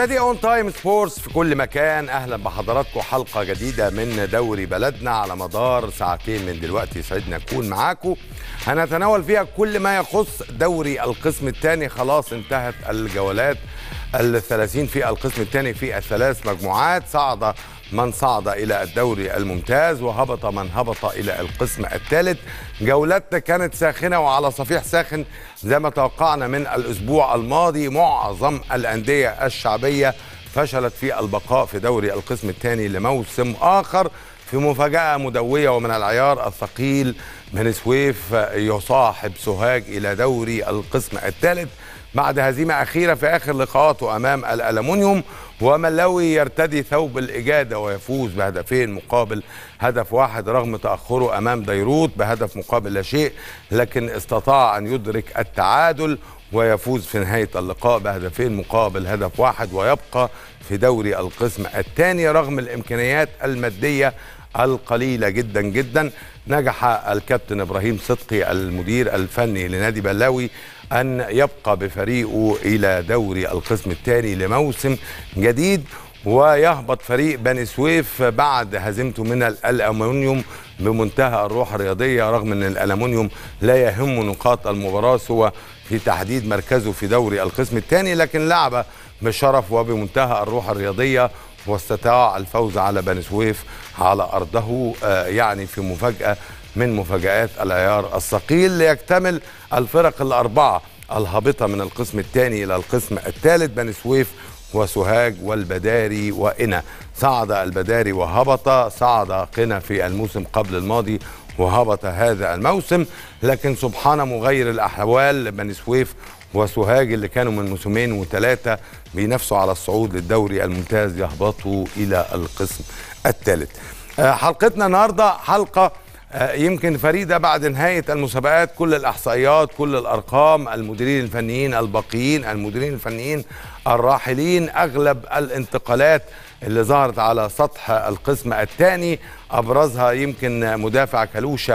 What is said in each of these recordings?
مشاهدي اون تايم سبورتس في كل مكان اهلا بحضراتكم حلقه جديده من دوري بلدنا على مدار ساعتين من دلوقتي يسعدنا نكون معاكم هنتناول فيها كل ما يخص دوري القسم الثاني خلاص انتهت الجولات الثلاثين في القسم الثاني في الثلاث مجموعات صعد من صعد إلى الدوري الممتاز وهبط من هبط إلى القسم الثالث جولتنا كانت ساخنة وعلى صفيح ساخن زي ما توقعنا من الأسبوع الماضي معظم الأندية الشعبية فشلت في البقاء في دوري القسم الثاني لموسم آخر في مفاجأة مدوية ومن العيار الثقيل من سويف يصاحب سوهاج إلى دوري القسم الثالث بعد هزيمة أخيرة في آخر لقاءاته أمام الألمنيوم وملاوي يرتدي ثوب الإجادة ويفوز بهدفين مقابل هدف واحد رغم تأخره أمام ديروت بهدف مقابل لا شيء لكن استطاع أن يدرك التعادل ويفوز في نهاية اللقاء بهدفين مقابل هدف واحد ويبقى في دوري القسم الثاني رغم الإمكانيات المادية القليلة جدا جدا نجح الكابتن إبراهيم صدقي المدير الفني لنادي بلاوي أن يبقى بفريقه إلى دوري القسم الثاني لموسم جديد ويهبط فريق بني سويف بعد هزيمته من الألمنيوم بمنتهى الروح الرياضية رغم أن الألمنيوم لا يهم نقاط المباراة سوى في تحديد مركزه في دوري القسم الثاني لكن لعب بشرف وبمنتهى الروح الرياضية واستطاع الفوز على بني سويف على أرضه يعني في مفاجأة من مفاجآت العيار الثقيل ليكتمل الفرق الأربعة الهابطة من القسم الثاني إلى القسم الثالث بني سويف وسوهاج والبداري وإنا صعد البداري وهبط صعد قنا في الموسم قبل الماضي وهبط هذا الموسم لكن سبحان مغير الأحوال بني سويف وسوهاج اللي كانوا من موسمين وثلاثة بينافسوا على الصعود للدوري الممتاز يهبطوا إلى القسم الثالث حلقتنا النهاردة حلقة يمكن فريده بعد نهايه المسابقات كل الاحصائيات كل الارقام المديرين الفنيين الباقيين المديرين الفنيين الراحلين اغلب الانتقالات اللي ظهرت على سطح القسم الثاني ابرزها يمكن مدافع كلوشه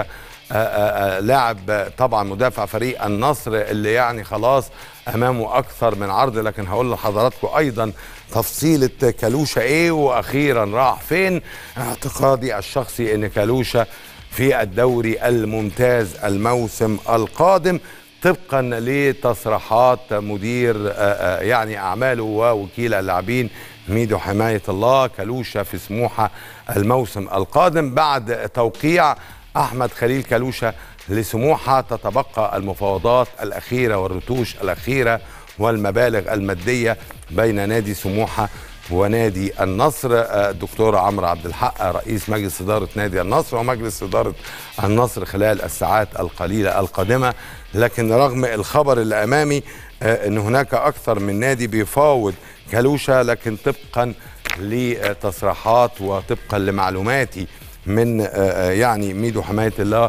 لاعب طبعا مدافع فريق النصر اللي يعني خلاص امامه اكثر من عرض لكن هقول لحضراتكم ايضا تفصيله كلوشه ايه واخيرا راح فين اعتقادي الشخصي ان كلوشه في الدوري الممتاز الموسم القادم طبقا لتصريحات مدير يعني اعماله ووكيل اللاعبين ميدو حمايه الله كلوشه في سموحه الموسم القادم بعد توقيع احمد خليل كلوشه لسموحه تتبقى المفاوضات الاخيره والرتوش الاخيره والمبالغ الماديه بين نادي سموحه ونادي النصر الدكتور عمرو عبد الحق رئيس مجلس اداره نادي النصر ومجلس اداره النصر خلال الساعات القليله القادمه لكن رغم الخبر اللي امامي ان هناك اكثر من نادي بيفاوض كلوشه لكن طبقا لتصريحات وطبقا لمعلوماتي من يعني ميدو حمايه الله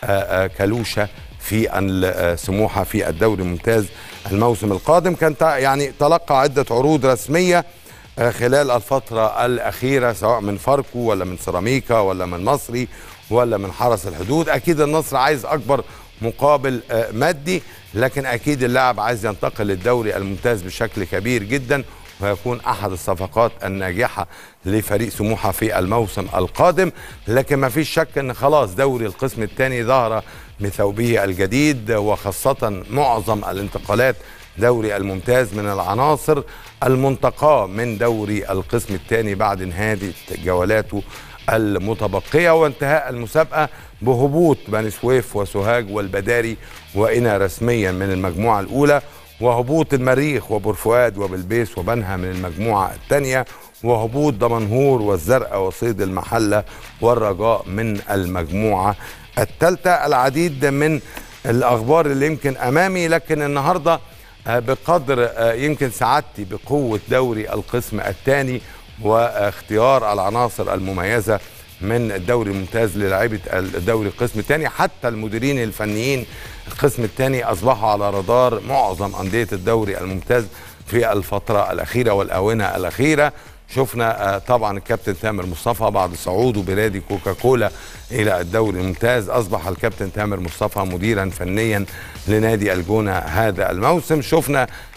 كلوشه في سموحه في الدوري الممتاز الموسم القادم كان يعني تلقى عده عروض رسميه خلال الفترة الأخيرة سواء من فاركو ولا من سيراميكا ولا من مصري ولا من حرس الحدود أكيد النصر عايز أكبر مقابل مادي لكن أكيد اللاعب عايز ينتقل للدوري الممتاز بشكل كبير جدا ويكون أحد الصفقات الناجحة لفريق سموحة في الموسم القادم لكن ما فيش شك أن خلاص دوري القسم الثاني ظهر بثوبه الجديد وخاصة معظم الانتقالات دوري الممتاز من العناصر المنتقاه من دوري القسم الثاني بعد نهايه جولاته المتبقيه وانتهاء المسابقه بهبوط بني سويف وسوهاج والبداري وإنا رسميا من المجموعه الاولى وهبوط المريخ وبورفؤاد وبلبيس وبنها من المجموعه الثانيه وهبوط دمنهور والزرقاء وصيد المحله والرجاء من المجموعه الثالثه العديد من الاخبار اللي يمكن امامي لكن النهارده بقدر يمكن سعادتي بقوة دوري القسم الثاني واختيار العناصر المميزة من الدوري الممتاز للاعيبة الدوري القسم الثاني حتى المديرين الفنيين القسم الثاني أصبحوا على رادار معظم أندية الدوري الممتاز في الفترة الأخيرة والآونة الأخيرة شفنا طبعا الكابتن تامر مصطفى بعد صعوده بنادي كوكاكولا الى الدوري الممتاز اصبح الكابتن تامر مصطفى مديرا فنيا لنادي الجونه هذا الموسم شفنا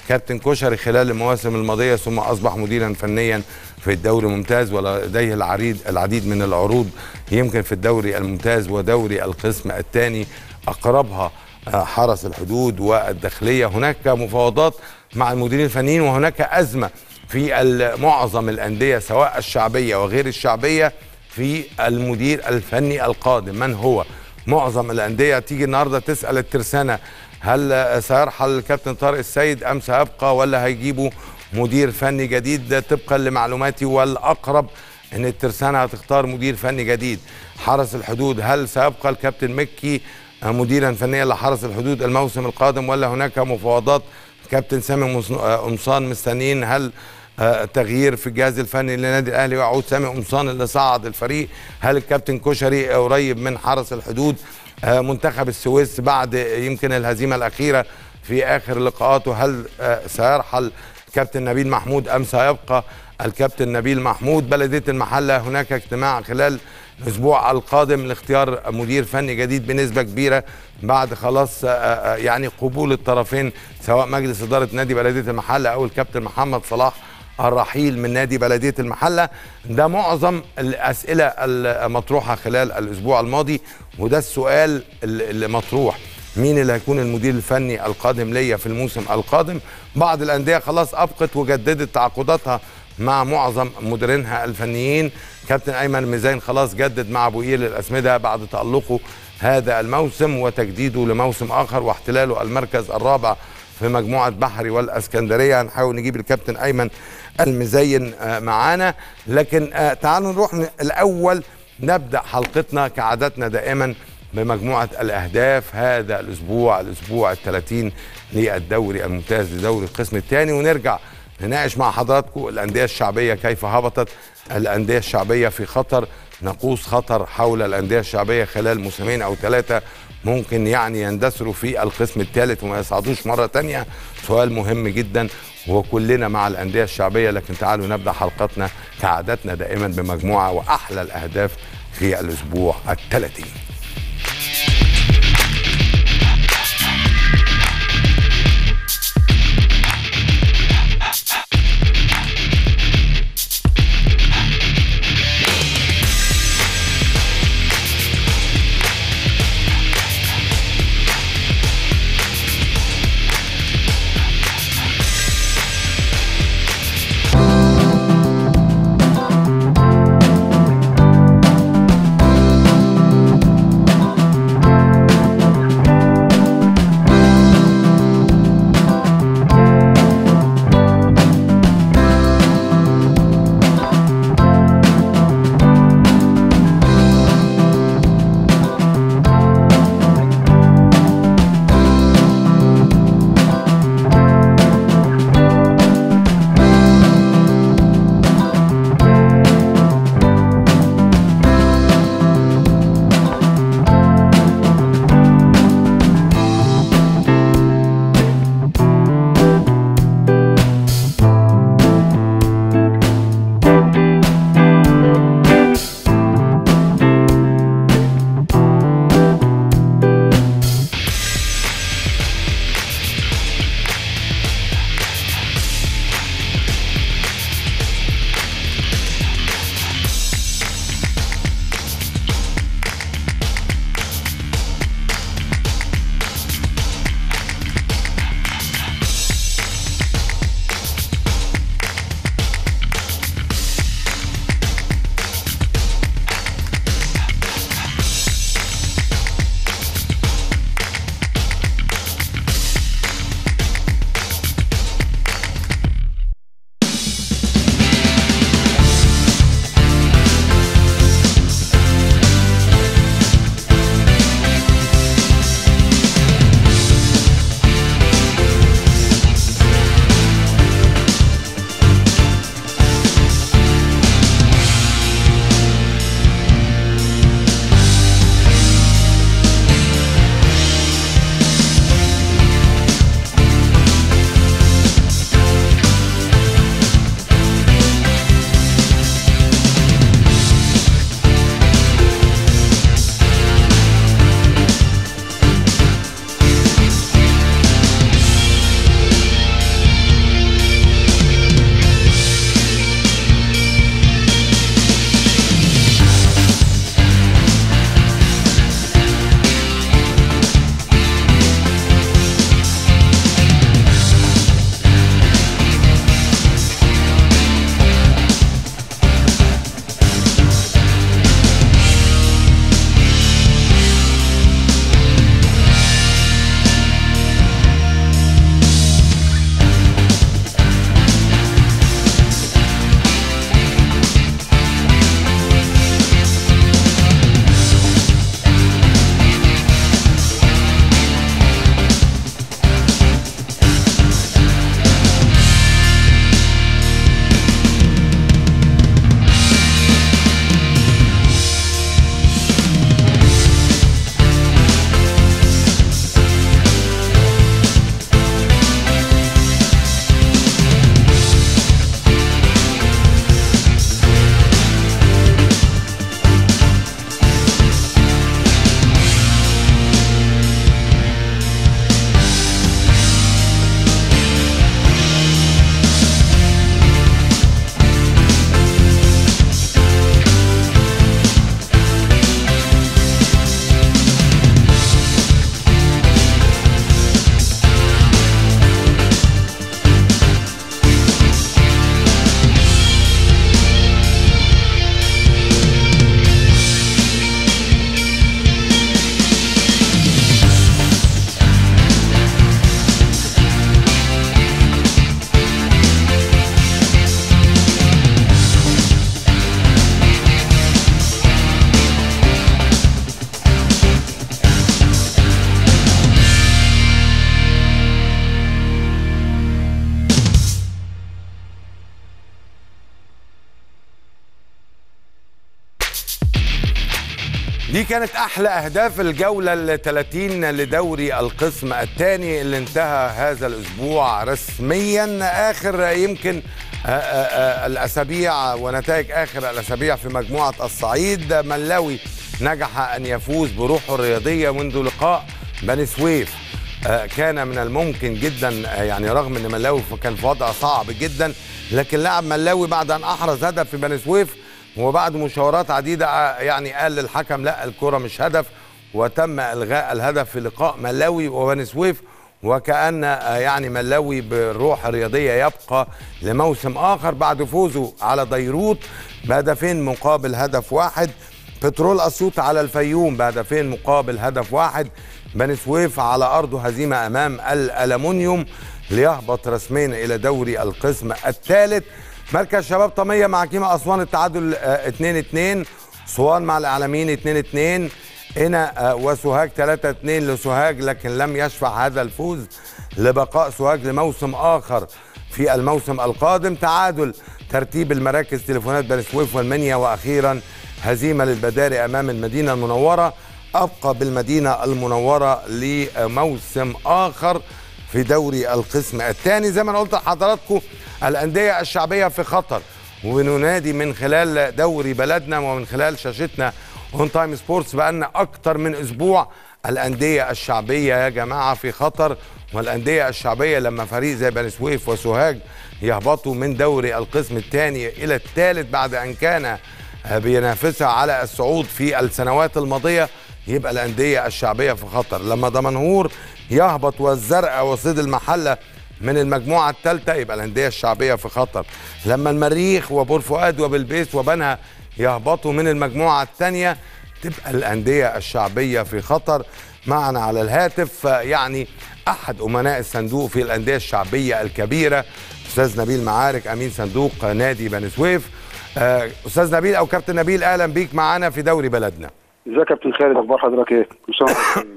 كابتن كشري خلال المواسم الماضيه ثم اصبح مديرا فنيا في الدوري الممتاز ولديه العديد العديد من العروض يمكن في الدوري الممتاز ودوري القسم الثاني اقربها آه، حرس الحدود والداخليه هناك مفاوضات مع المديرين الفنيين وهناك ازمه في ال- معظم الانديه سواء الشعبيه وغير الشعبيه في المدير الفني القادم من هو معظم الانديه تيجي النهارده تسال الترسانه هل آه، سيرحل الكابتن طارق السيد ام سيبقى ولا هيجيبوا مدير فني جديد ده طبقا لمعلوماتي والاقرب ان الترسانه هتختار مدير فني جديد حرس الحدود هل سيبقى الكابتن مكي آه، مديرا فنيا لحرس الحدود الموسم القادم ولا هناك مفاوضات كابتن سامي مصن- آه، قمصان مستنيين هل آه، تغيير في الجهاز الفني للنادي الاهلي ويعود سامي قمصان اللي صعد الفريق هل الكابتن كشري قريب من حرس الحدود آه، منتخب السويس بعد يمكن الهزيمه الاخيره في اخر لقاءاته هل آه، سيرحل كابتن نبيل محمود ام سيبقى الكابتن نبيل محمود بلديه المحله هناك اجتماع خلال الاسبوع القادم لاختيار مدير فني جديد بنسبه كبيره بعد خلاص آه، آه، يعني قبول الطرفين سواء مجلس اداره نادي بلديه المحله او الكابتن محمد صلاح الرحيل من نادي بلديه المحله ده معظم الاسئله المطروحه خلال الاسبوع الماضي وده السؤال اللي اللي مطروح مين اللي هيكون المدير الفني القادم ليا في الموسم القادم بعض الانديه خلاص ابقت وجددت تعاقداتها مع معظم مديرينها الفنيين كابتن ايمن ميزان خلاص جدد مع ابو قير الاسمده بعد تالقه هذا الموسم وتجديده لموسم اخر واحتلاله المركز الرابع في مجموعه بحري والاسكندريه هنحاول نجيب الكابتن ايمن المزين آه، معانا لكن آه، تعالوا نروح ن- الاول نبدا حلقتنا كعادتنا دائما بمجموعه الاهداف هذا الاسبوع الاسبوع الثلاثين للدوري الممتاز لدوري القسم الثاني ونرجع نناقش مع حضراتكم الانديه الشعبيه كيف هبطت الانديه الشعبيه في خطر نقوص خطر حول الانديه الشعبيه خلال موسمين او ثلاثه ممكن يعني يندثروا في القسم الثالث وما يصعدوش مره تانية سؤال مهم جدا وكلنا مع الانديه الشعبيه لكن تعالوا نبدا حلقتنا كعادتنا دائما بمجموعه واحلى الاهداف في الاسبوع الثلاثين دي كانت احلى اهداف الجوله ال 30 لدوري القسم الثاني اللي انتهى هذا الاسبوع رسميا اخر يمكن آآ آآ الاسابيع ونتائج اخر الاسابيع في مجموعه الصعيد ملاوي نجح ان يفوز بروحه الرياضيه منذ لقاء بني سويف كان من الممكن جدا يعني رغم ان ملاوي كان في وضع صعب جدا لكن لعب ملاوي بعد ان احرز هدف في بني سويف وبعد مشاورات عديده يعني قال للحكم لا الكره مش هدف وتم الغاء الهدف في لقاء ملاوي وبني سويف وكأن يعني ملاوي بالروح الرياضية يبقى لموسم آخر بعد فوزه على ديروت بهدفين مقابل هدف واحد بترول أسيوط على الفيوم بهدفين مقابل هدف واحد بني سويف على أرضه هزيمة أمام الألمونيوم ليهبط رسميا إلى دوري القسم الثالث مركز شباب طمية مع كيما أسوان التعادل 2-2 صوان مع الإعلاميين 2-2 هنا وسوهاج 3 2 لسوهاج لكن لم يشفع هذا الفوز لبقاء سوهاج لموسم اخر في الموسم القادم تعادل ترتيب المراكز تليفونات بني سويف والمنيا واخيرا هزيمه للبداري امام المدينه المنوره ابقى بالمدينه المنوره لموسم اخر في دوري القسم الثاني زي ما انا قلت لحضراتكم الانديه الشعبيه في خطر وننادي من خلال دوري بلدنا ومن خلال شاشتنا اون تايم سبورتس بقالنا اكتر من اسبوع الانديه الشعبيه يا جماعه في خطر والانديه الشعبيه لما فريق زي بني سويف وسوهاج يهبطوا من دوري القسم الثاني الى الثالث بعد ان كان بينافسها على الصعود في السنوات الماضيه يبقى الانديه الشعبيه في خطر لما دمنهور يهبط والزرقاء وصيد المحله من المجموعه الثالثه يبقى الانديه الشعبيه في خطر لما المريخ وبور فؤاد وبلبيس وبنها يهبطوا من المجموعة الثانية تبقى الأندية الشعبية في خطر معنا على الهاتف يعني أحد أمناء الصندوق في الأندية الشعبية الكبيرة أستاذ نبيل معارك أمين صندوق نادي بني سويف أستاذ نبيل أو كابتن نبيل أهلا بيك معانا في دوري بلدنا ازيك يا كابتن خالد اخبار حضرتك ايه؟ كل سنه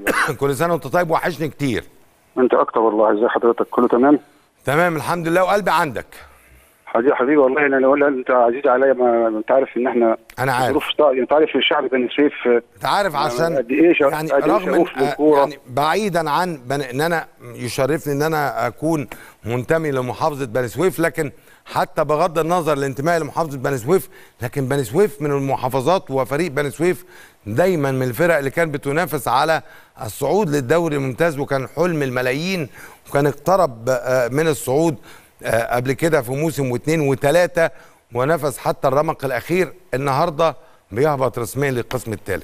كل سنه وانت طيب وحشني كتير انت اكتر والله ازي حضرتك كله تمام؟ تمام الحمد لله وقلبي عندك حبيبي حبيبي والله انا اقول انت عزيز عليا ما انت عارف ان احنا انا عارف ظروف انت عارف الشعب بني سويف انت عارف عشان قد ايه شا... يعني قد إيه رغم شغوف إن بالكورة. يعني بعيدا عن بن... ان انا يشرفني ان انا اكون منتمي لمحافظه بني سويف لكن حتى بغض النظر الانتماء لمحافظه بني سويف لكن بني سويف من المحافظات وفريق بني سويف دايما من الفرق اللي كانت بتنافس على الصعود للدوري الممتاز وكان حلم الملايين وكان اقترب آه، من الصعود آه، قبل كده في موسم واثنين وثلاثه ونفس حتى الرمق الاخير النهارده بيهبط رسميا للقسم الثالث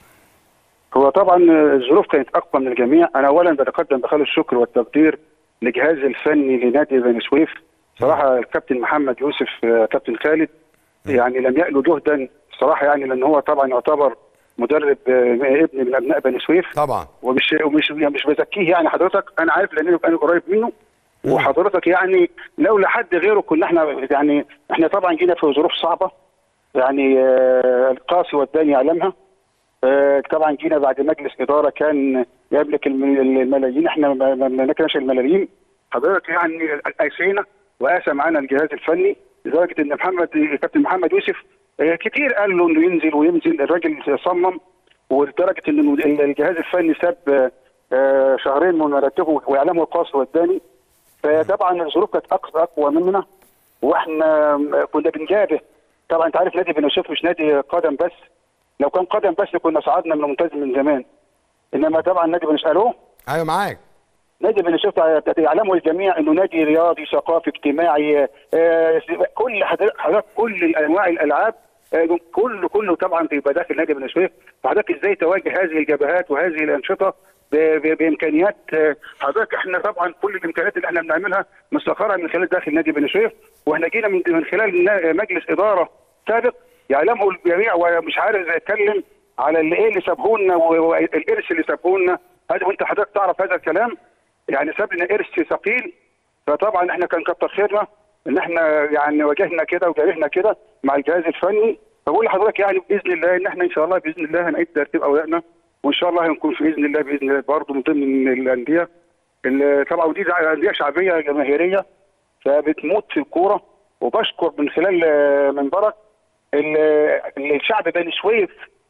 هو طبعا الظروف كانت اقوى من الجميع انا اولا بتقدم بخالص الشكر والتقدير للجهاز الفني لنادي بني سويف صراحه الكابتن محمد يوسف آه، كابتن خالد يعني لم يألو جهدا صراحه يعني لان هو طبعا يعتبر مدرب آه، ابن من ابناء بني سويف طبعا ومش ومش يعني مش بزكيه يعني حضرتك انا عارف لان انا أنا قريب منه وحضرتك يعني لولا حد غيره كنا احنا يعني احنا طبعا جينا في ظروف صعبه يعني آه، القاسي والداني يعلمها آه، طبعا جينا بعد مجلس اداره كان يملك الم- الملايين احنا ما ما ملكناش الملايين حضرتك يعني قاسينا وقاسى معانا الجهاز الفني لدرجه ان محمد كابتن محمد يوسف آه، كتير قال له انه ينزل وينزل الراجل صمم ولدرجه ان الجهاز الفني ساب آه، آه، شهرين من مرتبه ويعلمه القاسي والداني فطبعا الظروف كانت اقصى اقوى مننا واحنا كنا بنجابه طبعا انت عارف نادي بني سويف مش نادي قدم بس لو كان قدم بس كنا صعدنا من الممتاز من زمان انما طبعا نادي بني قالوه ايوه معاك نادي بني سويف يعلمه الجميع انه نادي رياضي ثقافي اجتماعي آه، كل حضرتك حضرتك كل انواع الالعاب آه، كله كله طبعا بيبقى داخل نادي بني سويف فحضرتك ازاي تواجه هذه الجبهات وهذه الانشطه ب- ب- بامكانيات آه، حضرتك احنا طبعا كل الامكانيات اللي احنا بنعملها مسخره من خلال داخل نادي بني سويف واحنا جينا من من خلال نا- مجلس اداره سابق يعلمه الجميع ومش عارف اتكلم على اللي ايه اللي سابه لنا والارث اللي سابه لنا هذا وانت حضرتك تعرف هذا الكلام يعني ساب لنا ارث ثقيل فطبعا احنا كان كتر خيرنا ان احنا يعني واجهنا كده وجارحنا كده مع الجهاز الفني فبقول لحضرتك يعني باذن الله ان احنا ان شاء الله باذن الله هنعيد ترتيب اوراقنا وان شاء الله هنكون في باذن الله باذن الله برضه من ضمن الانديه اللي طبعا ودي انديه شعبيه جماهيريه فبتموت في الكوره وبشكر من خلال آه، منبرك ال- الشعب بني سويف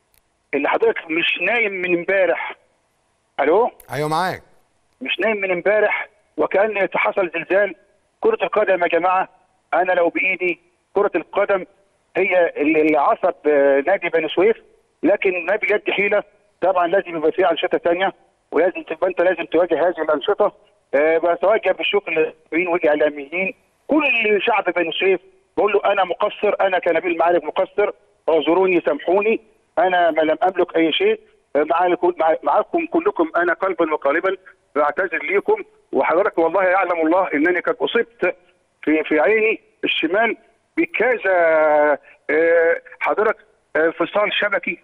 اللي حضرتك مش نايم من امبارح الو ايوه معاك مش نايم من امبارح وكان حصل زلزال كرة القدم يا جماعة أنا لو بإيدي كرة القدم هي اللي اللي عصب آه، نادي بني سويف لكن ما بيد حيلة طبعا لازم يبقى فيه أنشطة تانية ولازم تبقى أنت لازم تواجه هذه الأنشطة آه، بتواجه بالشكر للمسؤولين والإعلاميين كل شعب بني سويف بقول له أنا مقصر أنا كنبيل معارف مقصر اعذروني سامحوني أنا ما لم أملك أي شيء معاكم معاكم كلكم انا قلبا وقالبا بعتذر ليكم وحضرتك والله يعلم الله انني قد اصبت في في عيني الشمال بكذا آه، حضرتك آه، فصال شبكي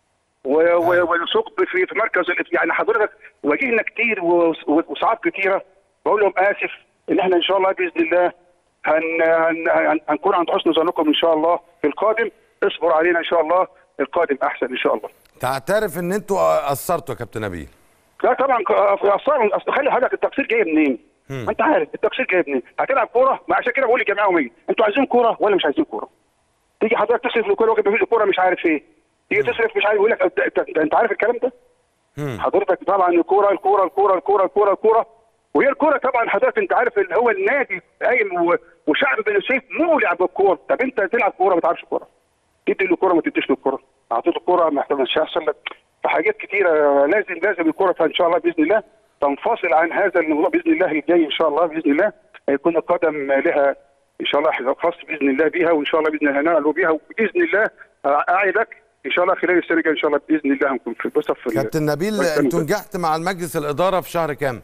و- و- والثقب في في مركز الإف- يعني حضرتك واجهنا كتير وص- وصعاب كتيره بقول لهم اسف ان احنا ان شاء الله باذن الله هن هن هن هنكون عند حسن ظنكم ان شاء الله في القادم اصبر علينا ان شاء الله القادم احسن ان شاء الله تعترف ان انتوا قصرتوا يا كابتن نبيل لا طبعا ك- اصلا اصل خلي حضرتك التقصير جاي منين؟ ما انت عارف التقصير جاي منين؟ هتلعب كوره ما عشان كده بقول للجمعيه يوميا انتوا عايزين كوره ولا مش عايزين كوره؟ تيجي حضرتك تصرف لكل وقت مفيش كوره مش عارف ايه تيجي تصرف مش عارف يقول لك انت, انت, انت عارف الكلام ده؟ حضرتك طبعا الكوره الكوره الكوره الكوره الكوره الكوره وهي الكوره طبعا حضرتك انت عارف اللي هو النادي قايم و- وشعب بني سويف مولع بالكوره طب انت تلعب كوره ما تعرفش كوره تدي له كوره ما تديش له الكوره اعطيته الكوره محتاج مش هيحصل لك فحاجات كتيره لازم لازم الكوره ان شاء الله باذن الله تنفصل عن هذا الموضوع باذن الله الجاي ان شاء الله باذن الله يكون القدم لها ان شاء الله حساب خاص باذن الله بها وان شاء الله باذن الله نعلو بها وباذن الله اعدك ان شاء الله خلال السنه الجايه ان شاء الله باذن الله هنكون في بصف في ال- كابتن نبيل في انتوا نجحت مع المجلس الاداره في شهر كام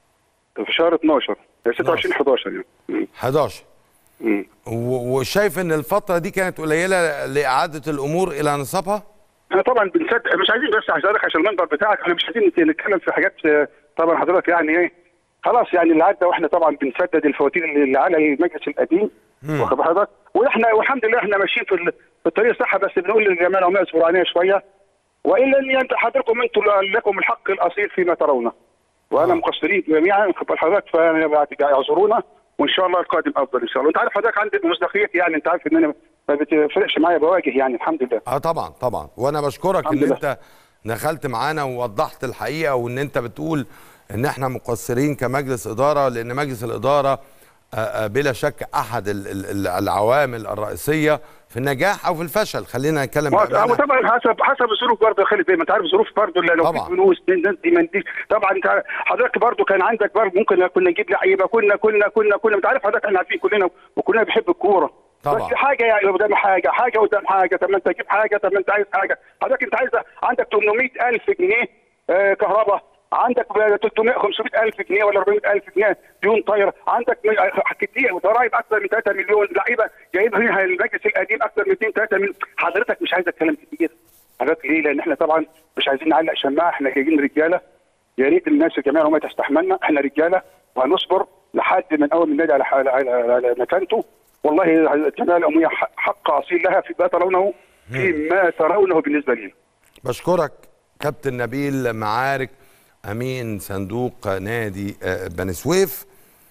في شهر 12 26 11 يعني مم. 11 مم. و- وشايف ان الفتره دي كانت قليله لاعاده الامور الى نصابها احنا طبعا بنصدق مش عايزين بس حضرتك عشان المنبر بتاعك احنا مش عايزين نتكلم في حاجات آه، طبعا حضرتك يعني ايه خلاص يعني اللي عدى واحنا طبعا بنسدد الفواتير اللي اللي على المجلس القديم واخد بال حضرتك واحنا والحمد لله احنا ماشيين في ال- في الطريق الصح بس بنقول للجماعه العمال اصبروا علينا شويه والا ان انت حضراتكم انتم لكم الحق الاصيل فيما ترونه وانا مقصرين جميعا واخد بال حضرتك فاعذرونا وان شاء الله القادم افضل ان شاء الله انت عارف حضرتك عندي مصداقيه يعني انت عارف ان انا ما بتفرقش معايا بواجه يعني الحمد لله اه طبعا طبعا وانا بشكرك الحمد ان لله. انت دخلت معانا ووضحت الحقيقه وان انت بتقول ان احنا مقصرين كمجلس اداره لان مجلس الاداره آه، آه، بلا شك احد ال- ال- ال- العوامل الرئيسيه في النجاح او في الفشل خلينا نتكلم هو بأمانة. طبعا حسب حسب الظروف برضه يا خالد زي ما انت عارف الظروف برضه اللي لو طبعا. في فلوس الناس دي ما نديش طبعا انت عارف- حضرتك برضه كان عندك برضه ممكن كنا نجيب لعيبه كنا كنا كنا كنا انت عارف حضرتك احنا عارفين كلنا وكلنا بنحب الكوره طبعا. بس حاجه يعني قدام حاجه حاجه قدام حاجه طب ما انت تجيب حاجه طب ما انت عايز حاجه حضرتك انت عايز عندك 800000 جنيه آه كهرباء عندك 300 500000 جنيه ولا 400000 جنيه ديون طايره عندك م- آه، كتير ضرائب اكثر من 3 مليون لعيبه جايبها المجلس القديم اكثر من 2 3 مليون حضرتك مش عايز كلام كتير حضرتك ليه؟ لان احنا طبعا مش عايزين نعلق شماعه احنا جايين رجاله يا ريت الناس الجميع ما تستحملنا احنا رجاله وهنصبر لحد من اول من النادي على على, على, على مكانته والله الجمعيه العموميه حق- حق اصيل لها في ما ترونه فيما ترونه بالنسبه لنا بشكرك كابتن نبيل معارك امين صندوق نادي آه، بني سويف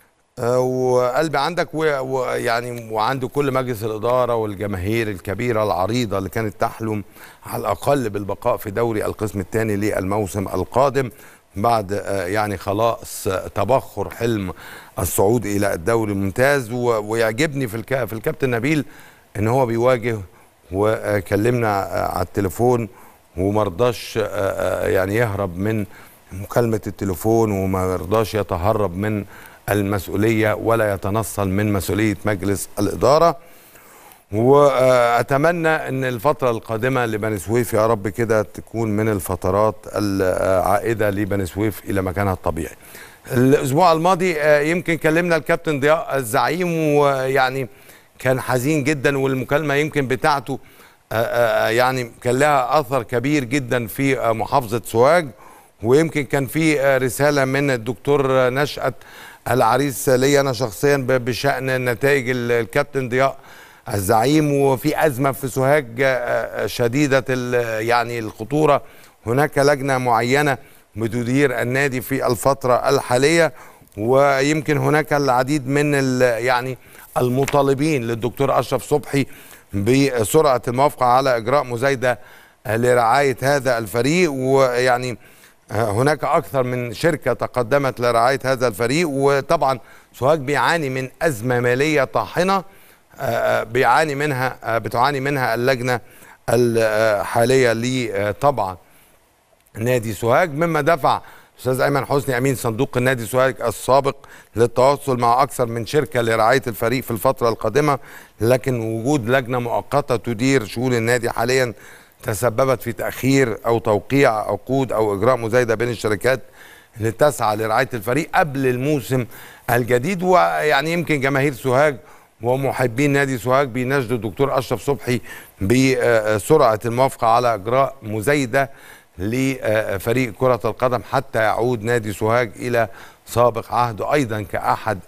آه، وقلبي عندك و- ويعني وعند كل مجلس الاداره والجماهير الكبيره العريضه اللي كانت تحلم على الاقل بالبقاء في دوري القسم الثاني للموسم القادم بعد آه، يعني خلاص آه، تبخر حلم الصعود الى الدوري الممتاز و- ويعجبني في الك- في الكابتن نبيل ان هو بيواجه وكلمنا على التليفون ومرضاش آه، آه، يعني يهرب من مكالمة التليفون وما يرضاش يتهرب من المسؤولية ولا يتنصل من مسؤولية مجلس الإدارة وأتمنى أن الفترة القادمة لبني سويف يا رب كده تكون من الفترات العائدة لبني سويف إلى مكانها الطبيعي الأسبوع الماضي آه، يمكن كلمنا الكابتن ضياء الزعيم ويعني كان حزين جدا والمكالمة يمكن بتاعته آه، آه، يعني كان لها أثر كبير جدا في آه، محافظة سوهاج ويمكن كان في آه، رسالة من الدكتور آه، نشأت العريس لي أنا شخصيا ب- بشأن نتائج ال- الكابتن ضياء الزعيم وفي أزمة في سوهاج آه، آه، شديدة ال- يعني الخطورة هناك لجنة معينة بتدير النادي في الفترة الحالية ويمكن هناك العديد من ال- يعني المطالبين للدكتور أشرف صبحي بسرعة الموافقة على إجراء مزايدة لرعايه هذا الفريق ويعني هناك اكثر من شركه تقدمت لرعايه هذا الفريق وطبعا سوهاج بيعاني من ازمه ماليه طاحنه بيعاني منها بتعاني منها اللجنه الحاليه ل طبعا نادي سوهاج مما دفع استاذ ايمن حسني امين صندوق النادي سوهاج السابق للتواصل مع اكثر من شركه لرعايه الفريق في الفتره القادمه لكن وجود لجنه مؤقته تدير شؤون النادي حاليا تسببت في تاخير او توقيع عقود او اجراء مزايده بين الشركات اللي تسعى لرعايه الفريق قبل الموسم الجديد ويعني يمكن جماهير سوهاج ومحبين نادي سوهاج بيناشدوا الدكتور اشرف صبحي بسرعه الموافقه على اجراء مزايده لفريق كرة القدم حتى يعود نادي سوهاج إلى سابق عهده أيضا كأحد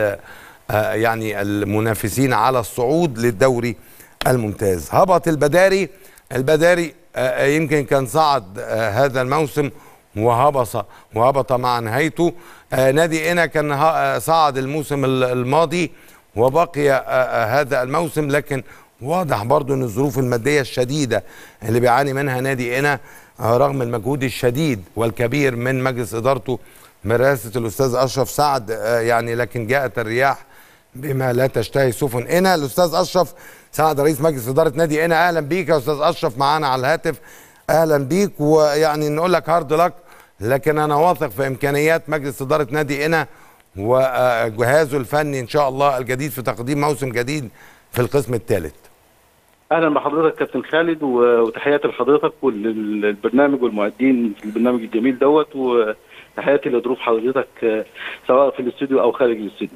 يعني المنافسين على الصعود للدوري الممتاز هبط البداري البداري يمكن كان صعد هذا الموسم وهبط وهبط مع نهايته نادي إنا كان صعد الموسم الماضي وبقي هذا الموسم لكن واضح برضو ان الظروف الماديه الشديده اللي بيعاني منها نادي إنا رغم المجهود الشديد والكبير من مجلس ادارته من رئاسه الاستاذ اشرف سعد يعني لكن جاءت الرياح بما لا تشتهي سفن إنا الاستاذ اشرف سعد رئيس مجلس اداره نادي إنا اهلا بيك يا استاذ اشرف معانا على الهاتف اهلا بيك ويعني نقول لك هارد لك لكن انا واثق في امكانيات مجلس اداره نادي إنا وجهازه الفني ان شاء الله الجديد في تقديم موسم جديد في القسم الثالث اهلا بحضرتك كابتن خالد وتحياتي لحضرتك وللبرنامج والمعدين في البرنامج الجميل دوت وتحياتي لظروف حضرتك سواء في الاستوديو او خارج الاستوديو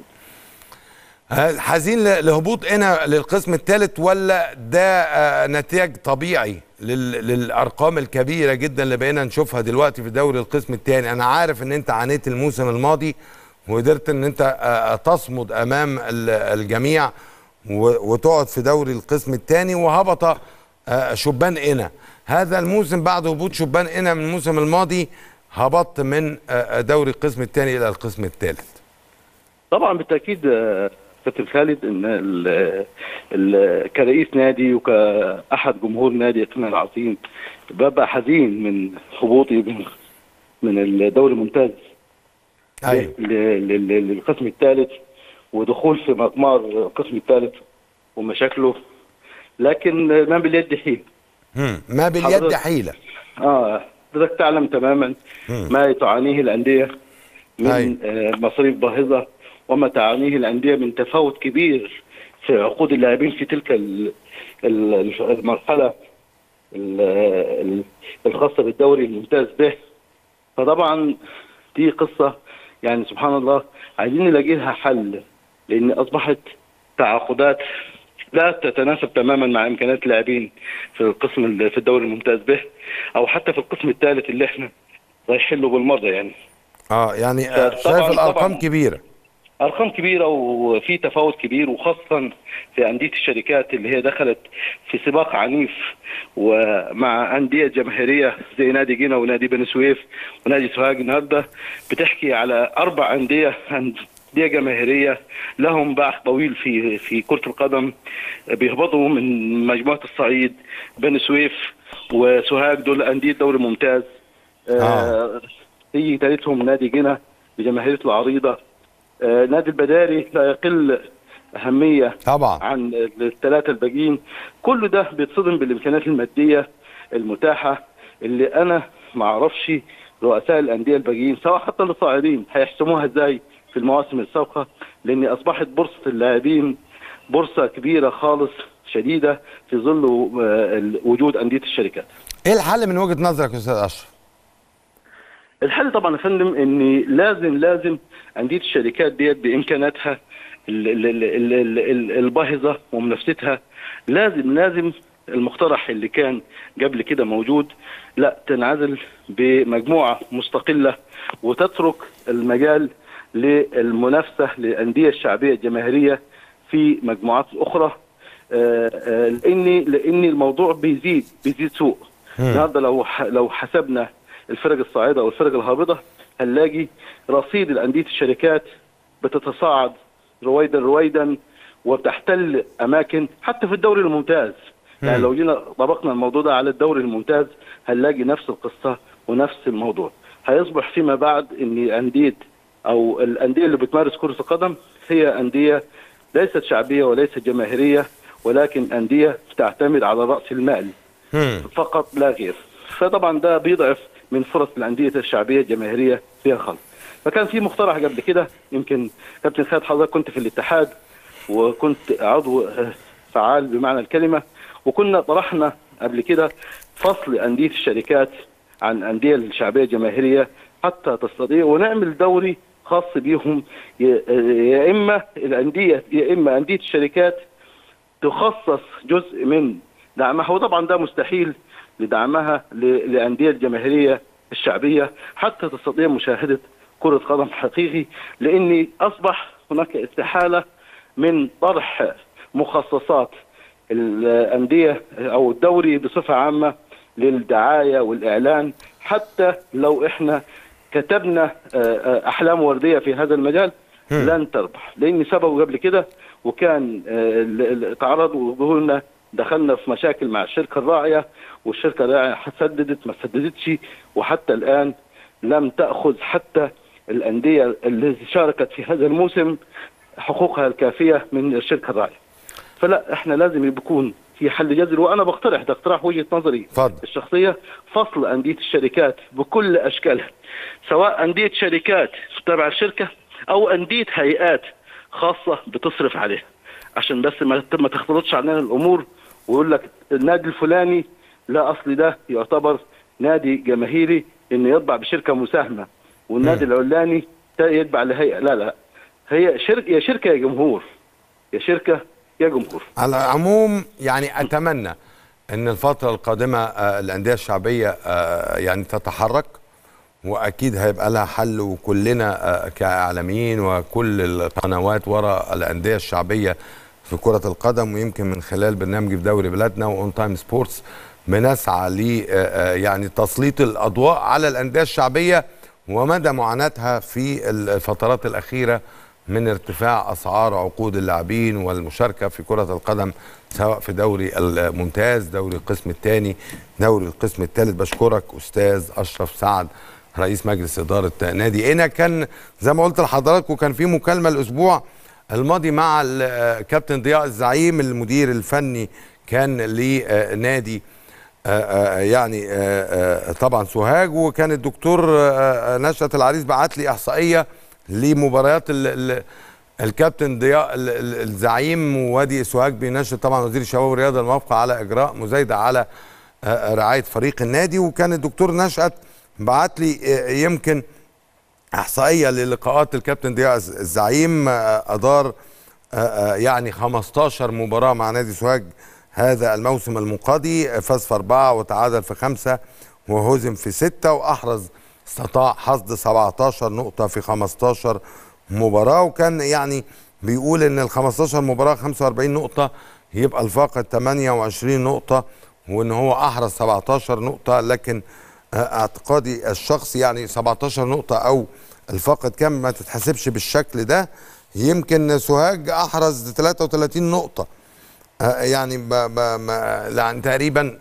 حزين لهبوط هنا للقسم الثالث ولا ده نتاج طبيعي للارقام الكبيره جدا اللي بقينا نشوفها دلوقتي في دوري القسم الثاني انا عارف ان انت عانيت الموسم الماضي وقدرت ان انت تصمد امام الجميع وتقعد في دوري القسم الثاني وهبط شبان إنا هذا الموسم بعد هبوط شبان إنا من الموسم الماضي هبطت من دوري القسم الثاني الى القسم الثالث طبعا بالتاكيد كابتن خالد ان ال ال كرئيس نادي وكاحد جمهور نادي قنا العظيم ببقى حزين من هبوطي من الدوري الممتاز ايوه للقسم الثالث ودخول في مضمار القسم الثالث ومشاكله لكن ما باليد حيل ما باليد حيله اه حضرتك تعلم تماما مم. ما تعانيه الانديه من آه مصاريف باهظه وما تعانيه الانديه من تفاوت كبير في عقود اللاعبين في تلك المرحله الخاصه بالدوري الممتاز به فطبعا دي قصه يعني سبحان الله عايزين نلاقي لها حل لان اصبحت تعاقدات لا تتناسب تماما مع امكانيات اللاعبين في القسم في الدوري الممتاز به او حتى في القسم الثالث اللي احنا رايحين له بالمره يعني اه يعني شايف الارقام كبيره ارقام كبيره وفي تفاوت كبير وخاصه في انديه الشركات اللي هي دخلت في سباق عنيف ومع انديه جماهيريه زي نادي جينا ونادي بني سويف ونادي سوهاج النهارده بتحكي على اربع انديه انديه جماهيريه لهم باع طويل في في كره القدم بيهبطوا من مجموعه الصعيد بني سويف وسوهاج دول انديه دوري ممتاز آه. هي ثالثهم نادي جينا بجماهيرته العريضه آه نادي البداري لا يقل اهميه طبعا عن الثلاثه الباقيين كل ده بيتصدم بالامكانيات الماديه المتاحه اللي انا ما اعرفش رؤساء الانديه الباقيين سواء حتى الصاعدين هيحسموها ازاي في المواسم السابقه لان اصبحت بورصه اللاعبين بورصه كبيره خالص شديده في ظل وجود انديه الشركات. ايه الحل من وجهه نظرك يا استاذ اشرف؟ الحل طبعا يا فندم ان لازم لازم انديه الشركات ديت بامكاناتها الباهظه ومنافستها لازم لازم المقترح اللي كان قبل كده موجود لا تنعزل بمجموعه مستقله وتترك المجال للمنافسه للانديه الشعبيه الجماهيريه في مجموعات اخرى لان لان الموضوع بيزيد بيزيد سوء النهارده لو لو حسبنا الفرق الصاعده والفرق الهابطه هنلاقي رصيد الانديه الشركات بتتصاعد رويدا رويدا وبتحتل اماكن حتى في الدوري الممتاز يعني لو جينا طبقنا الموضوع ده على الدوري الممتاز هنلاقي نفس القصه ونفس الموضوع هيصبح فيما بعد ان انديه او الانديه اللي بتمارس كره القدم هي انديه ليست شعبيه وليست جماهيريه ولكن انديه تعتمد على راس المال مم. فقط لا غير فطبعا ده بيضعف من فرص الانديه الشعبيه الجماهيريه فيها خلق فكان في مقترح قبل كده يمكن كابتن خالد حضرتك كنت في الاتحاد وكنت عضو آه، فعال بمعنى الكلمه وكنا طرحنا قبل كده فصل انديه الشركات عن انديه الشعبيه الجماهيريه حتى تستطيع ونعمل دوري خاص بيهم يا يا اما الانديه يا اما انديه الشركات تخصص جزء من دعمها وطبعا ده مستحيل لدعمها ل- للانديه الجماهيريه الشعبيه حتى تستطيع مشاهده كره قدم حقيقي لان اصبح هناك استحاله من طرح مخصصات الانديه او الدوري بصفه عامه للدعايه والاعلان حتى لو احنا كتبنا آه، آه، احلام ورديه في هذا المجال لن تربح لان سبقوا قبل كده وكان آه، ال- ال- تعرضوا وقلنا دخلنا في مشاكل مع الشركه الراعيه والشركه الراعيه سددت ما سددتش وحتى الان لم تاخذ حتى الانديه التي شاركت في هذا الموسم حقوقها الكافيه من الشركه الراعيه. فلا احنا لازم يكون في حل جذري وانا بقترح ده اقتراح وجهه نظري اتفضل. الشخصيه فصل انديه الشركات بكل اشكالها سواء انديه شركات تبع الشركه او انديه هيئات خاصه بتصرف عليها عشان بس ما ما تختلطش علينا الامور ويقول لك النادي الفلاني لا اصل ده يعتبر نادي جماهيري انه يطبع بشركه مساهمه والنادي العلاني يتبع لهيئه لا لا هي شركه يا شركه يا جمهور يا شركه يا جمهور على العموم يعني اتمنى ان الفتره القادمه آه، الانديه الشعبيه آه، يعني تتحرك واكيد هيبقى لها حل وكلنا آه، كاعلاميين وكل القنوات وراء الانديه الشعبيه في كره القدم ويمكن من خلال برنامج في دوري بلادنا واون تايم سبورتس بنسعى ل آه، آه، يعني تسليط الاضواء على الانديه الشعبيه ومدى معاناتها في الفترات الاخيره من ارتفاع اسعار عقود اللاعبين والمشاركه في كره القدم سواء في دوري الممتاز دوري القسم الثاني دوري القسم الثالث بشكرك استاذ اشرف سعد رئيس مجلس اداره نادي هنا كان زي ما قلت لحضراتكم كان في مكالمه الاسبوع الماضي مع الكابتن ضياء الزعيم المدير الفني كان لنادي آه، آه، يعني آه، آه، طبعا سوهاج وكان الدكتور آه، آه، نشأة العريس بعت لي احصائيه لمباريات ال ال الكابتن ضياء ال- ال- الزعيم ووادي سوهاج بيناشد طبعا وزير الشباب والرياضه الموافقه على اجراء مزايده على آه، رعايه فريق النادي وكان الدكتور نشأت بعت لي آه، يمكن احصائيه للقاءات الكابتن ضياء الز- الزعيم آه، ادار آه، آه، يعني 15 مباراه مع نادي سوهاج هذا الموسم المقاضي آه، فاز في اربعه وتعادل في خمسه وهزم في سته واحرز استطاع حصد 17 نقطه في 15 مباراه وكان يعني بيقول ان ال 15 مباراه 45 نقطه يبقى الفاقد 28 نقطه وان هو احرز 17 نقطه لكن آه، اعتقادي الشخصي يعني 17 نقطة أو الفاقد كام ما تتحسبش بالشكل ده يمكن سوهاج أحرز 33 نقطة آه، يعني ب ب ما- يعني تقريبا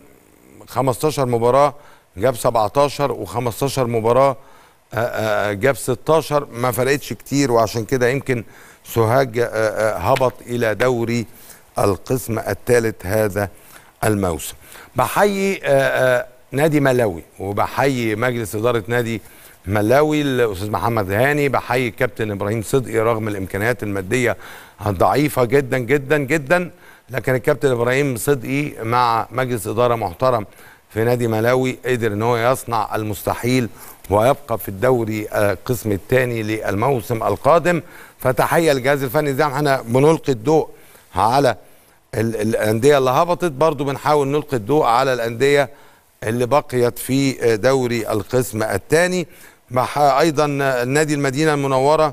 15 مباراة جاب 17 و15 مباراة آه، آه، جاب 16 ما فرقتش كتير وعشان كده يمكن سوهاج آه، آه، هبط إلى دوري القسم الثالث هذا الموسم بحيي آه، آه، نادي ملاوي وبحيي مجلس إدارة نادي ملاوي الأستاذ محمد هاني بحيي الكابتن إبراهيم صدقي رغم الإمكانيات المادية الضعيفة جدا جدا جدا لكن الكابتن إبراهيم صدقي مع مجلس إدارة محترم في نادي ملاوي قدر ان هو يصنع المستحيل ويبقى في الدوري آه، القسم الثاني للموسم القادم فتحيه للجهاز الفني زي ما احنا بنلقي الضوء على ال- الانديه اللي هبطت برضو بنحاول نلقي الضوء على الانديه اللي بقيت في آه، دوري القسم الثاني ايضا آه، نادي المدينه المنوره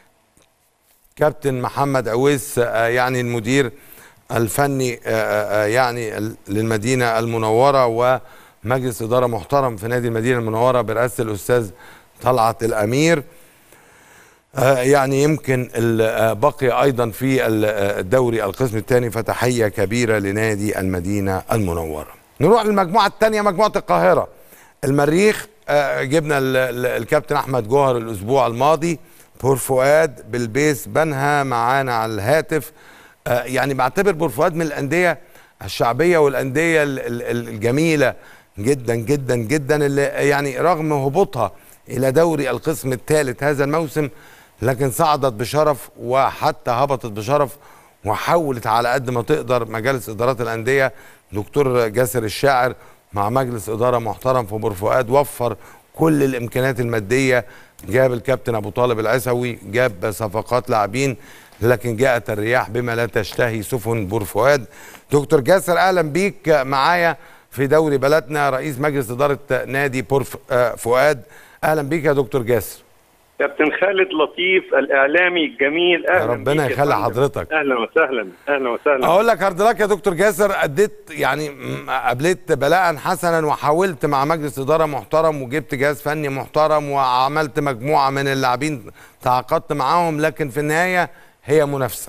كابتن محمد عويس آه، يعني المدير الفني آه، آه، يعني ال- للمدينة المنورة ومجلس إدارة محترم في نادي المدينة المنورة برئاسة الأستاذ طلعت الأمير آه، يعني يمكن ال- آه، بقي ايضا في ال- آه، الدوري القسم الثاني فتحيه كبيره لنادي المدينه المنوره. نروح للمجموعه الثانيه مجموعه القاهره. المريخ آه، جبنا ال- ال- الكابتن احمد جوهر الاسبوع الماضي بور فؤاد بالبيس بنها معانا على الهاتف آه، يعني بعتبر بور فؤاد من الانديه الشعبيه والانديه ال- ال- ال- الجميله جدا جدا جدا اللي يعني رغم هبوطها الى دوري القسم الثالث هذا الموسم لكن صعدت بشرف وحتى هبطت بشرف وحاولت على قد ما تقدر مجالس ادارات الانديه دكتور جاسر الشاعر مع مجلس اداره محترم في بور فؤاد وفر كل الامكانيات الماديه جاب الكابتن ابو طالب العسوي جاب صفقات لاعبين لكن جاءت الرياح بما لا تشتهي سفن بور فؤاد دكتور جاسر اهلا بيك معايا في دوري بلدنا رئيس مجلس اداره نادي بور ف- آه، فؤاد اهلا بيك يا دكتور جاسر كابتن خالد لطيف الاعلامي الجميل اهلا ربنا بيك يا يخلي فندم. حضرتك. اهلا وسهلا اهلا وسهلا اقول لك هارد لك يا دكتور جاسر اديت يعني م- قابلت بلاء حسنا وحاولت مع مجلس اداره محترم وجبت جهاز فني محترم وعملت مجموعه من اللاعبين تعاقدت معاهم لكن في النهايه هي منافسه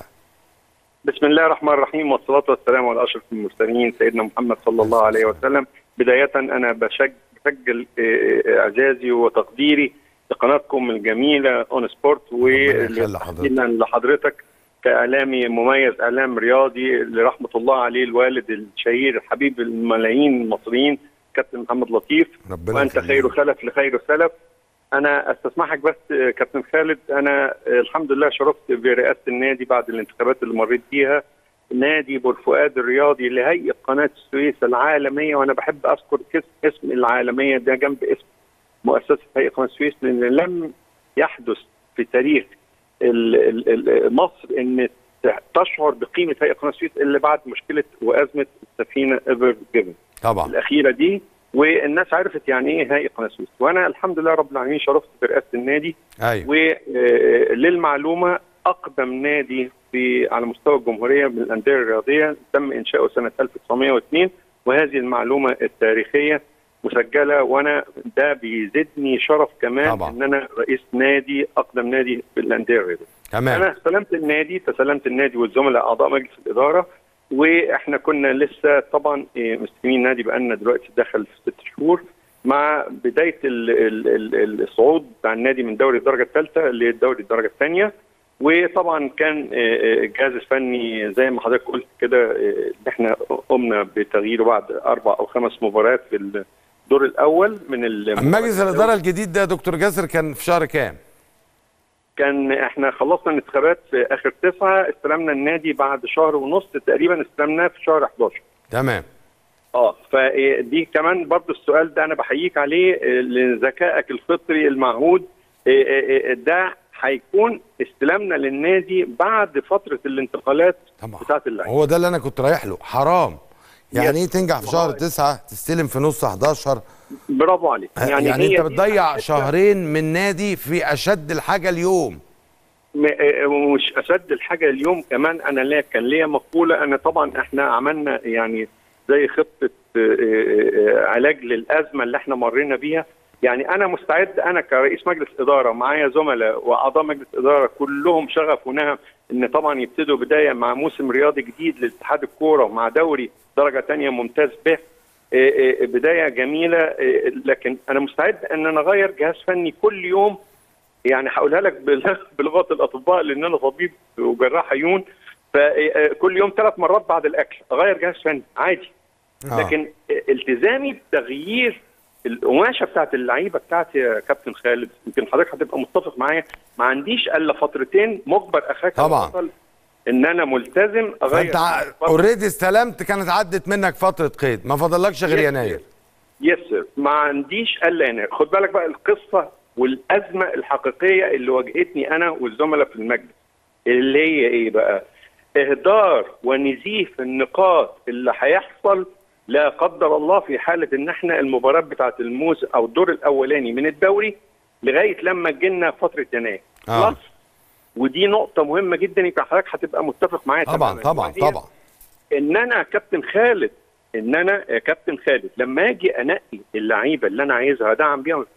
بسم الله الرحمن الرحيم والصلاه والسلام على اشرف المرسلين سيدنا محمد صلى الله عليه وسلم بدايه انا بشج بسجل آه، آه، اعزازي وتقديري لقناتكم الجميله اون سبورت يخلي حضرتك. لحضرتك كاعلامي مميز اعلام رياضي لرحمه الله عليه الوالد الشهير الحبيب الملايين المصريين كابتن محمد لطيف ربنا وانت يخليك. خير خلف لخير سلف انا استسمحك بس آه، كابتن خالد انا آه، الحمد لله شرفت برئاسه النادي بعد الانتخابات اللي مريت بيها نادي بور فؤاد الرياضي لهيئه قناه السويس العالميه وانا بحب اذكر كس- اسم العالميه ده جنب اسم مؤسسه هيئه قناه السويس لان لم يحدث في تاريخ ال- ال- ال- مصر ان تشعر بقيمه هيئه قناه السويس الا بعد مشكله وازمه السفينه ايفر جيفن طبعا الاخيره دي والناس عرفت يعني ايه هيئه قناه السويس وانا الحمد لله رب العالمين شرفت برئاسه النادي ايوه وللمعلومه اقدم نادي في على مستوى الجمهوريه من الانديه الرياضيه تم انشاؤه سنه 1902 وهذه المعلومه التاريخيه مسجله وانا ده بيزيدني شرف كمان طبعا. ان انا رئيس نادي اقدم نادي في الانديه الرياضيه تمام انا استلمت النادي تسلمت النادي والزملاء اعضاء مجلس الاداره واحنا كنا لسه طبعا إيه، مستلمين النادي بقالنا دلوقتي دخل في ست شهور مع بدايه ال- ال- ال- الصعود بتاع النادي من دوري الدرجه الثالثه للدوري الدرجه الثانيه وطبعا كان آه، آه، الجهاز الفني زي ما حضرتك قلت كده آه، احنا قمنا بتغييره بعد اربع او خمس مباريات في الدور الاول من ال- مجلس الاداره الجديد ده يا دكتور جاسر كان في شهر كام كان احنا خلصنا الانتخابات في اخر تسعه استلمنا النادي بعد شهر ونص تقريبا استلمناه في شهر 11 تمام اه فدي كمان برضو السؤال ده انا بحييك عليه آه، لذكائك الفطري المعهود آه، آه، آه، ده هيكون استلامنا للنادي بعد فتره الانتقالات طبعا بتاعت اللعيبه هو ده اللي انا كنت رايح له حرام يعني يس. ايه تنجح في شهر تسعة تستلم في نص 11 برافو عليك يعني, يعني هي انت دي بتضيع الحتة- شهرين من نادي في اشد الحاجه اليوم م- آه، مش اشد الحاجه اليوم كمان انا ليا كان ليا مقوله انا طبعا احنا عملنا يعني زي خطه آه، آه، آه، علاج للازمه اللي احنا مرينا بيها يعني انا مستعد انا كرئيس مجلس اداره معايا زملاء واعضاء مجلس اداره كلهم شغف ونهم ان طبعا يبتدوا بدايه مع موسم رياضي جديد لاتحاد الكوره ومع دوري درجه ثانيه ممتاز به آه، آه، بدايه جميله آه، لكن انا مستعد ان انا اغير جهاز فني كل يوم يعني هقولها لك بال- بلغه الاطباء لان انا طبيب وجراح عيون فكل يوم ثلاث مرات بعد الاكل اغير جهاز فني عادي آه. لكن التزامي بتغيير القماشه بتاعت اللعيبه بتاعتي يا كابتن خالد يمكن حضرتك هتبقى متفق معايا ما عنديش الا فترتين مجبر اخاك طبعا. البطل ان انا ملتزم اغير فانت اوريدي استلمت كانت عدت منك فتره قيد ما فاضلكش غير يس. يناير يس سير ما عنديش الا يناير خد بالك بقى القصه والازمه الحقيقيه اللي واجهتني انا والزملاء في المجلس اللي هي ايه بقى اهدار ونزيف النقاط اللي هيحصل لا قدر الله في حاله ان احنا المباراه بتاعت الموسم او الدور الاولاني من الدوري لغايه لما جينا فتره يناير آه. بلس ودي نقطه مهمه جدا يمكن حضرتك هتبقى متفق معايا طبعا تماماً. طبعا وهي طبعا ان انا كابتن خالد ان انا يا كابتن خالد لما اجي انقي اللعيبه اللي انا عايزها ادعم بيهم الفريق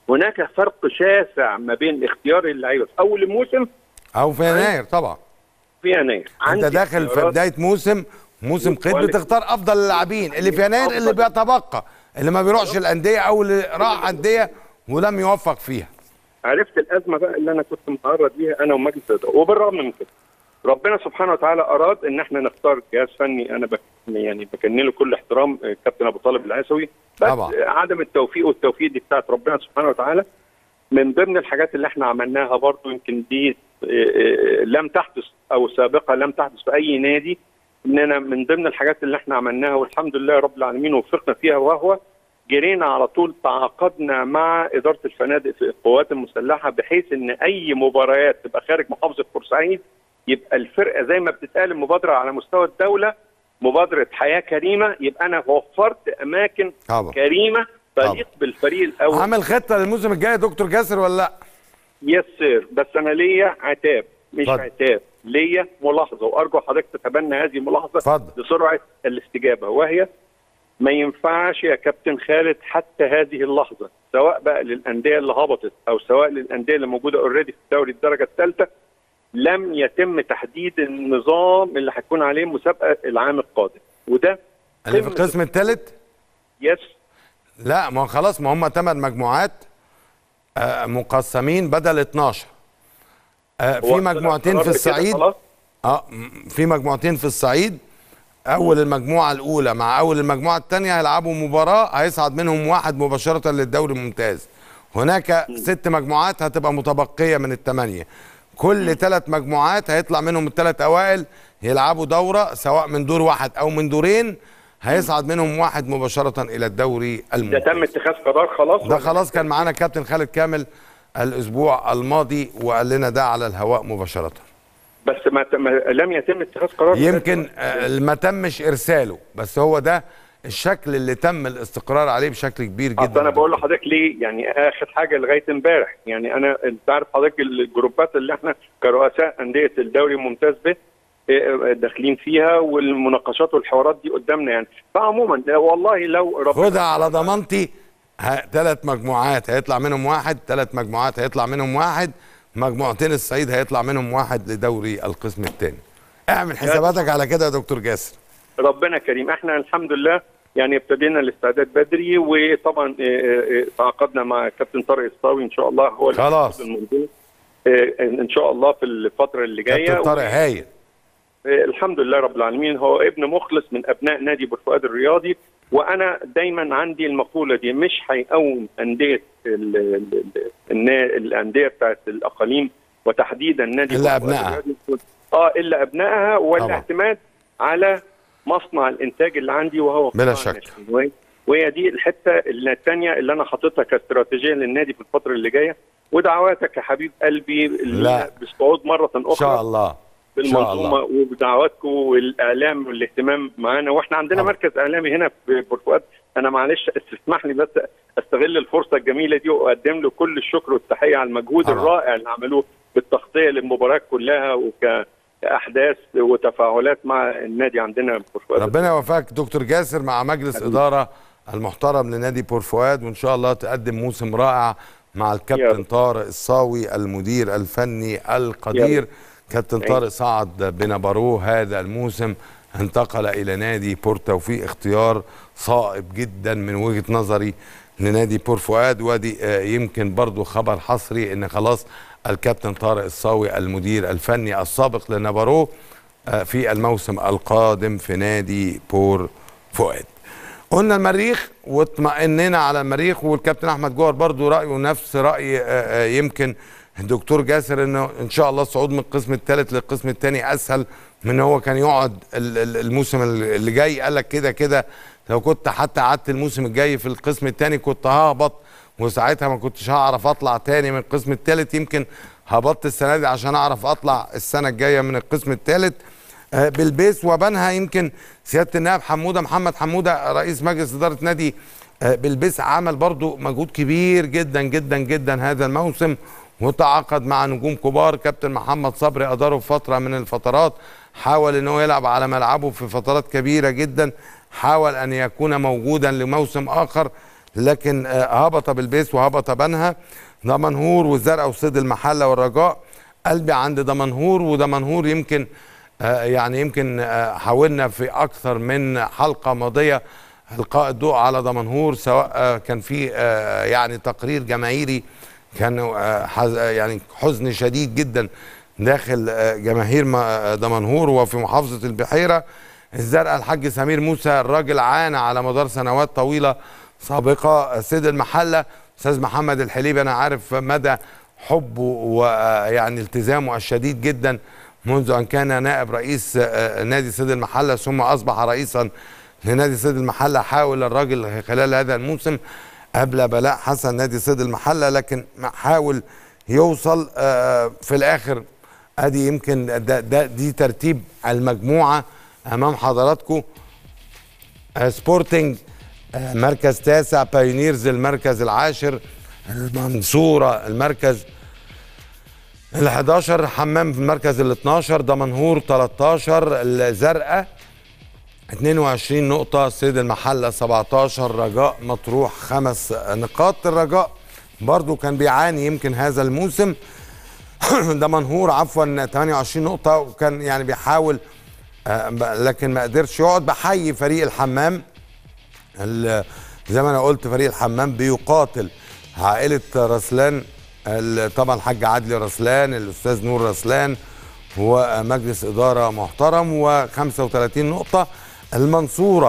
هناك فرق شاسع ما بين اختيار اللعيبه في اول الموسم او في يناير طبعا في يناير انت عندي داخل في اختيارات بدايه موسم موسم قيد وكواليتي. بتختار افضل اللاعبين اللي في يناير اللي أفضل. بيتبقى اللي ما بيروحش الانديه او اللي راح انديه ولم يوفق فيها عرفت الازمه بقى اللي انا كنت متعرض ليها انا ومجلس الاداره وبالرغم من كده ربنا سبحانه وتعالى اراد ان احنا نختار جهاز فني انا بك يعني بكن له كل احترام آه، كابتن ابو طالب العيسوي بس طبعا. آه، عدم التوفيق والتوفيق دي بتاعت ربنا سبحانه وتعالى من ضمن الحاجات اللي احنا عملناها برضو يمكن دي آه، آه، لم تحدث او سابقه لم تحدث في اي نادي اننا من ضمن الحاجات اللي احنا عملناها والحمد لله رب العالمين وفقنا فيها وهو جرينا على طول تعاقدنا مع اداره الفنادق في القوات المسلحه بحيث ان اي مباريات تبقى خارج محافظه بورسعيد يبقى الفرقه زي ما بتتقال المبادره على مستوى الدوله مبادره حياه كريمه يبقى انا وفرت اماكن طبعا كريمه تليق بالفريق الاول عامل خطه للموسم الجاي يا دكتور جاسر ولا لا يس سير بس انا ليا عتاب مش اتفضل. عتاب ليا ملاحظه وارجو حضرتك تتبنى هذه الملاحظه اتفضل. لسرعه الاستجابه وهي ما ينفعش يا كابتن خالد حتى هذه اللحظه سواء بقى للانديه اللي هبطت او سواء للانديه اللي موجوده اوريدي في الدوري الدرجه الثالثه لم يتم تحديد النظام اللي هتكون عليه مسابقه العام القادم وده اللي في قمة القسم الثالث يس لا ما هو خلاص ما هم ثمان مجموعات آه، مقسمين بدل 12 آه، في هو مجموعتين القرار في بكده الصعيد خلاص؟ اه م- في مجموعتين في الصعيد اول المجموعه الاولى مع اول المجموعه الثانيه هيلعبوا مباراه هيصعد منهم واحد مباشره للدوري الممتاز هناك ست مجموعات هتبقى متبقيه من الثمانيه كل ثلاث مجموعات هيطلع منهم الثلاث اوائل يلعبوا دوره سواء من دور واحد او من دورين هيصعد منهم واحد مباشره الى الدوري ده الممتاز تم اتخاذ قرار خلاص ده خلاص كان معانا كابتن خالد كامل الاسبوع الماضي وقال لنا ده على الهواء مباشره بس ما ما- لم يتم اتخاذ قرار يمكن آه، ما تمش ارساله بس هو ده الشكل اللي تم الاستقرار عليه بشكل كبير اصل جدا انا بقول لحضرتك ليه يعني اخر حاجه لغايه امبارح يعني انا انت عارف حضرتك الجروبات اللي احنا كرؤساء انديه الدوري الممتاز به إيه، داخلين فيها والمناقشات والحوارات دي قدامنا يعني فعموما والله لو ربنا خدها على ضمانتي ثلاث مجموعات هيطلع منهم واحد ثلاث مجموعات هيطلع منهم واحد مجموعتين الصعيد هيطلع منهم واحد لدوري القسم الثاني اعمل حساباتك على كده يا دكتور جاسر ربنا كريم احنا الحمد لله يعني ابتدينا الاستعداد بدري وطبعا إيه، إيه، تعاقدنا مع كابتن طارق الصاوي ان شاء الله هو اللي خلاص. هياخد الموضوع. إيه، ان شاء الله في الفتره اللي جايه كابتن طارق هايل آه، الحمد لله رب العالمين هو ابن مخلص من ابناء نادي بورفؤاد الرياضي وانا دايما عندي المقوله دي مش هيقوم انديه ال- ال- ال- النا- الانديه بتاعت الاقاليم وتحديدا نادي إلا بورفؤاد أبنائها. الرياضي. اه الا ابنائها طبعا. والاعتماد على مصنع الانتاج اللي عندي وهو بلا قطاع شك. الناشئين. وهي- وهي دي الحته الثانيه اللي انا حاططها كاستراتيجيه للنادي في الفتره اللي جايه ودعواتك يا حبيب قلبي لا. بالصعود مره اخرى ان شاء الله ان شاء بالمنظومه الله وبدعواتكم والاعلام والاهتمام معانا واحنا عندنا طبعا. مركز اعلامي هنا في بورفؤاد انا معلش اسمح لي بس استغل الفرصه الجميله دي واقدم له كل الشكر والتحيه على المجهود طبعا. الرائع اللي عملوه بالتغطيه للمباريات كلها وكاحداث وتفاعلات مع النادي عندنا في بورفؤاد ربنا يوفقك دكتور جاسر مع مجلس اداره المحترم لنادي بور فؤاد وان شاء الله تقدم موسم رائع مع يا الكابتن رب. طارق الصاوي المدير الفني القدير كابتن أيوة. طارق صعد بنبروه هذا الموسم انتقل الى نادي بور توفيق اختيار صائب جدا من وجهه نظري لنادي بور فؤاد وادي آه، يمكن برضو خبر حصري ان خلاص الكابتن طارق الصاوي المدير الفني السابق لنبروه آه، في الموسم القادم في نادي بور فؤاد قلنا المريخ واطمئننا على المريخ والكابتن احمد جوهر برضو رايه نفس راي آه، آه، يمكن الدكتور جاسر انه ان شاء الله الصعود من القسم الثالث للقسم الثاني اسهل من ان هو كان يقعد ال- ال- الموسم اللي جاي قال لك كده كده لو كنت حتى قعدت الموسم الجاي في القسم الثاني كنت ههبط وساعتها ما كنتش هعرف اطلع تاني من القسم الثالث يمكن هبطت السنه دي عشان اعرف اطلع السنه الجايه من القسم الثالث آه، بالبيس وبنها يمكن سياده النائب حموده محمد حموده رئيس مجلس اداره نادي آه، بالبيس عمل برضو مجهود كبير جدا جدا جدا هذا الموسم وتعاقد مع نجوم كبار كابتن محمد صبري اداره في فتره من الفترات حاول ان هو يلعب على ملعبه في فترات كبيره جدا حاول ان يكون موجودا لموسم اخر لكن آه، هبط بالبيس وهبط بنها دمنهور والزرقاء وصيد المحله والرجاء قلبي عند دمنهور ودمنهور يمكن آه، يعني يمكن آه، حاولنا في اكثر من حلقه ماضيه القاء الضوء على دمنهور سواء آه، كان في آه، يعني تقرير جماهيري كان آه، حز- آه، يعني حزن شديد جدا داخل آه، جماهير م- آه، دمنهور وفي محافظه البحيره الزرقاء الحاج سمير موسى الراجل عانى على مدار سنوات طويله سابقه سيد المحله استاذ محمد الحليبي انا عارف مدى حبه ويعني التزامه الشديد جدا منذ ان كان نائب رئيس آه، نادي سيد المحله ثم اصبح رئيسا لنادي سيد المحله حاول الراجل خلال هذا الموسم قبل بلاء حسن نادي سيد المحله لكن حاول يوصل آه، في الاخر ادي يمكن ده, ده دي ترتيب المجموعه امام حضراتكم آه، سبورتنج آه، مركز تاسع بايونيرز المركز العاشر المنصورة المركز ال 11 حمام في المركز ال 12 دمنهور 13 الزرقاء 22 نقطة سيد المحلة 17 رجاء مطروح خمس نقاط الرجاء برضو كان بيعاني يمكن هذا الموسم دمنهور عفوا 28 نقطة وكان يعني بيحاول آه، ب- لكن ما قدرش يقعد بحيي فريق الحمام ال- زي ما انا قلت فريق الحمام بيقاتل عائله رسلان ال- طبعا الحاج عدلي رسلان الاستاذ نور رسلان ومجلس اداره محترم و35 نقطه المنصوره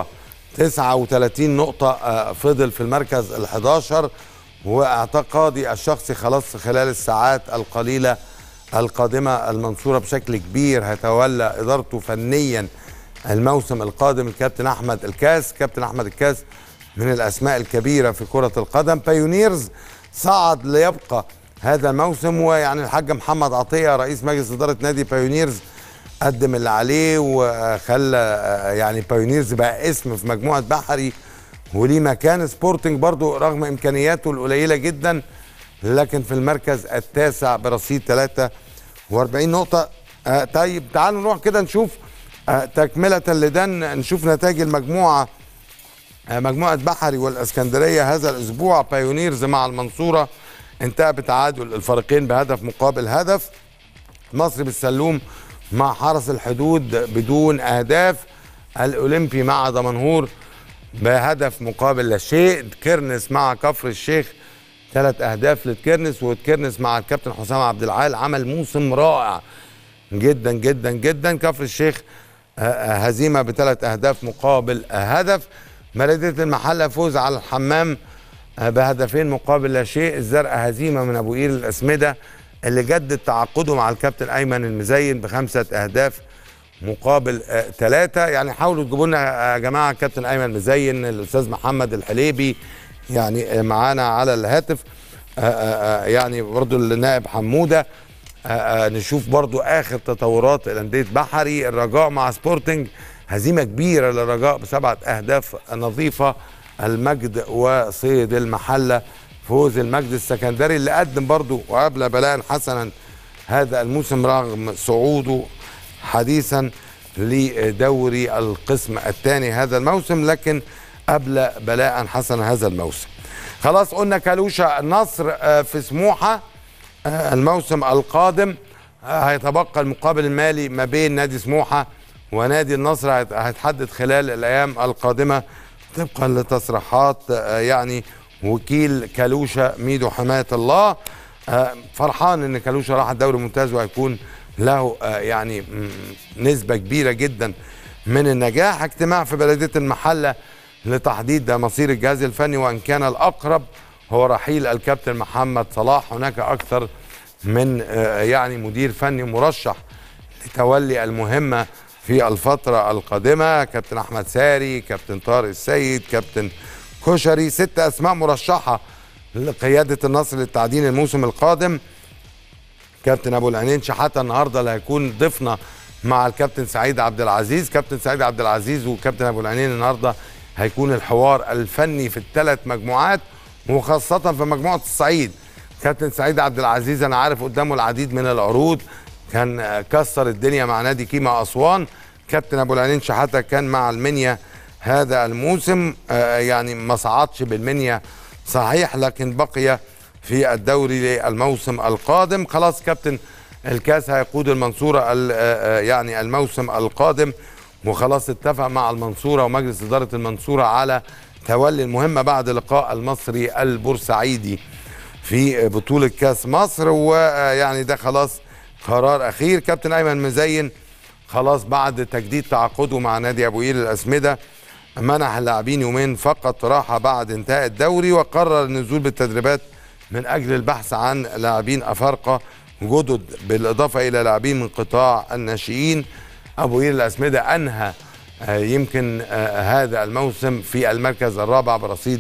39 نقطه آه، فضل في المركز ال11 واعتقادي الشخصي خلاص خلال الساعات القليله القادمه المنصوره بشكل كبير هيتولى ادارته فنيا الموسم القادم الكابتن احمد الكاس كابتن احمد الكاس من الاسماء الكبيره في كره القدم بايونيرز صعد ليبقى هذا الموسم ويعني الحاج محمد عطيه رئيس مجلس اداره نادي بايونيرز قدم اللي عليه وخلى آه، يعني بايونيرز بقى اسم في مجموعه بحري وليه مكان سبورتنج برضو رغم امكانياته القليله جدا لكن في المركز التاسع برصيد 43 نقطه آه طيب تعالوا نروح كده نشوف آه تكمله لده نشوف نتائج المجموعه آه مجموعه بحري والاسكندريه هذا الاسبوع بايونيرز مع المنصوره انتهى بتعادل الفريقين بهدف مقابل هدف مصر بالسلوم مع حرس الحدود بدون اهداف الاولمبي مع دمنهور بهدف مقابل لا شيء كيرنس مع كفر الشيخ ثلاث اهداف لتكيرنس وتكيرنس مع الكابتن حسام عبد العال عمل موسم رائع جدا جدا جدا كفر الشيخ آه، آه، هزيمه بثلاث اهداف مقابل آه، هدف بلديه المحله فوز على الحمام آه، بهدفين مقابل لا شيء الزرقاء هزيمه من ابو قير الاسمده اللي جدد تعاقده مع الكابتن ايمن المزين بخمسه اهداف مقابل ثلاثة يعني حاولوا تجيبوا لنا يا جماعة كابتن أيمن مزين الأستاذ محمد الحليبي يعني آه، معانا على الهاتف آه، آه، آه، يعني برضو النائب حمودة آه، آه، نشوف برضو آخر تطورات الأندية بحري الرجاء مع سبورتنج هزيمة كبيرة للرجاء بسبعة أهداف نظيفة المجد وصيد المحلة فوز المجد السكندري اللي قدم برضو وقبل بلاء حسنا هذا الموسم رغم صعوده حديثا لدوري القسم الثاني هذا الموسم لكن قبل بلاء حسنا هذا الموسم خلاص قلنا كالوشا النصر آه، في سموحه آه، الموسم القادم آه، هيتبقى المقابل المالي ما بين نادي سموحه ونادي النصر هيت- هيتحدد خلال الايام القادمه طبقا لتصريحات آه، يعني وكيل كالوشا ميدو حمايه الله آه، فرحان ان كالوشا راح الدوري الممتاز وهيكون له آه، يعني مم، نسبه كبيره جدا من النجاح اجتماع في بلديه المحله لتحديد مصير الجهاز الفني وان كان الاقرب هو رحيل الكابتن محمد صلاح هناك اكثر من آه، يعني مدير فني مرشح لتولي المهمه في الفتره القادمه كابتن احمد ساري كابتن طارق السيد كابتن كشري ست اسماء مرشحه لقياده النصر للتعدين الموسم القادم كابتن ابو العينين شحاته النهارده اللي هيكون ضيفنا مع الكابتن سعيد عبد العزيز كابتن سعيد عبد العزيز وكابتن ابو العينين النهارده هيكون الحوار الفني في الثلاث مجموعات وخاصه في مجموعه الصعيد كابتن سعيد عبد العزيز انا عارف قدامه العديد من العروض كان آه، كسر الدنيا مع نادي كيما اسوان كابتن ابو العينين شحاته كان مع المنيا هذا الموسم آه، يعني ما صعدش بالمنيا صحيح لكن بقي في الدوري الموسم القادم خلاص كابتن الكاس هيقود المنصوره ال- آه، آه، يعني الموسم القادم وخلاص اتفق مع المنصوره ومجلس اداره المنصوره على تولي المهمه بعد لقاء المصري البورسعيدي في بطوله كاس مصر ويعني ده خلاص قرار اخير كابتن ايمن مزين خلاص بعد تجديد تعاقده مع نادي ابو قير الاسمده منح اللاعبين يومين فقط راحه بعد انتهاء الدوري وقرر النزول بالتدريبات من اجل البحث عن لاعبين افارقه جدد بالاضافه الى لاعبين من قطاع الناشئين ابو قير الاسمده انهى آه، يمكن آه، هذا الموسم في المركز الرابع برصيد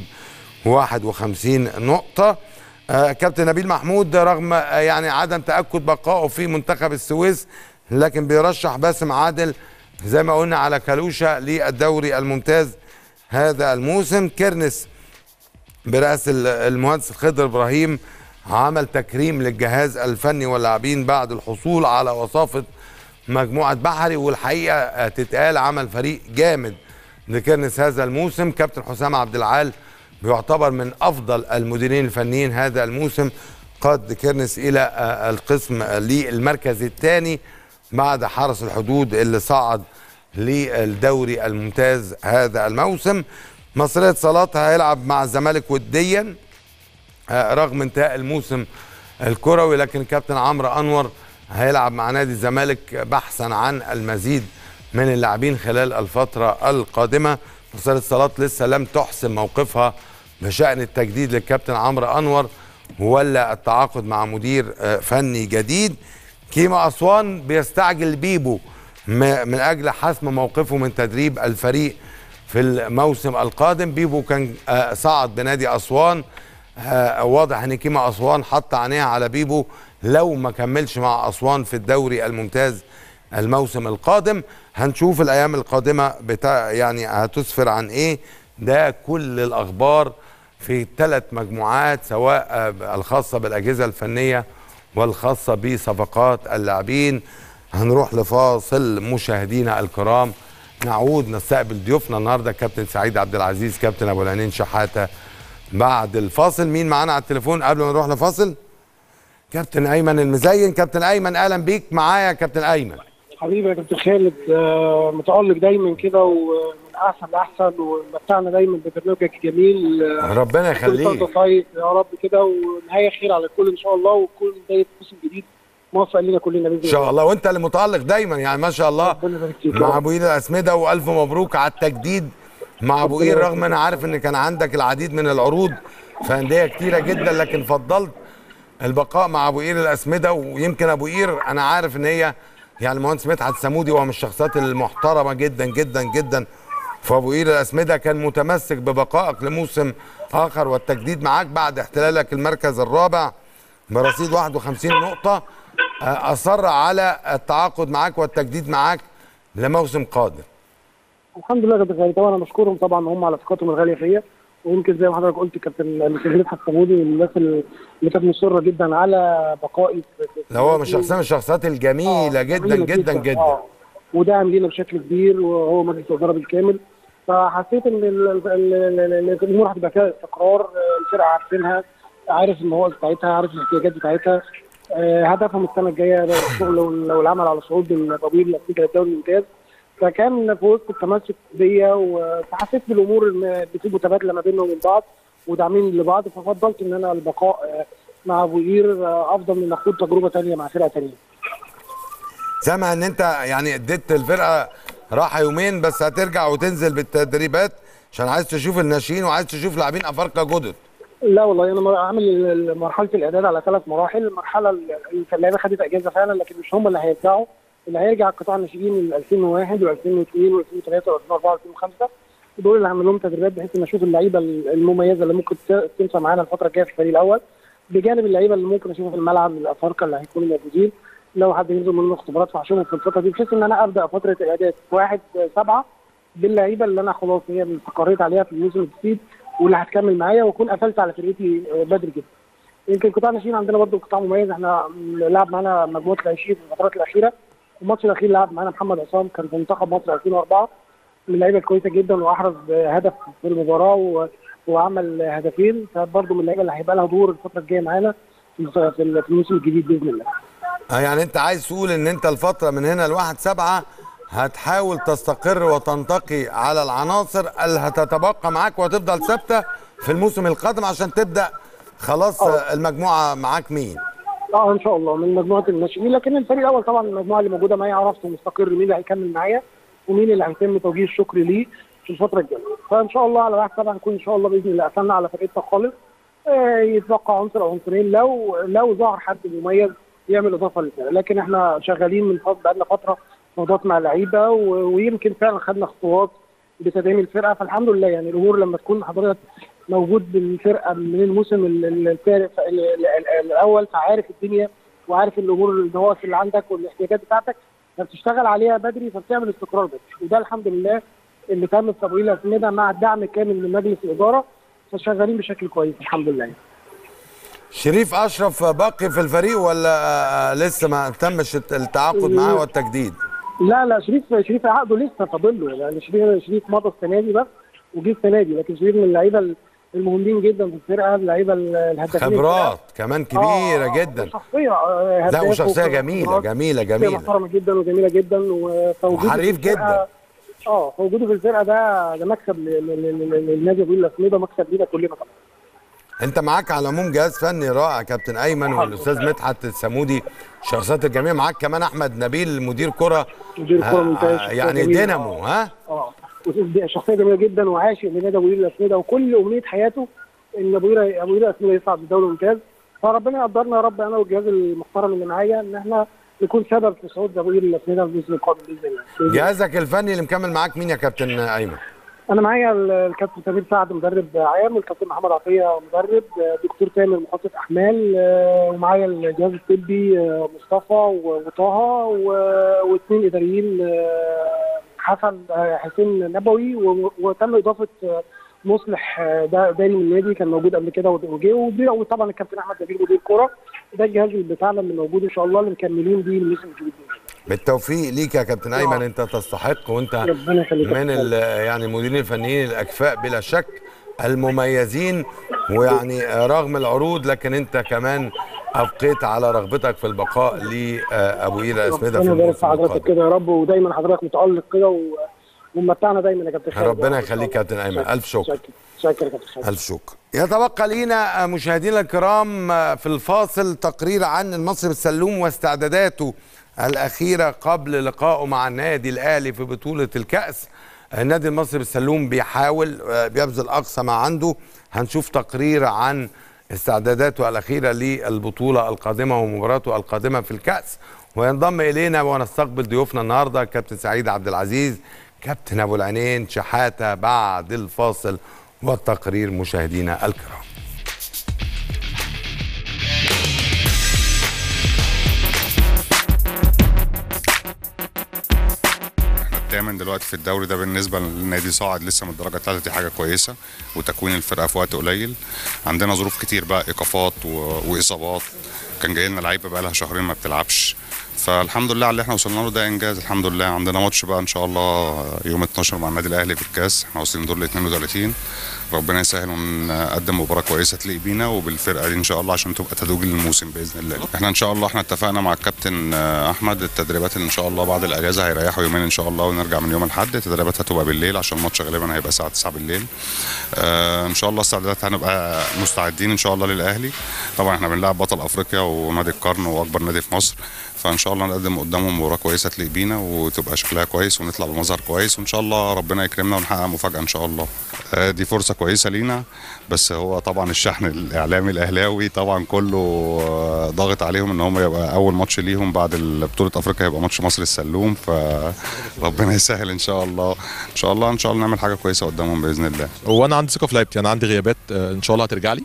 51 نقطه آه، كابتن نبيل محمود رغم آه، يعني عدم تاكد بقائه في منتخب السويس لكن بيرشح باسم عادل زي ما قلنا على كالوشا للدوري الممتاز هذا الموسم كيرنس برئاسة ال- المهندس خضر إبراهيم عمل تكريم للجهاز الفني واللاعبين بعد الحصول على وصافة مجموعة بحري والحقيقة آه، تتقال عمل فريق جامد لكيرنس هذا الموسم كابتن حسام عبد العال بيعتبر من أفضل المديرين الفنيين هذا الموسم قاد كيرنس إلى آه، القسم آه، للمركز الثاني بعد حرس الحدود اللي صعد للدوري الممتاز هذا الموسم مصرية صلاة هيلعب مع الزمالك وديا آه، رغم انتهاء الموسم الكروي لكن كابتن عمرو انور هيلعب مع نادي الزمالك بحثا عن المزيد من اللاعبين خلال الفتره القادمه مصرية صلاة لسه لم تحسم موقفها بشان التجديد للكابتن عمرو انور ولا التعاقد مع مدير آه، فني جديد كيما اسوان بيستعجل بيبو م- من اجل حسم موقفه من تدريب الفريق في الموسم القادم بيبو كان آه، صعد بنادي اسوان آه، واضح ان كيما اسوان حط عينيها على بيبو لو ما كملش مع اسوان في الدوري الممتاز الموسم القادم هنشوف الايام القادمه بتاع يعني هتسفر عن ايه ده كل الاخبار في ثلاث مجموعات سواء آه، الخاصه بالاجهزه الفنيه والخاصه بصفقات اللاعبين هنروح لفاصل مشاهدينا الكرام نعود نستقبل ضيوفنا النهارده كابتن سعيد عبد العزيز كابتن ابو العينين شحاته بعد الفاصل مين معانا على التليفون قبل ما نروح لفاصل كابتن ايمن المزين كابتن ايمن اهلا بيك معايا يا كابتن ايمن حبيبي يا كابتن خالد آه، متألق دايما كده ومن احسن لاحسن ومتعنا دايما ببرنامجك الجميل آه، ربنا كل سنه يخليك وأنت طيب يا رب كده ونهايه خير على الكل ان شاء الله وكل بدايه موسم جديد موفق لينا كلنا باذن ان شاء الله وانت اللي متالق دايما يعني ما شاء الله ربنا يبارك فيك يا مع رب. ابو قير الاسمده والف مبروك على التجديد مع ابو قير رغم انا عارف ان كان عندك العديد من العروض في انديه كتيره جدا لكن فضلت البقاء مع ابو قير الاسمده ويمكن ابو قير انا عارف ان هي يعني المهندس مدحت سمودي وهو من الشخصيات المحترمه جدا جدا جدا فابو قير الاسمده كان متمسك ببقائك لموسم اخر والتجديد معاك بعد احتلالك المركز الرابع برصيد 51 نقطه آه، اصر على التعاقد معاك والتجديد معاك لموسم قادم الحمد لله يا كابتن خالد طبعا انا بشكرهم طبعا هم على ثقتهم الغاليه فيا ويمكن زي ما حضرتك قلت كابتن الاستاذ مدحت سمودي من الناس اللي كانت مصره جدا على بقائي في- في- ده هو من الشخصيات من الشخصيات الجميله آه، جدا جميلة جدا جدا آه. ودعم لينا بشكل كبير وهو مجلس الاداره بالكامل فحسيت ان ال- ال- ال- ال- الامور هتبقى فيها استقرار آه، الفرقه عارفينها عارف المواقف بتاعتها عارف الاحتياجات بتاعتها آه، هدفهم السنه الجايه ده الشغل وال- والعمل على صعود الطويل الافريقي للدوري الممتاز فكان في وسط التمسك بيا وحسيت بالامور ان بتبقى متبادله ما بيننا وبين بعض وداعمين لبعض ففضلت ان انا البقاء آه، مع ابو قير آه، افضل من اخوض تجربه ثانيه مع فرقه ثانيه سامع ان انت يعني اديت الفرقه راحه يومين بس هترجع وتنزل بالتدريبات عشان عايز تشوف الناشئين وعايز تشوف لاعبين افارقه جدد لا والله انا مر- عامل ال- ال- مرحله الاعداد على ثلاث مراحل المرحله ال- اللعيبه خدت اجازه فعلا لكن مش هم اللي هيرجعوا اللي هيرجع قطاع الناشئين من 2001 و2002 و2003 و2004 و2005 دول اللي هعمل لهم تدريبات بحيث ان اشوف اللعيبه ال- المميزه اللي ممكن ت- تنفع معانا الفتره الجايه في الفريق الاول بجانب اللعيبه اللي ممكن اشوفها في الملعب من الافارقه اللي هيكونوا موجودين لو حد ينزل منهم اختبارات فهشوفهم في الفتره دي بحيث ان انا ابدا فتره الاعداد 1 7 باللعيبه اللي انا خلاص هي اللي استقريت عليها في الموسم الجديد واللي هتكمل معايا واكون قفلت على فرقتي آه، بدري جدا. يمكن قطاع الناشئين عندنا برضو قطاع مميز احنا م- لعب معانا مجموعه العشرين في الفترات الاخيره الماتش الاخير لعب معانا محمد عصام كان في منتخب مصر 2004 من اللعيبه الكويسه جدا واحرز هدف في المباراه و... وعمل هدفين فبرضه من اللعيبه اللي هيبقى لها دور الفتره الجايه معانا في في الموسم الجديد باذن الله. آه يعني انت عايز تقول ان انت الفتره من هنا لواحد سبعة هتحاول تستقر وتنتقي على العناصر اللي هتتبقى معاك وهتفضل ثابته في الموسم القادم عشان تبدا خلاص آه، المجموعه معاك مين اه ان شاء الله من مجموعه الناشئين لكن الفريق الاول طبعا المجموعه اللي موجوده معايا عرفت مستقر مين اللي هيكمل معايا ومين اللي هيتم توجيه الشكر ليه في الفتره الجايه فان شاء الله على واحد طبعا نكون ان شاء الله باذن الله قفلنا على فرقتنا خالص آه يتبقى عنصر او عنصرين لو لو ظهر حد مميز يعمل اضافه للفرقه لكن احنا شغالين من فتره بقالنا فتره موضوعات مع لعيبه و- ويمكن فعلا خدنا خطوات بتدعيم الفرقه فالحمد لله يعني الامور لما تكون حضرتك موجود بالفرقه من الموسم ال- ال- الثالث ال- ال- ال- الاول فعارف الدنيا وعارف الامور النواقص اللي عندك والاحتياجات بتاعتك فبتشتغل عليها بدري فبتعمل استقرار بدري وده الحمد لله اللي تم في تمويل الاسمده مع الدعم الكامل من مجلس الاداره فشغالين بشكل كويس الحمد لله شريف اشرف باقي في الفريق ولا آه، لسه ما تمش التعاقد معاه والتجديد لا لا شريف شريف عقده لسه فاضل له يعني شريف شريف مضى السنه دي بس وجه السنه دي لكن شريف من اللعيبه المهمين جدا في الفرقه اللعيبه الهدافين خبرات كمان كبيره آه، جدا شخصيه آه، لا هداف وشخصيه وخبرات. جميله جميله شخصية جميله محترمه جدا وجميله جدا وفوجوده وحريف في الفرقة- جدا. اه فوجوده في الفرقه ده ده مكسب ل- ل- ل- ل- للنادي ابو الاسمده مكسب لينا كلنا طبعا انت معاك على العموم جهاز فني رائع كابتن ايمن والاستاذ مدحت السمودي شخصيات الجميع معاك كمان احمد نبيل مدير كره مدير كرة آه، ممتاز، آه، شخصية يعني جميلة. دينامو ها اه وده شخصيه جميله جدا وعاشق لنادي ابو الاسمده وكل امنيه حياته ان ابو قير ابو قير الاسمده يصعد للدوري الممتاز فربنا يقدرنا يا رب انا والجهاز المحترم اللي معايا ان احنا نكون سبب في صعود ابو قير الاسمده في الموسم القادم باذن الله بإذن الله. جهازك الفني اللي مكمل معاك مين يا كابتن ايمن انا معايا ال- الكابتن سمير سعد مدرب عام والكابتن محمد عطيه مدرب آه، دكتور تامر محطه احمال آه، ومعايا الجهاز الطبي آه، مصطفى و- وطه و- واثنين اداريين آه، حسن آه، حسين نبوي و- وتم اضافه آه، مصلح آه، دا- داني من النادي كان موجود قبل كده وجه ودي- وطبعا الكابتن احمد نبيل مدير كوره ده الجهاز اللي بتاعنا اللي موجود ان شاء الله اللي مكملين بيه الموسم الجديد بالتوفيق ليك يا كابتن ايمن انت تستحق وانت ربنا يخليك من ال- يعني المديرين الفنيين الاكفاء بلا شك المميزين ويعني رغم العروض لكن انت كمان ابقيت على رغبتك في البقاء لابو قير اسمده في ربنا يبارك في الموسم حضرتك القادم كده يا رب ودايما حضرتك متالق كده و- وممتعنا دايما يا كابتن خالد ربنا يخليك يا كابتن ايمن الف شكر شكرا شكرا يا كابتن خالد ألف شكر يتبقى لينا مشاهدينا الكرام في الفاصل تقرير عن المصري بالسلوم واستعداداته الأخيرة قبل لقائه مع النادي الأهلي في بطولة الكأس النادي المصري بالسلوم بيحاول آه، بيبذل أقصى ما عنده هنشوف تقرير عن استعداداته الأخيرة للبطولة القادمة ومباراته القادمة في الكأس وينضم إلينا ونستقبل ضيوفنا النهاردة كابتن سعيد عبد العزيز كابتن أبو العينين شحاتة بعد الفاصل والتقرير مشاهدينا الكرام الثامن دلوقتي في الدوري ده بالنسبه للنادي صاعد لسه من الدرجه الثالثه دي حاجه كويسه وتكوين الفرقه في وقت قليل عندنا ظروف كتير بقى ايقافات و... واصابات كان جاي لنا لعيبه بقى لها شهرين ما بتلعبش فالحمد لله على اللي احنا وصلنا له ده انجاز الحمد لله عندنا ماتش بقى ان شاء الله يوم 12 مع النادي الاهلي في الكاس احنا واصلين دور ل 32 ربنا يسهل ونقدم مباراه كويسه تليق بينا وبالفرقه دي ان شاء الله عشان تبقى تتويج للموسم باذن الله احنا ان شاء الله احنا اتفقنا مع الكابتن آه، احمد التدريبات اللي ان شاء الله بعد الاجازه هيريحوا يومين ان شاء الله ونرجع من يوم الاحد التدريبات هتبقى بالليل عشان الماتش غالبا هيبقى الساعه 9 بالليل آه ان شاء الله استعدادات هنبقى مستعدين ان شاء الله للاهلي طبعا احنا بنلعب بطل افريقيا ونادي القرن واكبر نادي في مصر فان شاء الله نقدم قدامهم مباراه كويسه تليق بينا وتبقى شكلها كويس ونطلع بمظهر كويس وان شاء الله ربنا يكرمنا ونحقق مفاجاه ان شاء الله آه، دي فرصه كويسه لينا بس هو طبعا الشحن الاعلامي الاهلاوي طبعا كله آه، ضاغط عليهم ان هم يبقى اول ماتش ليهم بعد بطوله افريقيا يبقى ماتش مصر السلوم فربنا يسهل ان شاء الله ان شاء الله ان شاء الله نعمل حاجه كويسه قدامهم باذن الله وانا عندي ثقه في لعيبتي انا عندي غيابات آه، ان شاء الله هترجع لي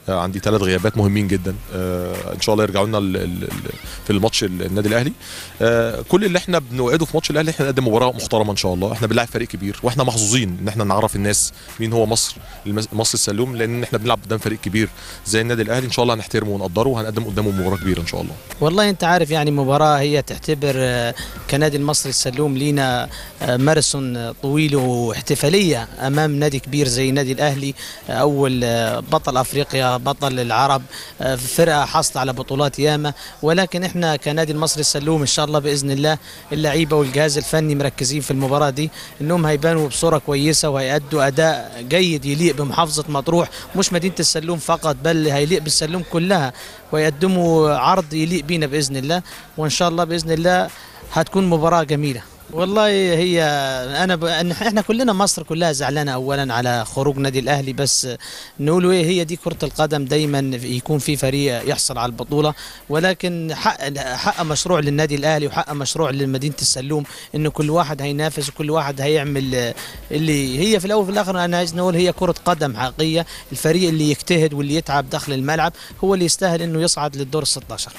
آه، عندي ثلاث غيابات مهمين جدا آه، ان شاء الله يرجعوا لنا ال- ال- ال- في الماتش ال- النادي الاهلي آه، كل اللي احنا بنوعده في ماتش الاهلي احنا نقدم مباراه محترمه ان شاء الله احنا بنلعب فريق كبير واحنا محظوظين ان احنا نعرف الناس مين هو مصر المس- مصر السلوم لان احنا بنلعب قدام فريق كبير زي النادي الاهلي ان شاء الله هنحترمه ونقدره وهنقدم قدامه مباراه كبيره ان شاء الله والله انت عارف يعني مباراة هي تعتبر آه، كنادي المصري السلوم لينا آه، ماراثون آه، طويل واحتفالية امام نادي كبير زي نادي الاهلي آه، اول آه، بطل افريقيا بطل العرب آه، فرقة حصل على بطولات ياما ولكن احنا كنادي المصري السلوم ان شاء الله باذن الله اللعيبة والجهاز الفني مركزين في المباراة دي انهم هيبانوا بصورة كويسة وهيأدوا اداء جيد يليق بمحافظة مطروح مش مدينة السلوم فقط بل هيليق بالسلوم كلها ويقدموا عرض يليق بينا باذن الله وان شاء الله باذن الله هتكون مباراه جميله والله هي انا ب... إن احنا كلنا مصر كلها زعلانه اولا على خروج نادي الاهلي بس نقولوا ايه هي دي كره القدم دايما يكون في فريق يحصل على البطوله ولكن حق حق مشروع للنادي الاهلي وحق مشروع لمدينه السلوم انه كل واحد هينافس وكل واحد هيعمل اللي هي في الاول وفي الاخر انا عايز نقول هي كره قدم حقيقيه الفريق اللي يجتهد واللي يتعب داخل الملعب هو اللي يستاهل انه يصعد للدور ال 16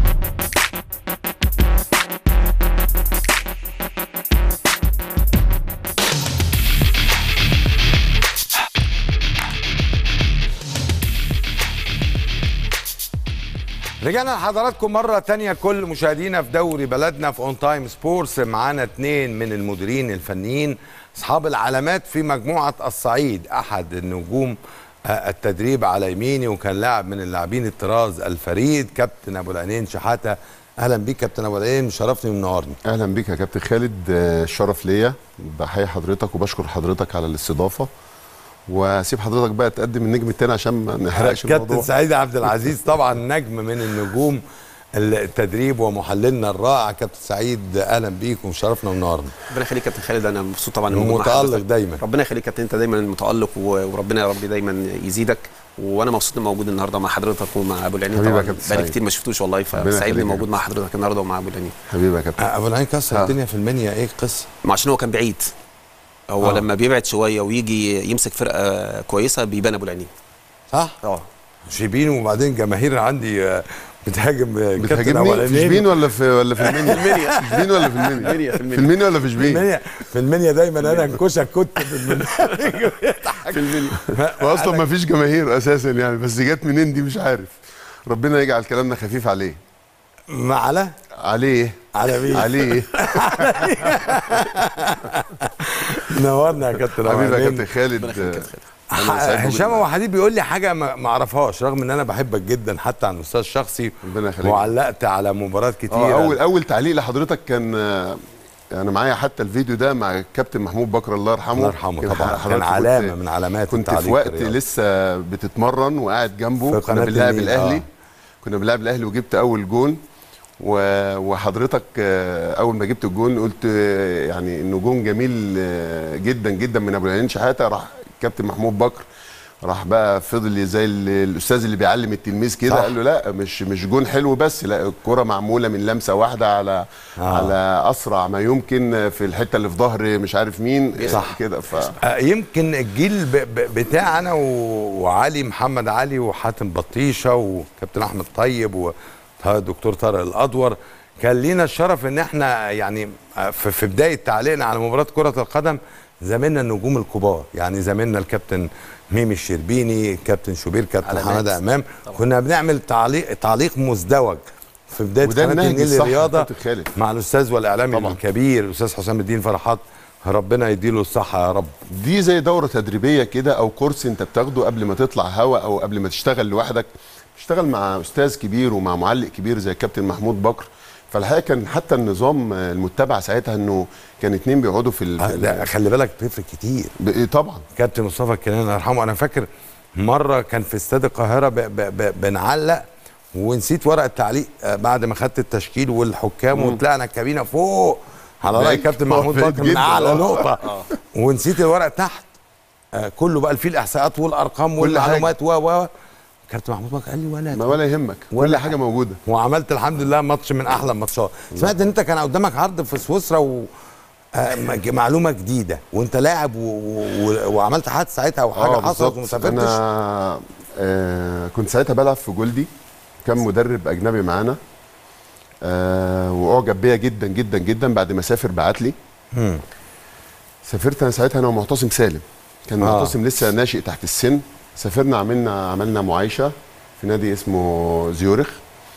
رجعنا لحضراتكم مرة تانية كل مشاهدينا في دوري بلدنا في اون تايم سبورتس معانا اتنين من المديرين الفنيين اصحاب العلامات في مجموعة الصعيد احد النجوم آه، التدريب على يميني وكان لاعب من اللاعبين الطراز الفريد كابتن ابو العينين شحاتة اهلا بيك كابتن ابو العينين مشرفني ومنورني اهلا بيك يا كابتن خالد آه، شرف ليا بحيي حضرتك وبشكر حضرتك على الاستضافه واسيب حضرتك بقى تقدم النجم التاني عشان ما نحرقش كابتن الموضوع سعيد عبد العزيز طبعا نجم من النجوم التدريب ومحللنا الرائع كابتن سعيد اهلا بيك ومشرفنا ومنورنا ربنا يخليك يا كابتن خالد انا مبسوط طبعا إني موجود مع ومتألق حضرتك. دايما. ربنا يخليك يا كابتن انت دايما متالق و- وربنا يا رب دايما يزيدك وانا مبسوط اني موجود النهارده مع حضرتك ومع ابو العينين حبيبي يا طبعا كابتن بقالي سعيد. كتير ما شفتوش والله ربنا فسعيد اني يخليك يا موجود مع حضرتك النهارده ومع ابو العينين حبيبي يا كابتن ابو العين كسر آه. الدنيا في المنيا ايه القصه ما عشان هو كان بعيد هو آه. لما بيبعد شويه ويجي يمسك فرقه كويسه بيبان ابو العينين صح اه شيبين وبعدين جماهير عندي آه، بتهاجم آه، كابتن ابو بتهاجمني في شبين العينين ولا في ولا في المنيا؟ في شبين ولا في المنيا؟ المنيا، في في المنيا. المنيا ولا في في شبين؟ المنيا في المنيا دايما انا انكشك كنت في المنيا في المنيا واصلا ما فيش جماهير اساسا يعني بس جت منين دي مش عارف ربنا يجعل كلامنا خفيف عليه معلى عليه على مين عليه نورنا يا كابتن أبو حبيبي يا العينين. كابتن خالد ربنا يخليك يا كابتن خالد. أنا سعيد هشام بوجودي ابو حديد بيقول لي حاجه ما ما اعرفهاش رغم ان انا بحبك جدا حتى على المستوى الشخصي ربنا يخليك. وعلقت على مباريات كتير اه اول اول تعليق لحضرتك كان آه، انا معايا حتى الفيديو ده مع الكابتن محمود بكر الله يرحمه الله يرحمه كان طبعا حضرتك كان كنت- علامه من علامات كنت التعليق في وقت الرياضي. لسه بتتمرن وقاعد جنبه في كنا قناة بنلعب النيل، الاهلي آه. كنا بنلعب الاهلي وجبت اول جون و- وحضرتك آه، اول ما جبت الجون قلت آه، يعني انه جون جميل آه، جدا جدا من ابو العينين شحاته راح كابتن محمود بكر راح بقى فضل زي ال- الاستاذ اللي بيعلم التلميذ كده صح. قال له لا مش مش جون حلو بس لا الكره معموله من لمسه واحده على آه. آه. على اسرع ما يمكن في الحته اللي في ظهر مش عارف مين صح. كده ف آه، يمكن الجيل ب- ب- بتاعنا و- وعلي محمد علي وحاتم بطيشه وكابتن احمد طيب ودكتور طارق الادور كان لينا الشرف ان احنا يعني آه، في في بدايه تعليقنا على مباراه كره القدم زميلنا النجوم الكبار يعني زميلنا الكابتن ميمي الشربيني كابتن شوبير كابتن علامات. حماده امام كنا بنعمل تعليق تعليق مزدوج في بدايه وده قناه النهج النيل الصح يا للرياضه كابتن خالد. مع الاستاذ والاعلامي طبعا. الكبير الاستاذ حسام الدين فرحات ربنا يديله الصحه يا رب دي زي دورة تدريبية كده أو كورس أنت بتاخده قبل ما تطلع هوا أو قبل ما تشتغل لوحدك تشتغل مع أستاذ كبير ومع معلق كبير زي الكابتن محمود بكر فالحقيقة كان حتى النظام آه، المتبع ساعتها إنه كان اتنين بيقعدوا في ال... آه، في ال- لا خلي بالك بتفرق كتير ب- طبعا كابتن مصطفى الكناني الله يرحمه انا فاكر مره كان في استاد القاهره ب ب ب بنعلق ونسيت ورق التعليق آه، بعد ما خدت التشكيل والحكام وطلعنا الكابينه فوق على راي بعيد. كابتن آه، محمود بعيد بكر من جدا. اعلى آه. نقطه ونسيت الورق تحت آه، كله بقى فيه الاحصاءات والارقام والمعلومات و و كابتن محمود بكر قال لي ولا ما ولا يهمك ولا كل حاجة موجودة وعملت الحمد لله ماتش من احلى الماتشات سمعت ان انت كان قدامك عرض في سويسرا و آه، م- معلومه جديده وانت لاعب و... و... وعملت حادث ساعتها او حاجه آه، حصلت بالظبط. وما سافرتش أنا آه كنت ساعتها بلعب في جولدي كان مدرب اجنبي معانا آه واعجب بيا جدا جدا جدا بعد ما سافر بعت لي مم. سافرت انا ساعتها انا ومعتصم سالم كان آه. آه. معتصم لسه ناشئ تحت السن سافرنا عملنا عملنا معايشه في نادي اسمه زيورخ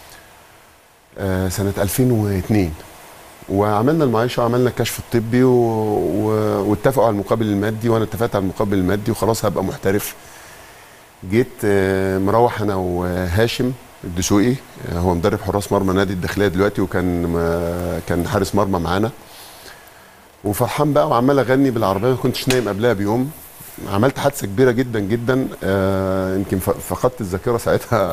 آه سنه 2002 وعملنا المعايشه وعملنا الكشف الطبي و... و... واتفقوا على المقابل المادي وانا اتفقت على المقابل المادي وخلاص هبقى محترف جيت آه، مروح انا وهاشم الدسوقي آه، هو مدرب حراس مرمى نادي الداخليه دلوقتي وكان آه، كان حارس مرمى معانا وفرحان بقى وعمال اغني بالعربيه ما كنتش نايم قبلها بيوم عملت حادثه كبيره جدا جدا آه، يمكن ف- فقدت الذاكره ساعتها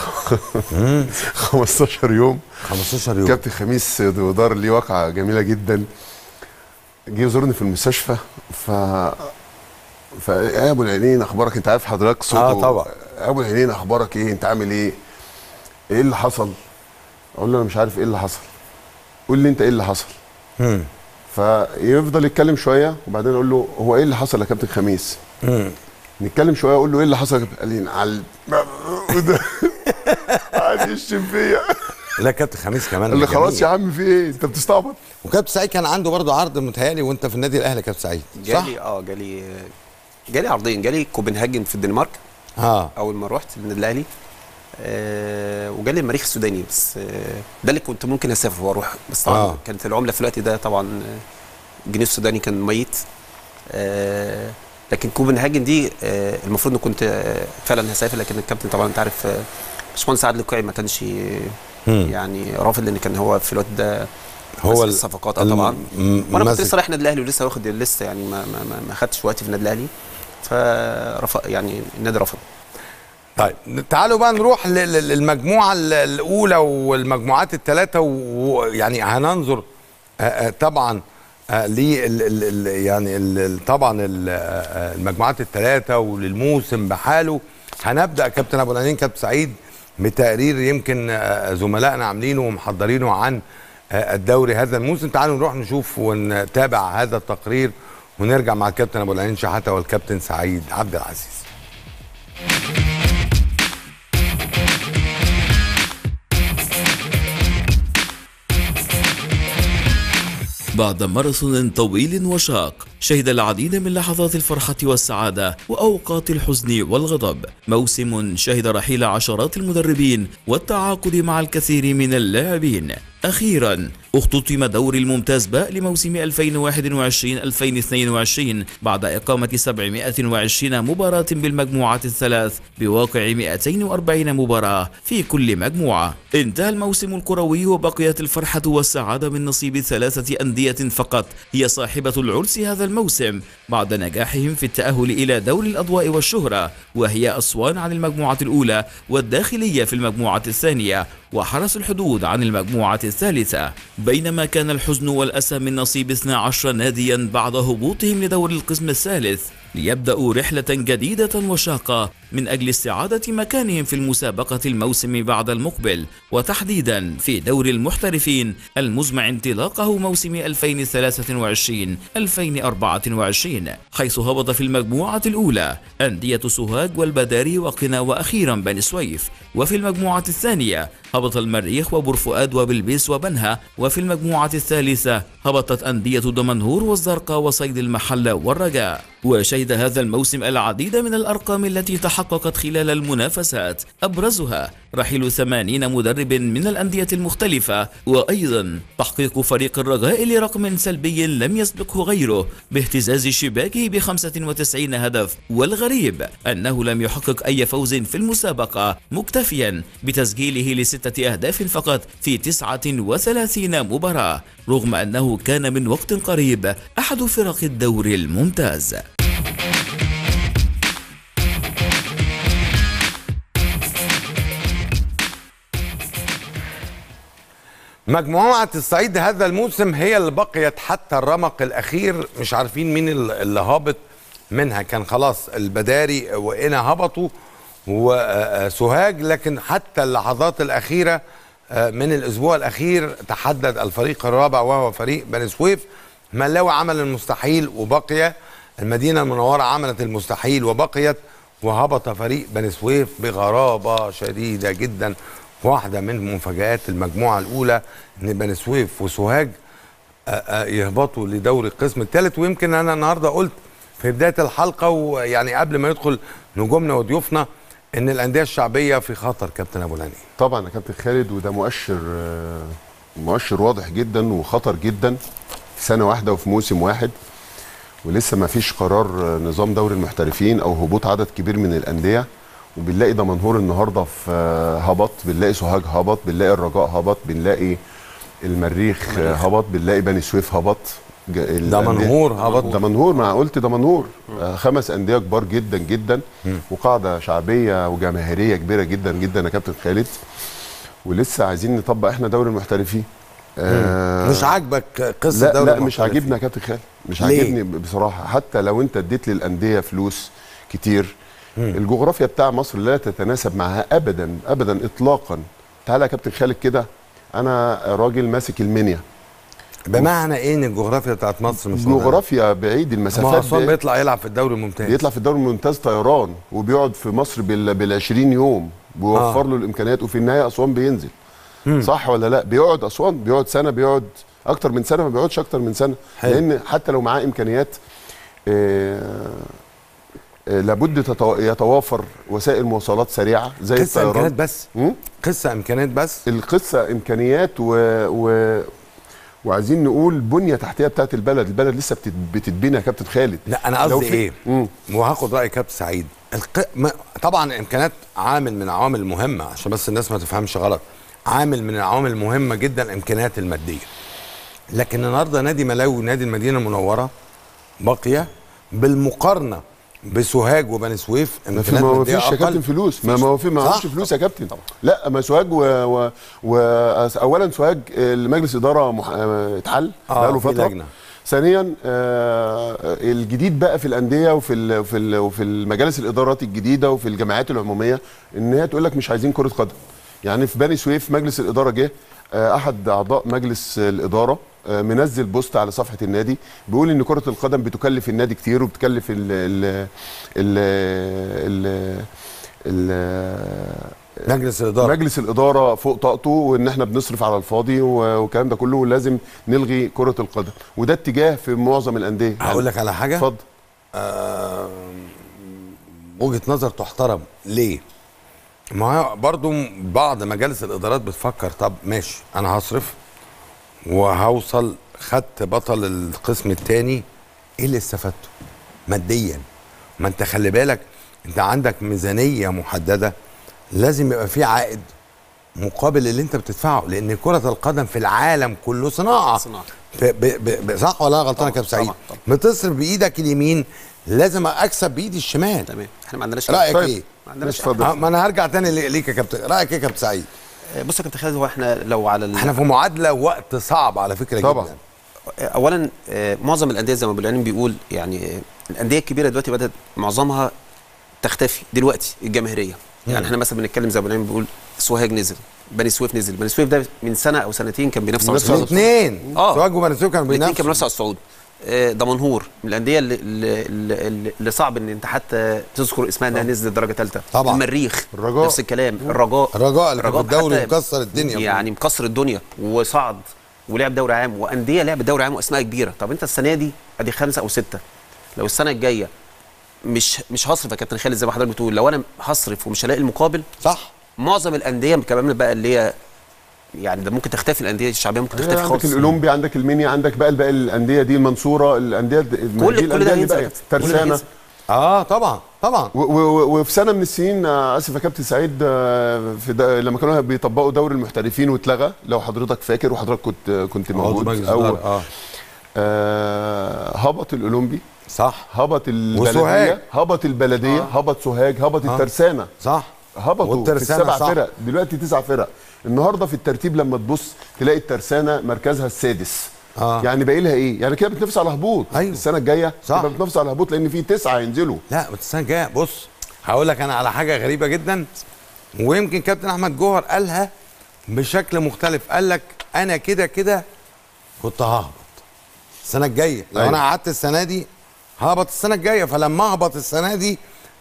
15 يوم 15 يوم كابتن خميس دار ليه واقعه جميله جدا جه يزورني في المستشفى ف ف يا ابو العينين اخبارك انت عارف حضرتك صوته آه، طبعا. يا ابو العينين اخبارك ايه انت عامل ايه ايه اللي حصل اقول له انا مش عارف ايه اللي حصل قول لي انت ايه اللي حصل مم. فيفضل يتكلم شويه وبعدين اقول له هو ايه اللي حصل يا كابتن خميس مم. نتكلم شويه اقول له ايه اللي حصل يا كابتن؟ قال لي على وده قعد يشتم فيا لا كابتن خميس كمان قال لي جميل. خلاص يا عم في ايه انت بتستعبط وكابتن سعيد كان عنده برضه عرض متهيألي وانت في النادي الاهلي كابتن سعيد صح؟ جالي اه جالي جالي عرضين جالي كوبنهاجن في الدنمارك اه اول ما رحت النادي الاهلي آه وجالي المريخ السوداني بس آه ده اللي كنت ممكن اسافر واروح بس طبعا آه. آه. كانت العمله في الوقت ده طبعا آه، الجنيه السوداني كان ميت آه لكن كوبنهاجن دي آه المفروض ان كنت آه فعلا هسافر لكن الكابتن طبعا انت عارف آه، باشمهندس عادل القيعي ما كانش مم. يعني رافض لان كان هو في الوقت ده هو هو ال- الصفقات اه الم- طبعا م- وانا كنت ماسك- لسه رايح النادي الاهلي ولسه واخد لسه يعني ما ما ما, ما خدتش وقتي في النادي الاهلي فرفض يعني النادي رفض طيب تعالوا بقى نروح لل- لل- للمجموعه ال- الاولى والمجموعات الثلاثه ويعني هننظر آه، آه، طبعا آه، ليه ال- ال- ال- يعني ال- ال- طبعا ال- آه، المجموعات الثلاثه وللموسم بحاله هنبدا كابتن ابو العنين كابتن سعيد بتقرير يمكن آه، زملائنا عاملينه ومحضرينه عن آه، الدوري هذا الموسم تعالوا نروح نشوف ونتابع هذا التقرير ونرجع مع الكابتن ابو العنين شحاته والكابتن سعيد عبد العزيز بعد ماراثون طويل وشاق شهد العديد من لحظات الفرحة والسعادة وأوقات الحزن والغضب موسم شهد رحيل عشرات المدربين والتعاقد مع الكثير من اللاعبين أخيرا اختتم دوري الممتاز باء لموسم 2021-2022 بعد إقامة 720 مباراة بالمجموعات الثلاث بواقع 240 مباراة في كل مجموعة انتهى الموسم الكروي وبقيت الفرحة والسعادة من نصيب ثلاثة أندية فقط هي صاحبة العرس هذا الموسم بعد نجاحهم في التأهل إلى دوري الأضواء والشهرة وهي أسوان عن المجموعة الأولى والداخلية في المجموعة الثانية وحرس الحدود عن المجموعة الثالثة بينما كان الحزن والأسى من نصيب 12 ناديا بعد هبوطهم لدور القسم الثالث ليبدأوا رحلة جديدة وشاقة من أجل استعادة مكانهم في المسابقة الموسم بعد المقبل وتحديدا في دور المحترفين المزمع انطلاقه موسم 2023-2024 حيث هبط في المجموعة الأولى أندية سوهاج والبداري وقنا وأخيرا بني سويف وفي المجموعة الثانية هبط المريخ وبرفؤاد وبلبيس وبنها وفي المجموعة الثالثة هبطت أندية دمنهور والزرقاء وصيد المحلة والرجاء وشهد هذا الموسم العديد من الأرقام التي تحققت خلال المنافسات أبرزها رحيل ثمانين مدرب من الأندية المختلفة وأيضا تحقيق فريق الرجاء لرقم سلبي لم يسبقه غيره باهتزاز شباكه ب 95 هدف والغريب أنه لم يحقق أي فوز في المسابقة مكتفيا بتسجيله لستة أهداف فقط في 39 مباراة رغم أنه كان من وقت قريب أحد فرق الدوري الممتاز مجموعة الصعيد هذا الموسم هي اللي بقيت حتى الرمق الأخير مش عارفين مين اللي اللي هابط منها كان خلاص البداري وإنا هبطوا وسوهاج لكن حتى اللحظات الأخيرة آه، من الأسبوع الأخير تحدد الفريق الرابع وهو فريق بني سويف ملاوي عمل المستحيل وبقي المدينة المنورة عملت المستحيل وبقيت وهبط فريق بني سويف بغرابه شديده جدا واحده من مفاجات المجموعه الاولى ان بني سويف وسوهاج آه، آه، يهبطوا لدوري القسم الثالث ويمكن انا النهارده قلت في بدايه الحلقه ويعني قبل ما يدخل نجومنا وضيوفنا ان الانديه الشعبيه في خطر كابتن ابو الهني طبعا يا كابتن خالد وده مؤشر آه، مؤشر واضح جدا وخطر جدا في سنه واحده وفي موسم واحد ولسه ما فيش قرار آه، نظام دوري المحترفين او هبوط عدد كبير من الانديه وبنلاقي دمنهور النهارده في آه، هبط بنلاقي سوهاج هبط بنلاقي الرجاء هبط بنلاقي المريخ آه، هبط بنلاقي بني سويف هبط ج- الأندية- دمنهور هبط. دمنهور ما قلت دمنهور آه، خمس انديه كبار جدا جدا وقاعده شعبيه وجماهيريه كبيره جدا جدا يا كابتن خالد ولسه عايزين نطبق احنا دوري المحترفين آه مش عاجبك قصه لا دوري لا مش المحترفين؟ عاجبني يا كابتن خالد مش ليه؟ عاجبني بصراحه حتى لو انت اديت للانديه فلوس كتير الجغرافيا بتاع مصر لا تتناسب معها ابدا ابدا اطلاقا تعالى يا كابتن خالد كده انا راجل ماسك المنيا بمعنى ايه ان الجغرافيا بتاعت مصر مش واضحة؟ جغرافيا بعيد ما المسافات اسوان بعيد. بيطلع يلعب في الدوري الممتاز بيطلع في الدوري الممتاز طيران وبيقعد في مصر بال بال 20 يوم بيوفر آه. له الامكانيات وفي النهايه اسوان بينزل صح ولا لا بيقعد اسوان بيقعد سنه بيقعد اكتر من سنه ما بيقعدش اكتر من سنه حلو. لان حتى لو معاه امكانيات آه، آه، لابد تتو- يتوافر وسائل مواصلات سريعه زي قصه امكانيات الطيران بس مم؟ قصه امكانيات بس القصه امكانيات و, و وعايزين نقول بنيه تحتيه بتاعت البلد البلد لسه بتت- بتتبني يا كابتن خالد لا انا لو قصدي في- ايه مم. وهاخد راي كابتن سعيد الق... ما... طبعا الامكانيات عامل من العوامل المهمه عشان بس الناس ما تفهمش غلط عامل من العوامل المهمه جدا الامكانيات الماديه لكن النهارده نادي ملاوي ونادي المدينه المنوره بقي بالمقارنه بسوهاج وبني سويف ما في امكانيات ما ماديه فيش يا اقل كابتن فلوس ما ما هو في ما صح. معهوش فلوس يا كابتن لا ما سوهاج و, و, و اولا سوهاج المجلس اداره مح... آه، اتحل آه، بقاله في فتره لجنة. ثانيا آه الجديد بقى في الانديه وفي ال وفي ال وفي المجالس الادارات الجديده وفي الجمعيات العموميه ان هي تقول لك مش عايزين كره قدم يعني في بني سويف مجلس الاداره جه آه احد اعضاء مجلس الاداره آه، منزل بوست على صفحه النادي بيقول ان كره القدم بتكلف النادي كتير وبتكلف ال ال ال ال ال مجلس الاداره مجلس الاداره فوق طاقته وان احنا بنصرف على الفاضي و- والكلام ده كله ولازم نلغي كره القدم وده اتجاه في معظم الانديه هقول لك على حاجه اتفضل آه وجهه نظر تحترم ليه ما هو برضو بعض مجالس الادارات بتفكر طب ماشي انا هصرف وهوصل خدت بطل القسم الثاني ايه اللي استفدته ماديا ما انت خلي بالك انت عندك ميزانيه محدده لازم يبقى في عائد مقابل اللي انت بتدفعه لان كره القدم في العالم كله صناعه صناعة. ب ب ب ب صح ولا أنا غلطان يا كابتن سعيد طبعاً، طبعاً. بتصرف بايدك اليمين لازم اكسب بايدي الشمال تمام احنا ما عندناش رايك طيب. ايه ما عندناش اتفضل. آه، ما انا هرجع تاني لي- ليك يا كابتن رايك ايه يا كابتن سعيد آه، بص يا كابتن خالد هو احنا لو على ال... احنا في معادله وقت صعب على فكره طبعاً. جدا اولا آه، معظم الانديه زي ما بالعلم بيقول يعني آه، الانديه الكبيره دلوقتي بدات معظمها تختفي دلوقتي الجماهيريه يعني احنا مثلا بنتكلم زي ما بالعلم بيقول سوهاج نزل بني سويف نزل بني سويف ده من سنه او سنتين كان بينافس على بينافس على الصعود الاثنين آه. سواج وبني سويف كانوا الاثنين كانوا بينافسوا بينافسوا على الصعود آه، دمنهور من الانديه اللي, اللي, اللي, اللي صعب ان انت حتى تذكر اسمها انها نزلت درجه ثالثه طبعاً. المريخ الرجاء. نفس الكلام الرجاء الرجاء اللي كان في الدوري حتى مكسر الدنيا يعني مكسر الدنيا وصعد ولعب دوري عام وانديه لعبت دوري عام واسماء كبيره طب انت السنه دي ادي خمسه او سته لو السنه الجايه مش مش هصرف يا كابتن خالد زي ما حضرتك بتقول لو انا هصرف ومش هلاقي المقابل صح معظم الانديه كمان بقى اللي هي يعني ده ممكن تختفي الانديه الشعبيه ممكن تختفي عندك خالص الاولمبي عندك المنيا عندك بقى باقي الانديه دي المنصوره الانديه دي كل دي كل الأندية ده اللي هينزل يا باقية. كابتن. كل ده ترسانه هينزل. اه طبعا طبعا و- و- وفي سنه من السنين آه، اسف يا كابتن سعيد آه، في دا لما كانوا بيطبقوا دوري المحترفين واتلغى لو حضرتك فاكر وحضرتك كنت كنت عضو موجود مجلس او إدارة، اه آه هبط الاولمبي صح هبط وسوهاج. البلديه هبط البلديه آه. هبط سوهاج هبط آه. الترسانه صح هبطوا في والترسانة السبع صح. فرق دلوقتي تسع فرق النهارده في الترتيب لما تبص تلاقي الترسانه مركزها السادس آه. يعني باقي لها ايه يعني كده بتنافس على هبوط أيوة. السنه الجايه صح. تبقى بتنافس على هبوط لان في تسعه ينزلوا لا بس السنه الجايه بص هقول لك انا على حاجه غريبه جدا ويمكن كابتن احمد جوهر قالها بشكل مختلف قال لك انا كده كده كنت ههبط السنه الجايه لو أيوة. انا قعدت السنه دي ههبط السنه الجايه فلما اهبط السنه دي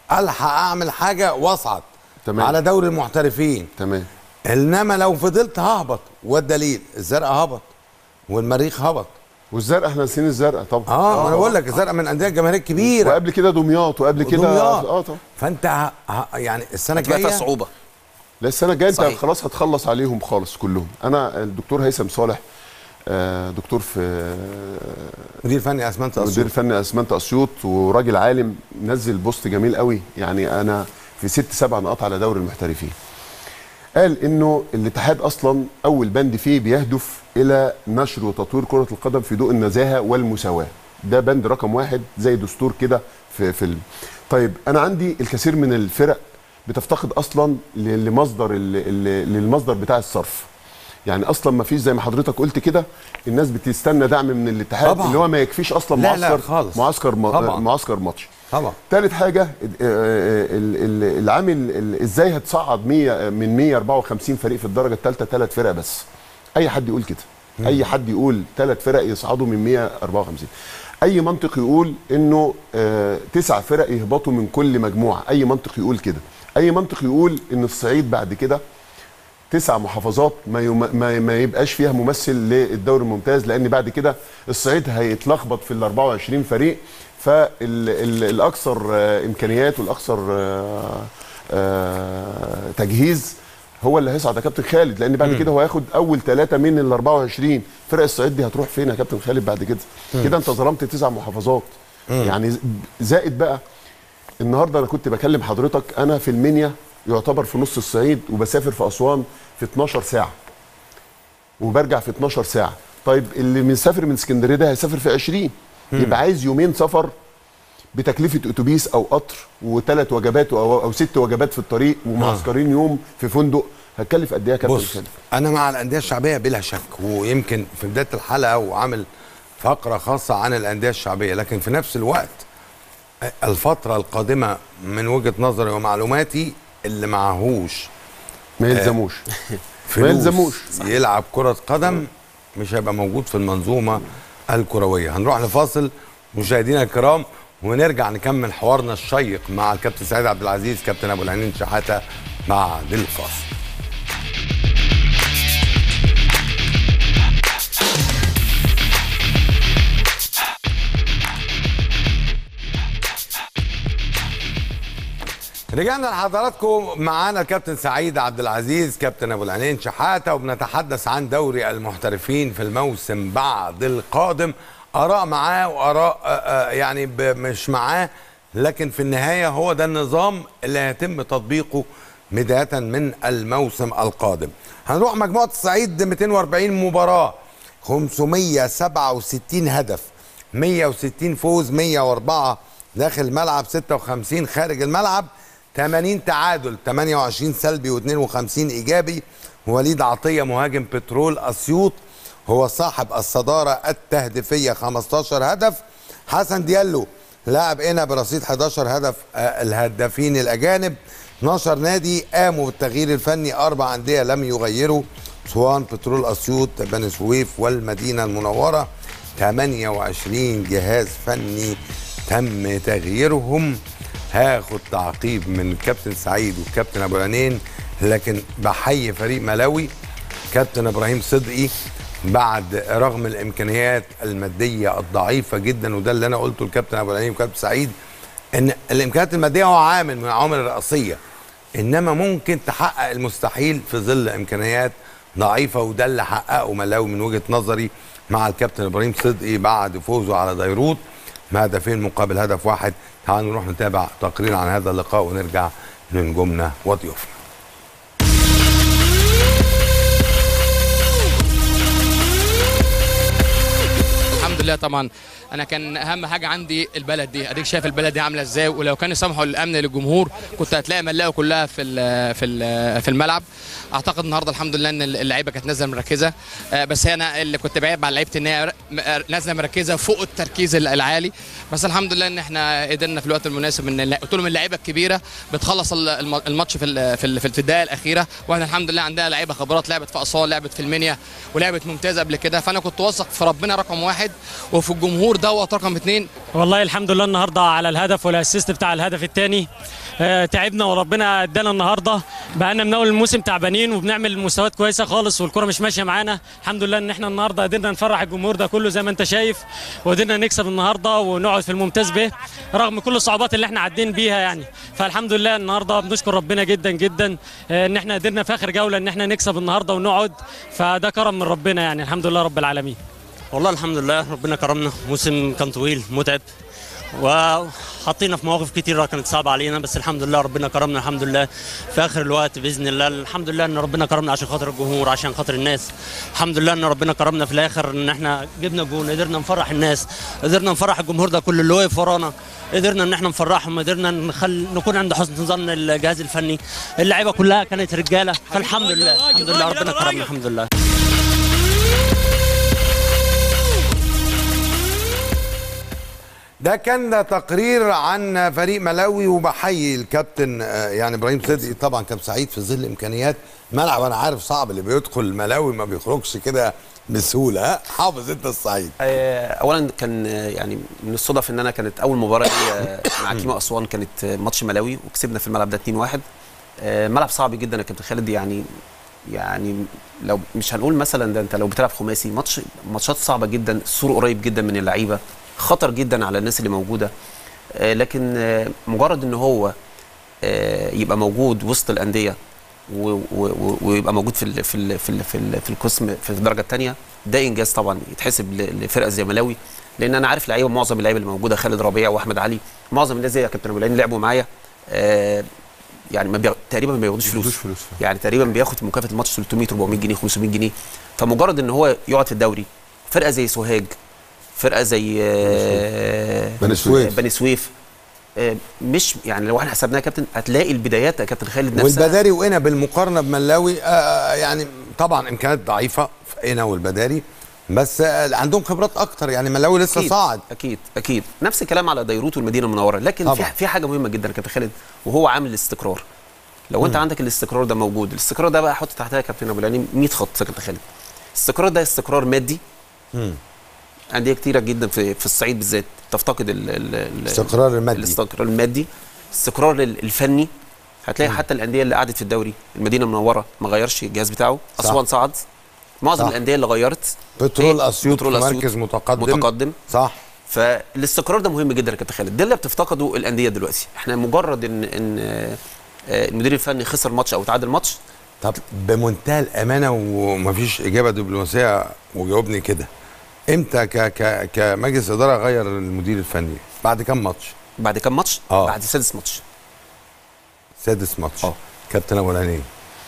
الحق اعمل حاجه واصعد تمام. على دوري المحترفين تمام انما لو فضلت ههبط والدليل الزرقاء هبط والمريخ هبط والزرقاء احنا ناسيين الزرقاء طبعا اه ما انا بقول لك الزرقاء من الانديه الجماهيريه الكبيره وقبل كده دمياط وقبل كده ودمياط. اه طبعا فانت ه... ه... يعني السنه هتبقى فيها الجايه صعوبه لا السنه الجايه انت صحيح. خلاص هتخلص عليهم خالص كلهم انا الدكتور هيثم صالح آه، دكتور في مدير فني اسمنت مدير اسيوط فني اسمنت اسيوط وراجل عالم نزل بوست جميل قوي يعني انا في ست سبع نقاط على دوري المحترفين قال انه الاتحاد اصلا اول بند فيه بيهدف الى نشر وتطوير كره القدم في ضوء النزاهه والمساواه ده بند رقم واحد زي دستور كده في فيلم طيب انا عندي الكثير من الفرق بتفتقد اصلا ل- لمصدر ال- ال- للمصدر بتاع الصرف يعني اصلا ما فيش زي ما حضرتك قلت كده الناس بتستنى دعم من الاتحاد طبعا. اللي هو ما يكفيش اصلا لا، لا، معسكر خالص. معسكر ما- طبعا. معسكر ماتش طبعا ثالث حاجه آه، آه، ال- ال- العامل ال- ازاي هتصعد 100 من 154 فريق في الدرجه الثالثه ثلاث فرق بس اي حد يقول كده اي حد يقول ثلاث فرق يصعدوا من 154 اي منطق يقول انه آه، تسع فرق يهبطوا من كل مجموعه اي منطق يقول كده اي منطق يقول ان الصعيد بعد كده تسع محافظات ما, يم... ما ما يبقاش فيها ممثل للدوري الممتاز لان بعد كده الصعيد هيتلخبط في ال 24 فريق فالاكثر امكانيات والاكثر آه، آه، تجهيز هو اللي هيصعد يا كابتن خالد لان بعد كده هو هياخد اول ثلاثه من ال 24 فرق الصعيد دي هتروح فين يا كابتن خالد بعد كده كده انت ظلمت تسع محافظات يعني زائد بقى النهارده انا كنت بكلم حضرتك انا في المنيا يعتبر في نص الصعيد وبسافر في اسوان في 12 ساعه وبرجع في 12 ساعه طيب اللي مسافر من اسكندريه ده هيسافر في 20 يبقى عايز يومين سفر بتكلفه اتوبيس او قطر وثلاث وجبات او او ست وجبات في الطريق ومعسكرين يوم في فندق هتكلف قد ايه يا كابتن بص خالد؟ انا مع الانديه الشعبيه بلا شك ويمكن في بدايه الحلقه وعامل فقره خاصه عن الانديه الشعبيه لكن في نفس الوقت الفتره القادمه من وجهه نظري ومعلوماتي اللي معهوش ما يلزموش فلوس يلزموش. يلعب كره قدم مش هيبقى موجود في المنظومه الكرويه هنروح لفاصل مشاهدينا الكرام ونرجع نكمل حوارنا الشيق مع الكابتن سعيد عبد العزيز كابتن ابو العنين شحاته بعد الفاصل رجعنا لحضراتكم معانا الكابتن سعيد عبد العزيز كابتن ابو العينين شحاته وبنتحدث عن دوري المحترفين في الموسم بعد القادم اراء معاه واراء آه، آه، يعني ب- مش معاه لكن في النهايه هو ده النظام اللي هيتم تطبيقه بدايه من الموسم القادم هنروح مجموعه الصعيد 240 مباراه 567 هدف 160 فوز 104 داخل الملعب 56 خارج الملعب 80 تعادل 28 سلبي و52 ايجابي وليد عطيه مهاجم بترول اسيوط هو صاحب الصداره التهديفيه 15 هدف حسن ديالو لاعب هنا برصيد 11 هدف آه، الهدافين الاجانب 12 نادي قاموا بالتغيير الفني اربع انديه لم يغيروا اسوان بترول اسيوط بني سويف والمدينه المنوره 28 جهاز فني تم تغييرهم هاخد تعقيب من الكابتن سعيد والكابتن ابو العينين لكن بحيي فريق ملاوي كابتن ابراهيم صدقي بعد رغم الامكانيات الماديه الضعيفه جدا وده اللي انا قلته لكابتن ابو العينين وكابتن سعيد ان الامكانيات الماديه هو عامل من العوامل الرئيسيه انما ممكن تحقق المستحيل في ظل امكانيات ضعيفه وده اللي حققه ملاوي من وجهه نظري مع الكابتن ابراهيم صدقي بعد فوزه على ديروت بهدفين مقابل هدف واحد تعالوا نروح نتابع تقرير عن هذا اللقاء ونرجع لنجومنا وضيوفنا الحمد لله طبعا انا كان اهم حاجه عندي البلد دي اديك شايف البلد دي عامله ازاي ولو كانوا سمحوا للامن للجمهور كنت هتلاقي ملاقه كلها في ال في ال في الملعب اعتقد النهارده الحمد لله ان اللعيبه كانت نازله مركزه آه، بس انا اللي كنت بعيب على لعيبه ان هي ر- نازله مركزه فوق التركيز ال- العالي بس الحمد لله ان احنا قدرنا في الوقت المناسب ان قلت لهم اللعيبه الكبيره بتخلص ال- الم- الماتش في ال- في ال- في الدقائق الاخيره واحنا الحمد لله عندنا لعيبه خبرات لعبت في اسوان لعبت في المنيا ولعبت ممتازه قبل كده فانا كنت واثق في ربنا رقم واحد وفي الجمهور دوت رقم اثنين والله الحمد لله النهارده على الهدف والاسيست بتاع الهدف الثاني آه تعبنا وربنا ادانا النهارده بقالنا من اول الموسم تعبانين وبنعمل مستويات كويسه خالص والكره مش ماشيه معانا الحمد لله ان احنا النهارده قدرنا نفرح الجمهور ده كله زي ما انت شايف وقدرنا نكسب النهارده ونقعد في الممتاز به رغم كل الصعوبات اللي احنا عدين بيها يعني فالحمد لله النهارده بنشكر ربنا جدا جدا آه ان احنا قدرنا في اخر جوله ان احنا نكسب النهارده ونقعد فده كرم من ربنا يعني الحمد لله رب العالمين والله الحمد لله ربنا كرمنا موسم كان طويل متعب وحطينا في مواقف كتيرة كانت صعبة علينا بس الحمد لله ربنا كرمنا الحمد لله في آخر الوقت بإذن الله الحمد لله إن ربنا كرمنا عشان خاطر الجمهور عشان خاطر الناس الحمد لله إن ربنا كرمنا في الآخر إن إحنا جبنا جون قدرنا نفرح الناس قدرنا نفرح الجمهور ده كله اللي واقف ورانا قدرنا إن إحنا نفرحهم قدرنا نخل... نكون عند حسن ظن الجهاز الفني اللعيبة كلها كانت رجالة فالحمد لله الحمد لله ربنا كرمنا الحمد لله ده كان تقرير عن فريق ملاوي وبحيي الكابتن آه، يعني ابراهيم صدقي طبعا كان سعيد في ظل امكانيات ملعب انا عارف صعب اللي بيدخل ملاوي ما بيخرجش كده بسهوله ها حافظ انت الصعيد آه، اولا كان آه، يعني من الصدف ان انا كانت اول مباراه ليا مع كيما اسوان كانت آه، ماتش ملاوي وكسبنا في الملعب ده 2-1 آه، ملعب صعب جدا يا كابتن خالد يعني يعني لو مش هنقول مثلا ده انت لو بتلعب خماسي ماتش ماتشات صعبه جدا السور قريب جدا من اللعيبه خطر جدا على الناس اللي موجوده آه، لكن آه، مجرد ان هو آه، يبقى موجود وسط الانديه و- و- و- ويبقى موجود في ال في ال في ال في, ال في القسم في الدرجه الثانيه ده انجاز طبعا يتحسب ل- لفرقه زي ملاوي لان انا عارف لعيبه معظم اللعيبه اللي موجوده خالد ربيع واحمد علي معظم الناس زي يا كابتن ابو العين لعبوا معايا آه، يعني ما بيغ... تقريبا ما بياخدوش فلوس فلوس يعني تقريبا بياخد مكافاه الماتش 300 400 جنيه 500 جنيه فمجرد ان هو يقعد في الدوري فرقه زي سوهاج فرقه زي آه، بني سويف. بني سويف آه، مش يعني لو احنا حسبناها يا كابتن هتلاقي البدايات يا كابتن خالد نفسها والبداري وقنا بالمقارنه بملاوي آه يعني طبعا امكانيات ضعيفه في قنا والبداري بس آه عندهم خبرات اكتر يعني ملاوي لسه أكيد صاعد اكيد اكيد نفس الكلام على ديروت والمدينه المنوره لكن في طبعا. في حاجه مهمه جدا يا كابتن خالد وهو عامل الاستقرار لو انت مم. عندك الاستقرار ده موجود الاستقرار ده بقى حط تحتها يا كابتن ابو العليم 100 خط يا كابتن خالد الاستقرار ده استقرار مادي مم. انديه كتيره جدا في في الصعيد بالذات تفتقد ال ال ال الاستقرار المادي. الاستقرار المادي الاستقرار ال- الفني هتلاقي حتى الانديه اللي قعدت في الدوري المدينه المنوره ما غيرش الجهاز بتاعه صح. اسوان صعد معظم صح. الانديه اللي غيرت بترول هي اسيوط في بترول أسيوط مركز متقدم متقدم صح فالاستقرار ده مهم جدا يا كابتن خالد ده اللي بتفتقده الانديه دلوقتي احنا مجرد ان ان آه، آه، المدير الفني خسر ماتش او تعادل ماتش طب بمنتهى الامانه ومفيش اجابه دبلوماسيه وجاوبني كده امتى ك ك كمجلس اداره غير المدير الفني بعد كام ماتش بعد كام ماتش اه بعد سادس ماتش سادس ماتش اه كابتن ابو العينين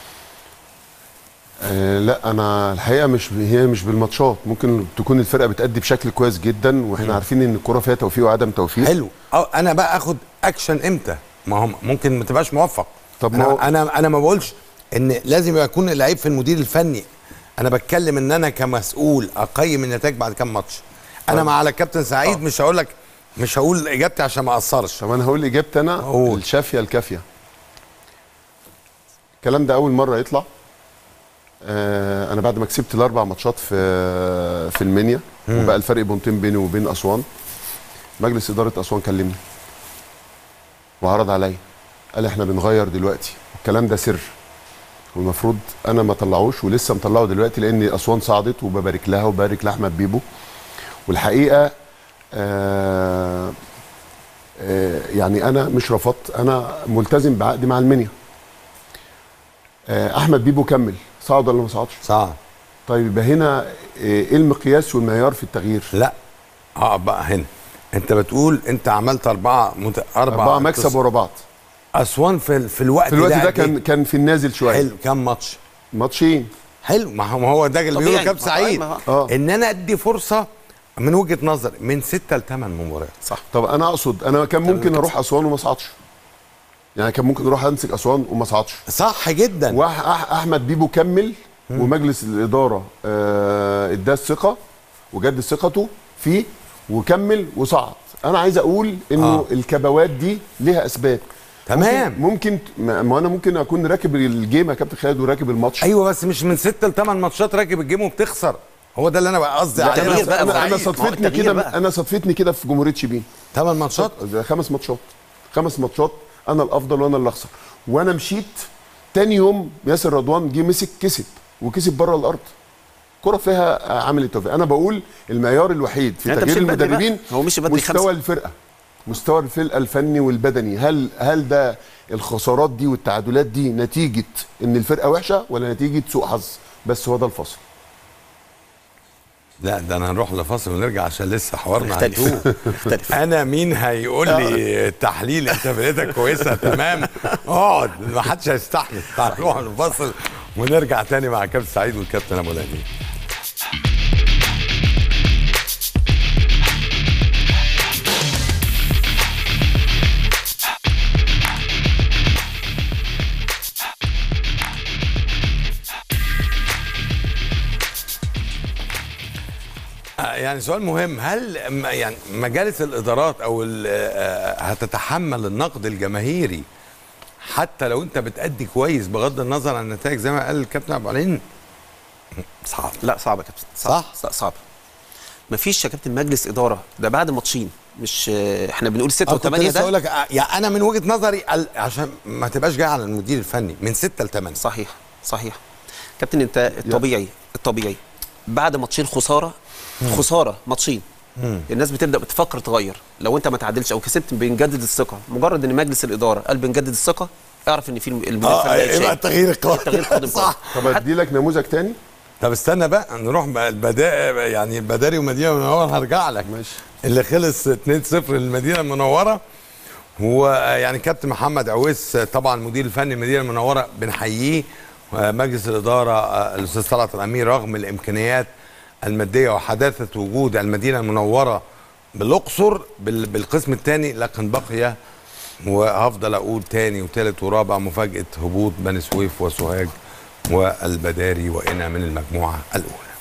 آه لا انا الحقيقه مش هي مش بالماتشات ممكن تكون الفرقه بتأدي بشكل كويس جدا واحنا عارفين ان الكره فيها توفيق وعدم توفيق حلو أو انا بقى اخد اكشن امتى ما هو ممكن ما تبقاش موفق طب انا ما هو- انا انا ما بقولش ان لازم يكون اللعيب في المدير الفني انا بتكلم ان انا كمسؤول اقيم النتائج بعد كام ماتش انا طب. مع على الكابتن سعيد مش هقول لك مش هقول اجابتي عشان ما اقصرش طب انا هقول اجابتي انا الشافيه الكافيه الكلام ده اول مره يطلع آه انا بعد ما كسبت الاربع ماتشات في في المنيا مم. وبقى الفرق بونتين بيني وبين اسوان مجلس اداره اسوان كلمني وعرض عليا قال احنا بنغير دلوقتي الكلام ده سر والمفروض انا ما طلعوش ولسه مطلعه دلوقتي لان اسوان صعدت وببارك لها وبارك لاحمد بيبو والحقيقه آه آه يعني انا مش رفضت انا ملتزم بعقدي مع المنيا آه احمد بيبو كمل صعد ولا ما صعدش صعد طيب يبقى هنا آه، ايه المقياس والمعيار في التغيير لا اه بقى هنا انت بتقول انت عملت اربعه مت... اربعه اربعه مكسب ورا بعض اسوان في ال- في الوقت في الوقت ده ده قد إيه؟ كان كان في النازل شويه حلو كام ماتش ماتشين حلو ما هو ما هو ده اللي طبيعي. بيقوله كابتن ما هو- سعيد ما هو- آه. ان انا ادي فرصه من وجهه نظري من ستة لثمان مباريات صح طب انا اقصد انا كان ممكن اروح اسوان وما اصعدش يعني كان ممكن اروح امسك اسوان وما اصعدش صح جدا واحمد بيبو كمل ومجلس الاداره آه، اداه الثقه وجدد ثقته فيه وكمل وصعد انا عايز اقول انه آه. آه. الكبوات دي ليها اسباب تمام. ممكن, ممكن ما ما انا ممكن اكون راكب الجيم يا كابتن خالد وراكب الماتش ايوه بس مش من ستة لثمان ماتشات راكب الجيم وبتخسر هو ده اللي انا بقى قصدي لا، عليه انا أنا انا, أنا سعيد. صدفتني كده انا صدفتني كده في جمهوريه شبين ثمان ماتشات ده خمس ماتشات خمس ماتشات انا الافضل وانا اللي اخسر وانا مشيت تاني يوم ياسر رضوان جه مسك كسب وكسب بره الارض كرة فيها عامل التوفيق انا بقول المعيار الوحيد في يعني أنت تغيير مشيت بدري بقى. المدربين هو مشي بدري مستوى خمسة. الفرقه مستوى الفرقه الفني والبدني هل هل ده الخسارات دي والتعادلات دي نتيجه ان الفرقه وحشه ولا نتيجه سوء حظ بس هو ده الفصل لا ده انا هنروح لفاصل ونرجع عشان لسه حوارنا نختلف. هيدوم نختلف. انا مين هيقول لي تحليل انت فرقتك كويسه تمام اقعد ما حدش هيستحمل تعال نروح لفاصل ونرجع تاني مع كابتن سعيد والكابتن ابو الهدي آه، يعني سؤال مهم هل م- يعني مجالس الادارات او ال- آه، هتتحمل النقد الجماهيري حتى لو انت بتأدي كويس بغض النظر عن النتائج زي ما قال الكابتن ابو علين صعب لا صعب يا كابتن صعب صح صعب مفيش يا كابتن مجلس اداره ده بعد ماتشين مش آه، احنا بنقول 6 آه، كنت و8 لسه اقول ده لك آه، يعني انا من وجهه نظري ال- عشان ما تبقاش جاي على المدير الفني من 6 ل 8 صحيح صحيح كابتن انت الطبيعي الطبيعي بعد ماتشين خساره خساره ماتشين الناس بتبدا بتفكر تغير لو انت ما تعادلش او كسبت بنجدد الثقه مجرد ان مجلس الاداره قال بنجدد الثقه اعرف ان في المدير اه الفني يبقى هيتشال. التغيير القادم التغيير القادم صح طب ادي لك نموذج تاني طب استنى بقى نروح بقى البدا يعني البداري ومدينه منوره هرجع لك ماشي اللي خلص 2-0 للمدينه المنوره هو يعني كابتن محمد عويس طبعا المدير الفني المدينه المنوره بنحييه آه، مجلس الاداره آه، الاستاذ طلعت الامير رغم الامكانيات الماديه وحداثه وجود المدينه المنوره بالاقصر بال- بالقسم الثاني لكن بقي وهفضل اقول تاني وتالت ورابع مفاجاه هبوط بني سويف وسوهاج والبداري وإنا من المجموعه الاولى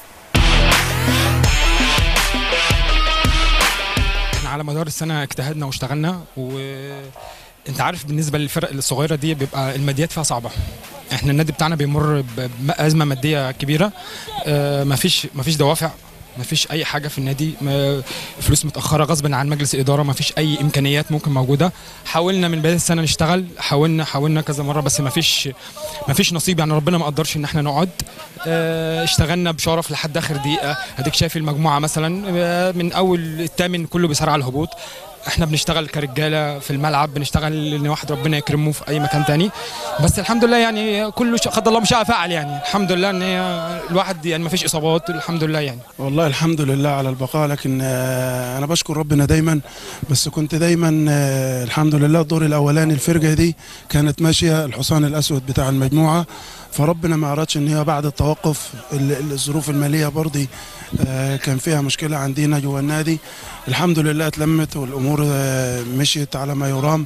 احنا على مدار السنه اجتهدنا واشتغلنا وانت عارف بالنسبه للفرق الصغيره دي بيبقى الماديات فيها صعبه احنا النادي بتاعنا بيمر ب- بازمه ماديه كبيره آه، مفيش مفيش دوافع مفيش اي حاجه في النادي ما- فلوس متاخره غصبا عن مجلس الاداره مفيش اي امكانيات ممكن موجوده حاولنا من بدايه السنه نشتغل حاولنا حاولنا كذا مره بس مفيش مفيش نصيب يعني ربنا ما قدرش ان احنا نقعد آه، اشتغلنا بشرف لحد اخر دقيقه اديك شايف المجموعه مثلا آه، من اول الثامن كله بيسارع على الهبوط احنا بنشتغل كرجاله في الملعب بنشتغل ان واحد ربنا يكرمه في اي مكان تاني بس الحمد لله يعني كله ش- قدر الله ما شاء فعل يعني الحمد لله ان هي الواحد يعني ما فيش اصابات الحمد لله يعني والله الحمد لله على البقاء لكن آه، انا بشكر ربنا دايما بس كنت دايما آه، الحمد لله الدور الاولاني الفرقه دي كانت ماشيه الحصان الاسود بتاع المجموعه فربنا ما ارادش ان هي بعد التوقف ال- ال- الظروف الماليه برضي آه، كان فيها مشكله عندنا جوا النادي الحمد لله اتلمت والامور آه، مشيت على ما يرام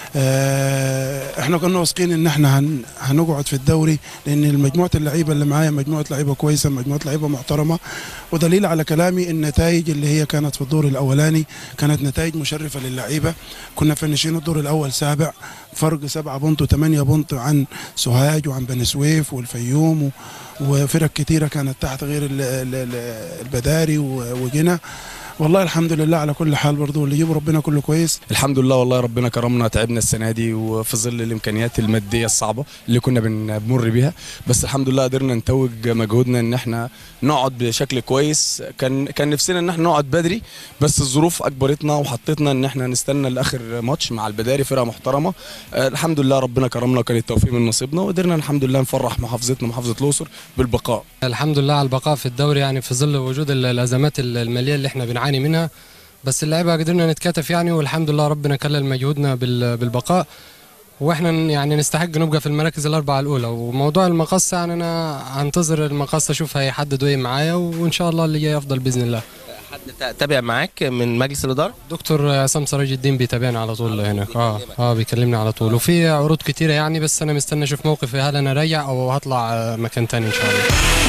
آه، احنا كنا واثقين ان احنا هن- هنقعد في الدوري لان مجموعه اللعيبه اللي معايا مجموعه لعيبه كويسه مجموعه لعيبه محترمه ودليل على كلامي النتائج اللي هي كانت في الدور الاولاني كانت نتائج مشرفه للعيبه كنا فنشين الدور الاول سابع فرق سبعة بونت وثمانية بونت عن سوهاج وعن بني سويف والفيوم و- وفرق كتيره كانت تحت غير ال- ال- ال- البداري و- وجنة والله الحمد لله على كل حال برضو اللي يجيب ربنا كله كويس الحمد لله والله ربنا كرمنا تعبنا السنه دي وفي ظل الامكانيات الماديه الصعبه اللي كنا بن- بنمر بيها بس الحمد لله قدرنا نتوج مجهودنا ان احنا نقعد بشكل كويس كان كان نفسنا ان احنا نقعد بدري بس الظروف اجبرتنا وحطتنا ان احنا نستنى لاخر ماتش مع البداري فرقه محترمه آه، الحمد لله ربنا كرمنا وكان التوفيق من نصيبنا وقدرنا الحمد لله نفرح محافظتنا محافظه الاقصر بالبقاء الحمد لله على البقاء في الدوري يعني في ظل وجود ال- الازمات ال- الماليه اللي احنا بنعاني منها بس اللعيبه قدرنا نتكاتف يعني والحمد لله ربنا كلل مجهودنا بال- بالبقاء واحنا ن- يعني نستحق نبقى في المراكز الاربعه الاولى وموضوع المقصه يعني انا هنتظر المقصه اشوف هيحددوا ايه معايا وان شاء الله اللي جاي افضل باذن الله حد تابع معاك من مجلس الاداره دكتور عصام سراج الدين بيتابعنا على طول هناك اه اه بيكلمنا على طول وفي عروض كتيره يعني بس انا مستني اشوف موقفي هل انا راجع او هطلع آه، مكان تاني ان شاء الله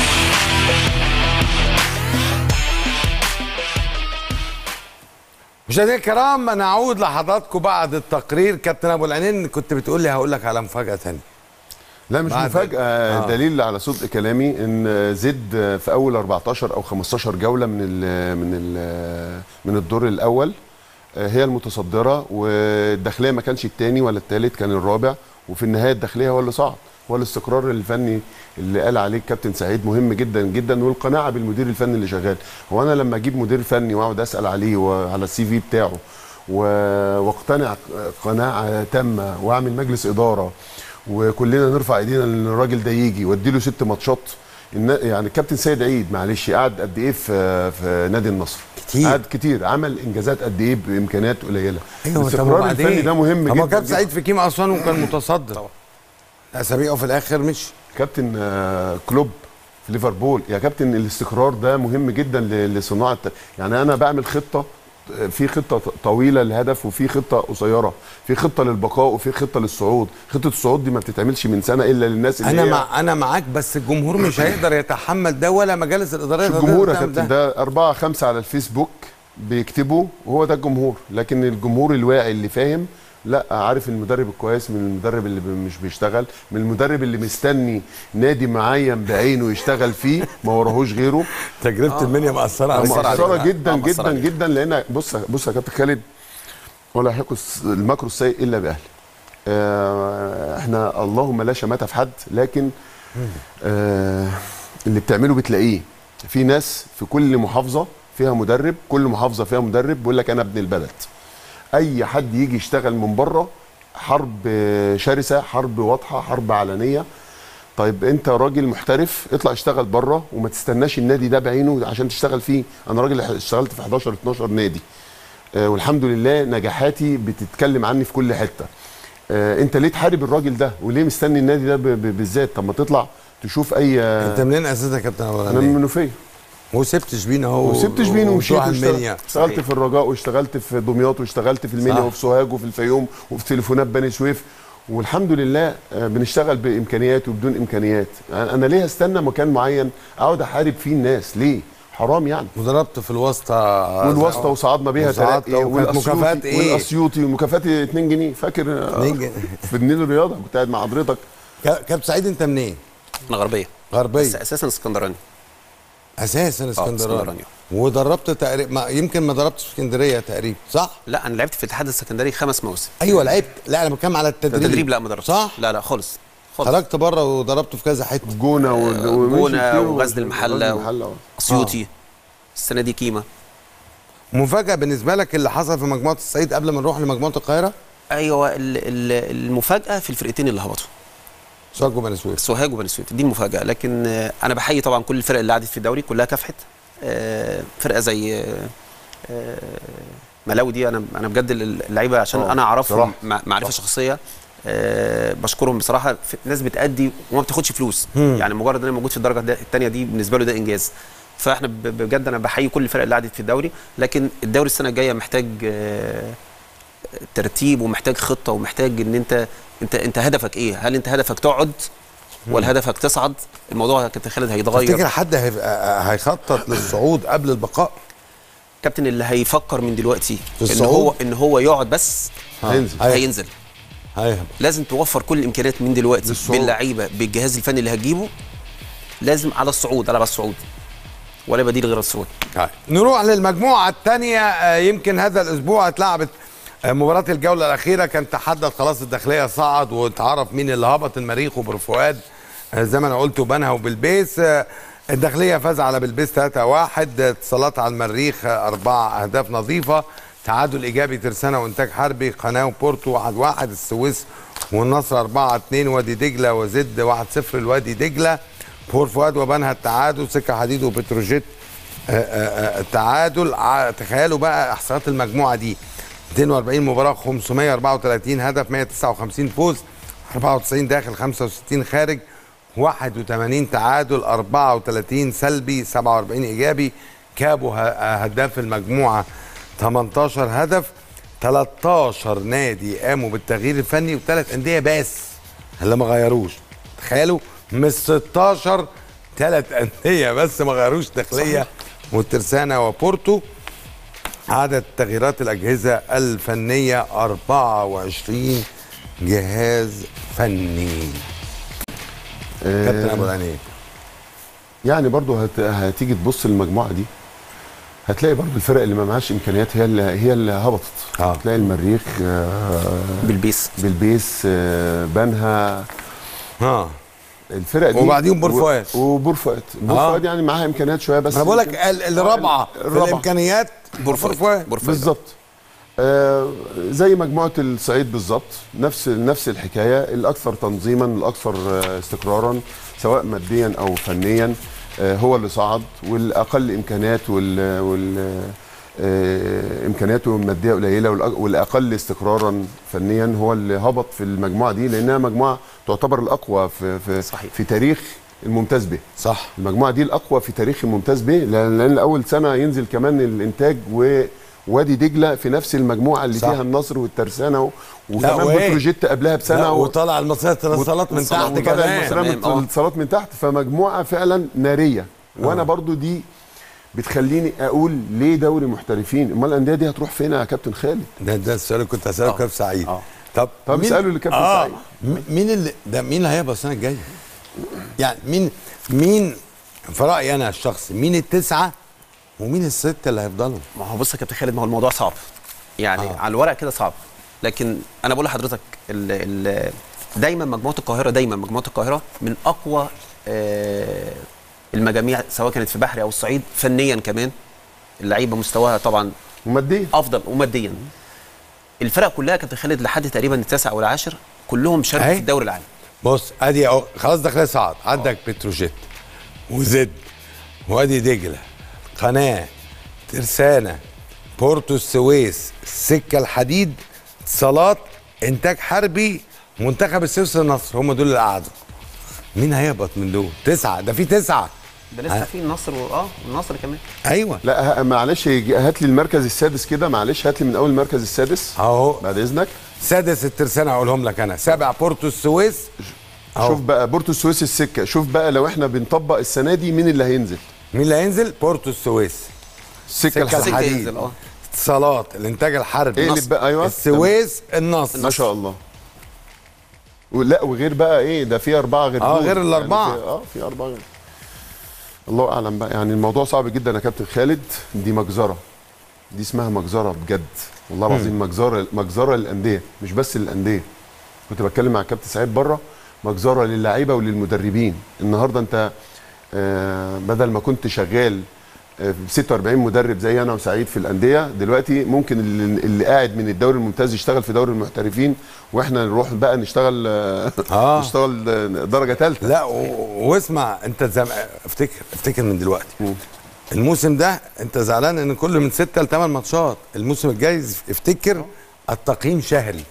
مشاهدينا الكرام نعود لحضراتكم بعد التقرير كابتن ابو العينين كنت بتقول لي هقول لك على مفاجاه ثانيه لا مش بعد- مفاجأة آه. آه. دليل على صدق كلامي ان زد في اول 14 او 15 جولة من ال من ال من الدور الاول آه، هي المتصدرة والداخلية ما كانش الثاني ولا الثالث كان الرابع وفي النهاية الداخلية هو اللي صعد هو الاستقرار الفني اللي قال عليه الكابتن سعيد مهم جدا جدا والقناعة بالمدير الفني اللي شغال هو انا لما اجيب مدير فني واقعد اسال عليه وعلى السي في بتاعه و- واقتنع قناعة تامة واعمل مجلس إدارة وكلنا نرفع ايدينا ان الراجل ده يجي واديله ست ماتشات النا- يعني الكابتن سيد عيد معلش قعد قد ايه في في نادي النصر كتير قعد كتير عمل انجازات قد ايه بامكانيات قليله ايوه طب الاستقرار وبعدين؟ الفني ده مهم طب جدا ما كابتن جداً. سعيد في كيم اسوان وكان متصدر اسابيع وفي الاخر مش كابتن آه، كلوب في ليفربول يا كابتن الاستقرار ده مهم جدا ل- لصناعه يعني انا بعمل خطه آه، في خطه ط- طويله للهدف وفي خطه قصيره في خطه للبقاء وفي خطه للصعود خطه الصعود دي ما بتتعملش من سنه الا للناس اللي انا هي مع انا معاك بس الجمهور مش هيقدر يتحمل ده ولا مجالس الاداريه مش تقدر الجمهور يا تعمل كابتن ده أربعة خمسة على الفيسبوك بيكتبوا وهو ده الجمهور لكن الجمهور الواعي اللي فاهم لا عارف المدرب الكويس من المدرب اللي ب- مش بيشتغل من المدرب اللي مستني نادي معين بعينه يشتغل فيه ما وراهوش غيره تجربه المنيا مأثره عليك. مأثرة جدا آه، مأثرة جدا عليك. جدا لان بص بص يا كابتن خالد ولا يحق الس- المكر السيء الا باهله آه، احنا اللهم لا شماتة في حد لكن آه اللي بتعمله بتلاقيه في ناس في كل محافظه فيها مدرب كل محافظه فيها مدرب بيقول لك انا ابن البلد اي حد يجي يشتغل من بره حرب آه، شرسه حرب واضحه حرب علنيه طيب انت راجل محترف اطلع اشتغل بره وما تستناش النادي ده بعينه عشان تشتغل فيه انا راجل اشتغلت في 11 12 نادي آه، والحمد لله نجاحاتي بتتكلم عني في كل حته آه، انت ليه تحارب الراجل ده وليه مستني النادي ده ب- ب- بالذات طب ما تطلع تشوف اي انت منين اساسا يا كابتن انا من اولاني المنوفيه وسبت شبين اهو وسبت شبين ومشيت وتروح واشتغلت- المنيا اشتغلت في الرجاء واشتغلت في دمياط واشتغلت في المنيا صح. وفي سوهاج وفي الفيوم وفي تليفونات بني سويف والحمد لله آه، بنشتغل بامكانيات وبدون امكانيات يعني انا ليه استنى مكان معين اقعد احارب فيه الناس ليه حرام يعني وضربت في الواسطه والواسطه وصعدنا بيها وصعدت، ترقي وكانت والأسيوطي- مكافآت إيه؟ والاسيوطي ومكافآت 2 جنيه فاكر آه، 2 جنيه. في النيل الرياضه كنت قاعد مع حضرتك كابتن سعيد انت منين؟ انا غربيه غربيه بس اساسا اسكندراني اساسا اسكندراني اسكندراني. وضربت تقريبا يمكن ما ضربتش في اسكندريه تقريبا صح؟ لا انا لعبت في الاتحاد السكندري خمس مواسم ايوه لعبت لا انا بتكلم على التدريب التدريب لا ما ضربتش صح؟ لا لا خالص خالص خرجت بره وضربت في كذا حته جونه جونه وغزل المحله المحله اسيوطي السنه دي كيما مفاجاه بالنسبه لك اللي حصل في مجموعه الصعيد قبل ما نروح لمجموعه القاهره ايوه ال- ال- المفاجاه في الفرقتين اللي هبطوا سوهاج وبني سويف سوهاج وبني سويف دي المفاجاه لكن آه، انا بحيي طبعا كل الفرق اللي قعدت في الدوري كلها كافحت آه، فرقه زي آه، آه، ملاوي دي انا انا بجد اللعيبه عشان آه، انا اعرفهم بصراحة. مع- معرفه شخصيه آه، بشكرهم بصراحه في ناس بتأدي وما بتاخدش فلوس مم. يعني مجرد ان انا موجود في الدرجه الثانيه دي بالنسبه له ده انجاز فاحنا ب- بجد انا بحيي كل الفرق اللي قعدت في الدوري لكن الدوري السنه الجايه محتاج آه، ترتيب ومحتاج خطه ومحتاج ان انت انت انت هدفك ايه؟ هل انت هدفك تقعد ولا هدفك تصعد؟ الموضوع يا كابتن خالد هيتغير تفتكر حد هيبقى- هيخطط للصعود قبل البقاء كابتن اللي هيفكر من دلوقتي في ان الصعود؟ هو ان هو يقعد بس هينزل. هينزل هيهبط لازم توفر كل الامكانيات من دلوقتي للصعود. باللعيبه بالجهاز الفني اللي هتجيبه لازم على الصعود على الصعود ولا بديل غير الصعود طيب نروح للمجموعة الثانية يمكن هذا الأسبوع اتلعبت آه، مباراة الجولة الأخيرة كان تحدد خلاص الداخلية صعد واتعرف مين اللي هبط المريخ وبر فؤاد آه، زي ما أنا قلت وبنها وبالبيس آه، الداخلية فاز على بالبيس 3-1 اتصالات على المريخ آه، أربع أهداف نظيفة تعادل إيجابي ترسانة وإنتاج حربي قناة وبورتو 1-1 السويس والنصر 4-2 وادي دجلة وزد 1-0 الوادي دجلة بور فؤاد وبنها التعادل سكة حديد وبتروجيت آه، آه، آه، التعادل ع- تخيلوا بقى احصائيات المجموعه دي 240 مباراه 534 هدف 159 فوز 94 داخل 65 خارج 81 تعادل 34 سلبي 47 ايجابي كابو ه- هداف المجموعه 18 هدف 13 نادي قاموا بالتغيير الفني وثلاث انديه بس اللي ما غيروش تخيلوا من 16 ثلاث انديه بس ما غيروش داخليه والترسانه وبورتو عدد تغييرات الاجهزه الفنيه 24 جهاز فني كابتن ابو العينين يعني برضو هت... هتيجي تبص للمجموعه دي هتلاقي برضو الفرق اللي ما معهاش امكانيات هي اللي هي اللي هبطت آه. هتلاقي المريخ آه بالبيس بالبيس آه بنها اه الفرق دي وبعديهم بور و- فؤاد. وبور فؤاد بور آه. فؤاد يعني معاها امكانيات شويه بس انا بقول لك يمكن- ال- الرابعه في الرابعة. الامكانيات بور فؤاد بالظبط آه زي مجموعه الصعيد بالظبط نفس نفس الحكايه الاكثر تنظيما الاكثر آه، استقرارا سواء ماديا او فنيا آه هو اللي صعد والاقل امكانيات وال, وال آه، امكانياته الماديه قليله والأ- والاقل استقرارا فنيا هو اللي هبط في المجموعه دي لانها مجموعه تعتبر الاقوى في في صحيح. في تاريخ الممتاز به صح المجموعه دي الاقوى في تاريخ الممتاز به لان لأن اول سنه ينزل كمان الانتاج ووادي دجله في نفس المجموعه اللي صح. فيها النصر والترسانه و- لا، وكمان وإيه؟ بتروجيت قبلها بسنه لا، و- وطلع المصرية الاتصالات من تحت وطلع كمان. المصرية تمام، آه. الاتصالات من تحت فمجموعه فعلا ناريه وانا برضو دي بتخليني اقول ليه دوري محترفين امال الانديه دي هتروح فين يا كابتن خالد ده ده السؤال اللي كنت هساله كابتن سعيد طب طب مين- اساله لكابتن سعيد. م- مين اللي ده مين اللي هيبقى السنه الجايه؟ يعني مين مين في رايي انا الشخصي مين التسعه ومين السته اللي هيفضلوا؟ ما هو بص يا كابتن خالد ما هو الموضوع صعب يعني آه. على الورق كده صعب لكن انا بقول لحضرتك ال ال دايما مجموعه القاهره دايما مجموعه القاهره من اقوى آه المجاميع سواء كانت في بحري او الصعيد فنيا كمان اللعيبه مستواها طبعا وماديا افضل وماديا الفرق كلها كابتن خالد لحد تقريبا التاسع او العاشر كلهم شاركوا أهي. في الدوري العام بص ادي اهو خلاص داخل صعد عندك بتروجيت وزد وادي دجله قناه ترسانه بورتو السويس سكه الحديد اتصالات انتاج حربي منتخب السويس النصر هم دول اللي قعدوا مين هيهبط من دول؟ تسعه ده في تسعه ده لسه في النصر و... اه النصر كمان ايوه لا ه- معلش يجي- هات لي المركز السادس كده معلش هات لي من اول المركز السادس اهو بعد اذنك سادس الترسانه اقولهم لك انا سابع بورتو السويس أهو. شوف بقى بورتو السويس السكه شوف بقى لو احنا بنطبق السنه دي مين اللي هينزل مين اللي هينزل؟ بورتو السويس سكه الحديد الحديد اتصالات الانتاج الحربي اقلب النصر. بقى ايوه السويس النصر ما شاء الله ولا وغير بقى ايه ده في اربعه غير آه، دول. غير الأربعة. يعني في اه في اربعه غير الله اعلم بقى يعني الموضوع صعب جدا يا كابتن خالد دي مجزره دي اسمها مجزره بجد والله مم. العظيم مجزره مجزره للانديه مش بس للانديه كنت بتكلم مع الكابتن سعيد بره مجزره للعيبه وللمدربين النهارده انت آه بدل ما كنت شغال آه، ب 46 مدرب زي انا وسعيد في الانديه دلوقتي ممكن اللي, اللي قاعد من الدوري الممتاز يشتغل في دوري المحترفين واحنا نروح بقى نشتغل آه آه. نشتغل آه، درجه ثالثه لا و- واسمع انت زم... افتكر افتكر من دلوقتي الموسم ده انت زعلان ان كل من ستة لثمان ماتشات الموسم الجاي افتكر التقييم شهري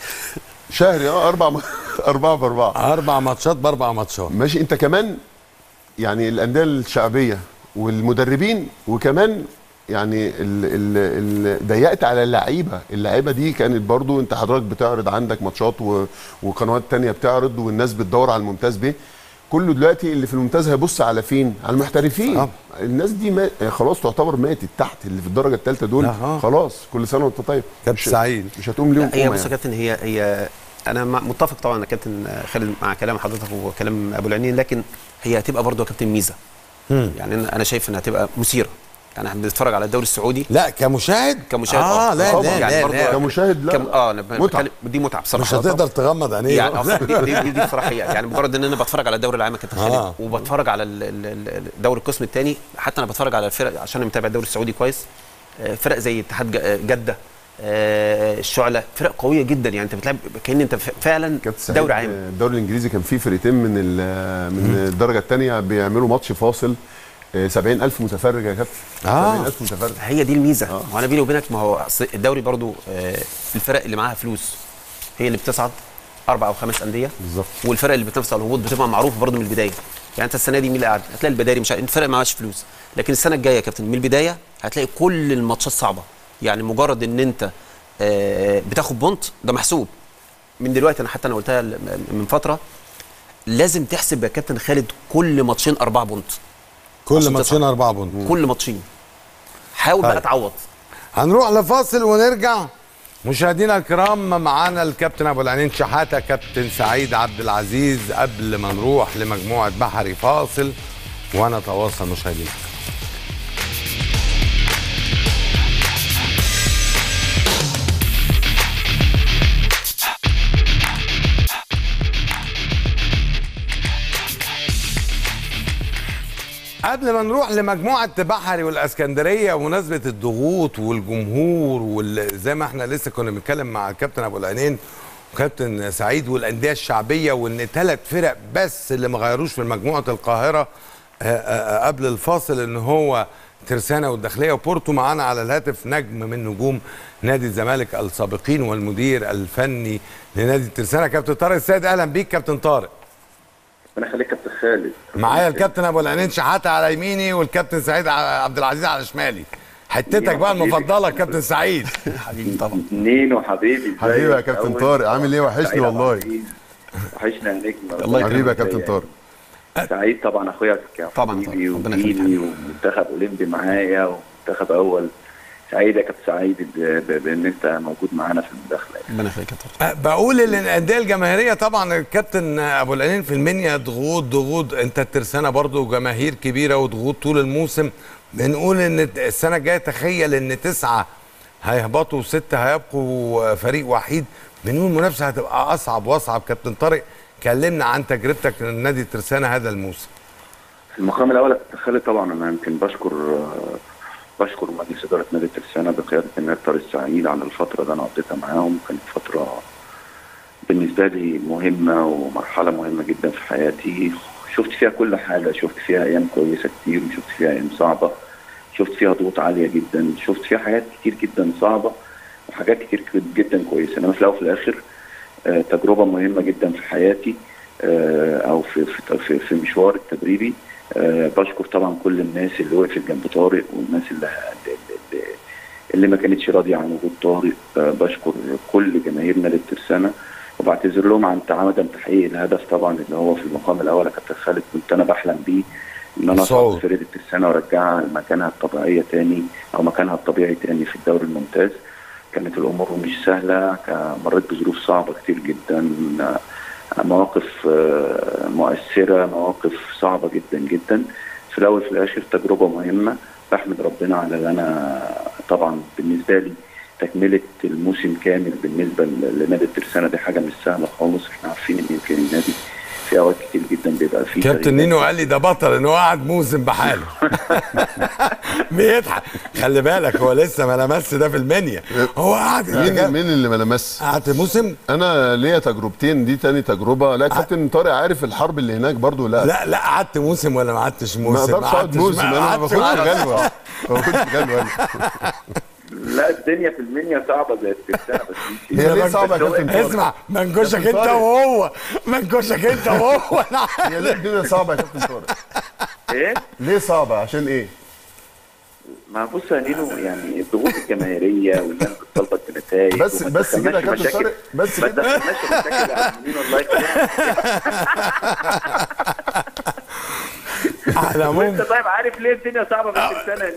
شهري اه اربع م- اربعه باربعه اربع ماتشات باربع ماتشات ماشي انت كمان يعني الانديه الشعبيه والمدربين وكمان يعني ال ال ال ضيقت على اللعيبه اللعيبه دي كانت برضو انت حضرتك بتعرض عندك ماتشات و- وقنوات تانية بتعرض والناس بتدور على الممتاز بيه كله دلوقتي اللي في الممتاز هيبص على فين على المحترفين آه. الناس دي ما خلاص تعتبر ماتت تحت اللي في الدرجه الثالثه دول آه. خلاص كل سنه وانت طيب كابتن مش- سعيد مش هتقوم ليهم لا، هي قومة بص يا كابتن هي هي انا مع- متفق طبعا يا كابتن خالد مع كلام حضرتك وكلام ابو العينين لكن هي هتبقى برضه يا كابتن ميزه مم. يعني أنا- انا شايف انها هتبقى مثيره يعني احنا بنتفرج على الدوري السعودي لا كمشاهد كمشاهد آه، لا، طبعاً. لا، يعني لا، برضه لا. كمشاهد لا كم اه انا متعة. بتكلم دي متعه بصراحه مش هتقدر تغمض عينيك يعني أصلاً دي, دي, دي, دي بصراحه هي. يعني مجرد ان انا بتفرج على الدوري العام يا كابتن خالد آه. وبتفرج على ال- ال- ال- الدوري القسم الثاني حتى انا بتفرج على الفرق عشان انا متابع الدوري السعودي كويس آه، فرق زي اتحاد ج- جده آه، الشعله فرق قويه جدا يعني انت بتلعب كان انت ف- فعلا سعيد، دوري عام الدوري الانجليزي كان فيه فرقتين من ال- من الدرجه الثانيه بيعملوا ماتش فاصل آه، 70000 متفرج يا كابتن آه. 70000 متفرج هي دي الميزه آه. وانا بيني وبينك ما هو أصل الدوري برضو آه، الفرق اللي معاها فلوس هي اللي بتصعد اربع او خمس انديه بالظبط والفرق اللي بتنافس على الهبوط بتبقى معروفه برضو من البدايه يعني انت السنه دي مين اللي قاعد هتلاقي البداري مش عارف- الفرق معاش فلوس لكن السنه الجايه يا كابتن من البدايه هتلاقي كل الماتشات صعبه يعني مجرد ان انت آه، بتاخد بونت ده محسوب من دلوقتي انا حتى انا قلتها ل- من فتره لازم تحسب يا كابتن خالد كل ماتشين اربعه بونت كل عشان ماتشين تصعد. اربعه بونت كل ماتشين حاول بقى طيب. تعوض هنروح لفاصل ونرجع مشاهدينا الكرام معانا الكابتن ابو العينين شحاته كابتن سعيد عبد العزيز قبل ما نروح لمجموعه بحري فاصل ونتواصل مشاهدينا قبل ما نروح لمجموعة بحري والاسكندرية ومناسبة الضغوط والجمهور وزي ما احنا لسه كنا بنتكلم مع الكابتن ابو العينين وكابتن سعيد والاندية الشعبية وان ثلاث فرق بس اللي ما غيروش في مجموعة القاهرة آه، آه، قبل الفاصل ان هو ترسانة والداخلية وبورتو معانا على الهاتف نجم من نجوم نادي الزمالك السابقين والمدير الفني لنادي الترسانة كابتن طارق السيد اهلا بيك كابتن طارق ربنا يخليك يا كابتن خالد معايا الكابتن ابو العينين شحاته على يميني والكابتن سعيد ع- عبد العزيز على شمالي حتتك بقى المفضله كابتن سعيد حبيبي طبعا نينو حبيبي حبيبي يا كابتن طارق عامل ايه وحشني والله وحشنا يا نجم الله يكرمك حبيبي يا كابتن طارق سعيد طبعا اخويا طبعا حبيبي وجيلي ومنتخب اولمبي معايا ومنتخب اول سعيد يا كابتن سعيد ب- ب- بان انت موجود معانا في المداخله ربنا يخليك يا طارق أه، بقول ان الانديه الجماهيريه طبعا الكابتن ابو العينين في المنيا ضغوط ضغوط انت الترسانه برضو جماهير كبيره وضغوط طول الموسم بنقول ان السنه الجايه تخيل ان تسعه هيهبطوا وسته هيبقوا فريق وحيد بنقول المنافسه هتبقى اصعب واصعب كابتن طارق كلمنا عن تجربتك لنادي الترسانه هذا الموسم في المقام الاول يا كابتن خالد طبعا انا يمكن بشكر آه، بشكر مجلس اداره نادي الترسانه بقياده النائب طارق السعيد على الفتره اللي انا قضيتها معاهم كانت فتره بالنسبه لي مهمه ومرحله مهمه جدا في حياتي شفت فيها كل حاجه شفت فيها ايام كويسه كتير وشفت فيها ايام صعبه شفت فيها ضغوط عاليه جدا شفت فيها حاجات كتير جدا صعبه وحاجات كتير جدا كويسه انما في الاول وفي الاخر آه، تجربه مهمه جدا في حياتي آه، او في في في, في مشوار التدريبي آه، بشكر طبعا كل الناس اللي وقفت جنب طارق والناس اللي اللي, اللي ما كانتش راضيه عن وجود طارق آه، بشكر كل جماهير نادي الترسانه وبعتذر لهم عن عدم تحقيق الهدف طبعا اللي هو في المقام الاول يا كابتن خالد كنت انا بحلم بيه ان انا صعود. اصعد فرقه الترسانه وارجعها لمكانها الطبيعيه تاني او مكانها الطبيعي تاني في الدوري الممتاز كانت الامور مش سهله كان- مريت بظروف صعبه كتير جدا آه، مواقف آه، مؤثره مواقف صعبه جدا جدا في الاول في الاخر تجربه مهمه بحمد ربنا على اللي انا طبعا بالنسبه لي تكمله الموسم كامل بالنسبه ل- لنادي الترسانه دي حاجه مش سهله خالص احنا عارفين ان يمكن النادي في اوقات كتير جدا بيبقى فيه كابتن تغييرات. نينو قال لي ده بطل ان هو قاعد موسم بحاله بيضحك خلي بالك هو لسه ما لمس ده في المنيا هو قاعد مين مين اللي ما لمس قعدت موسم انا ليا تجربتين دي تاني تجربه لا كابتن طارق عارف الحرب اللي هناك برضو لا لا لا قعدت موسم ولا ما قعدتش موسم ما اقدرش اقعد قعدتش- موسم انا ما قعدتش باخدش موسم. جدول ما باخدش جدول لا الدنيا في المنيا صعبه زي الترسانه بس مش- هي ليه صعبه يا بس هو- كابتن طارق؟ اسمع منكوشك كابتن انت طارق. وهو منكوشك انت وهو انا هي ليه الدنيا صعبه يا كابتن طارق ايه ليه صعبه عشان ايه ما بص يا نينو يعني الضغوط الجماهيريه والناس بتطالبك بنتائج بس- وما بس كده يا تدخلناش كابتن مشاكل- طارق، بس ما كده. تدخلناش مشاكل يا عم نينو الله يكرمك على العموم وانت طيب عارف ليه الدنيا صعبه في السنه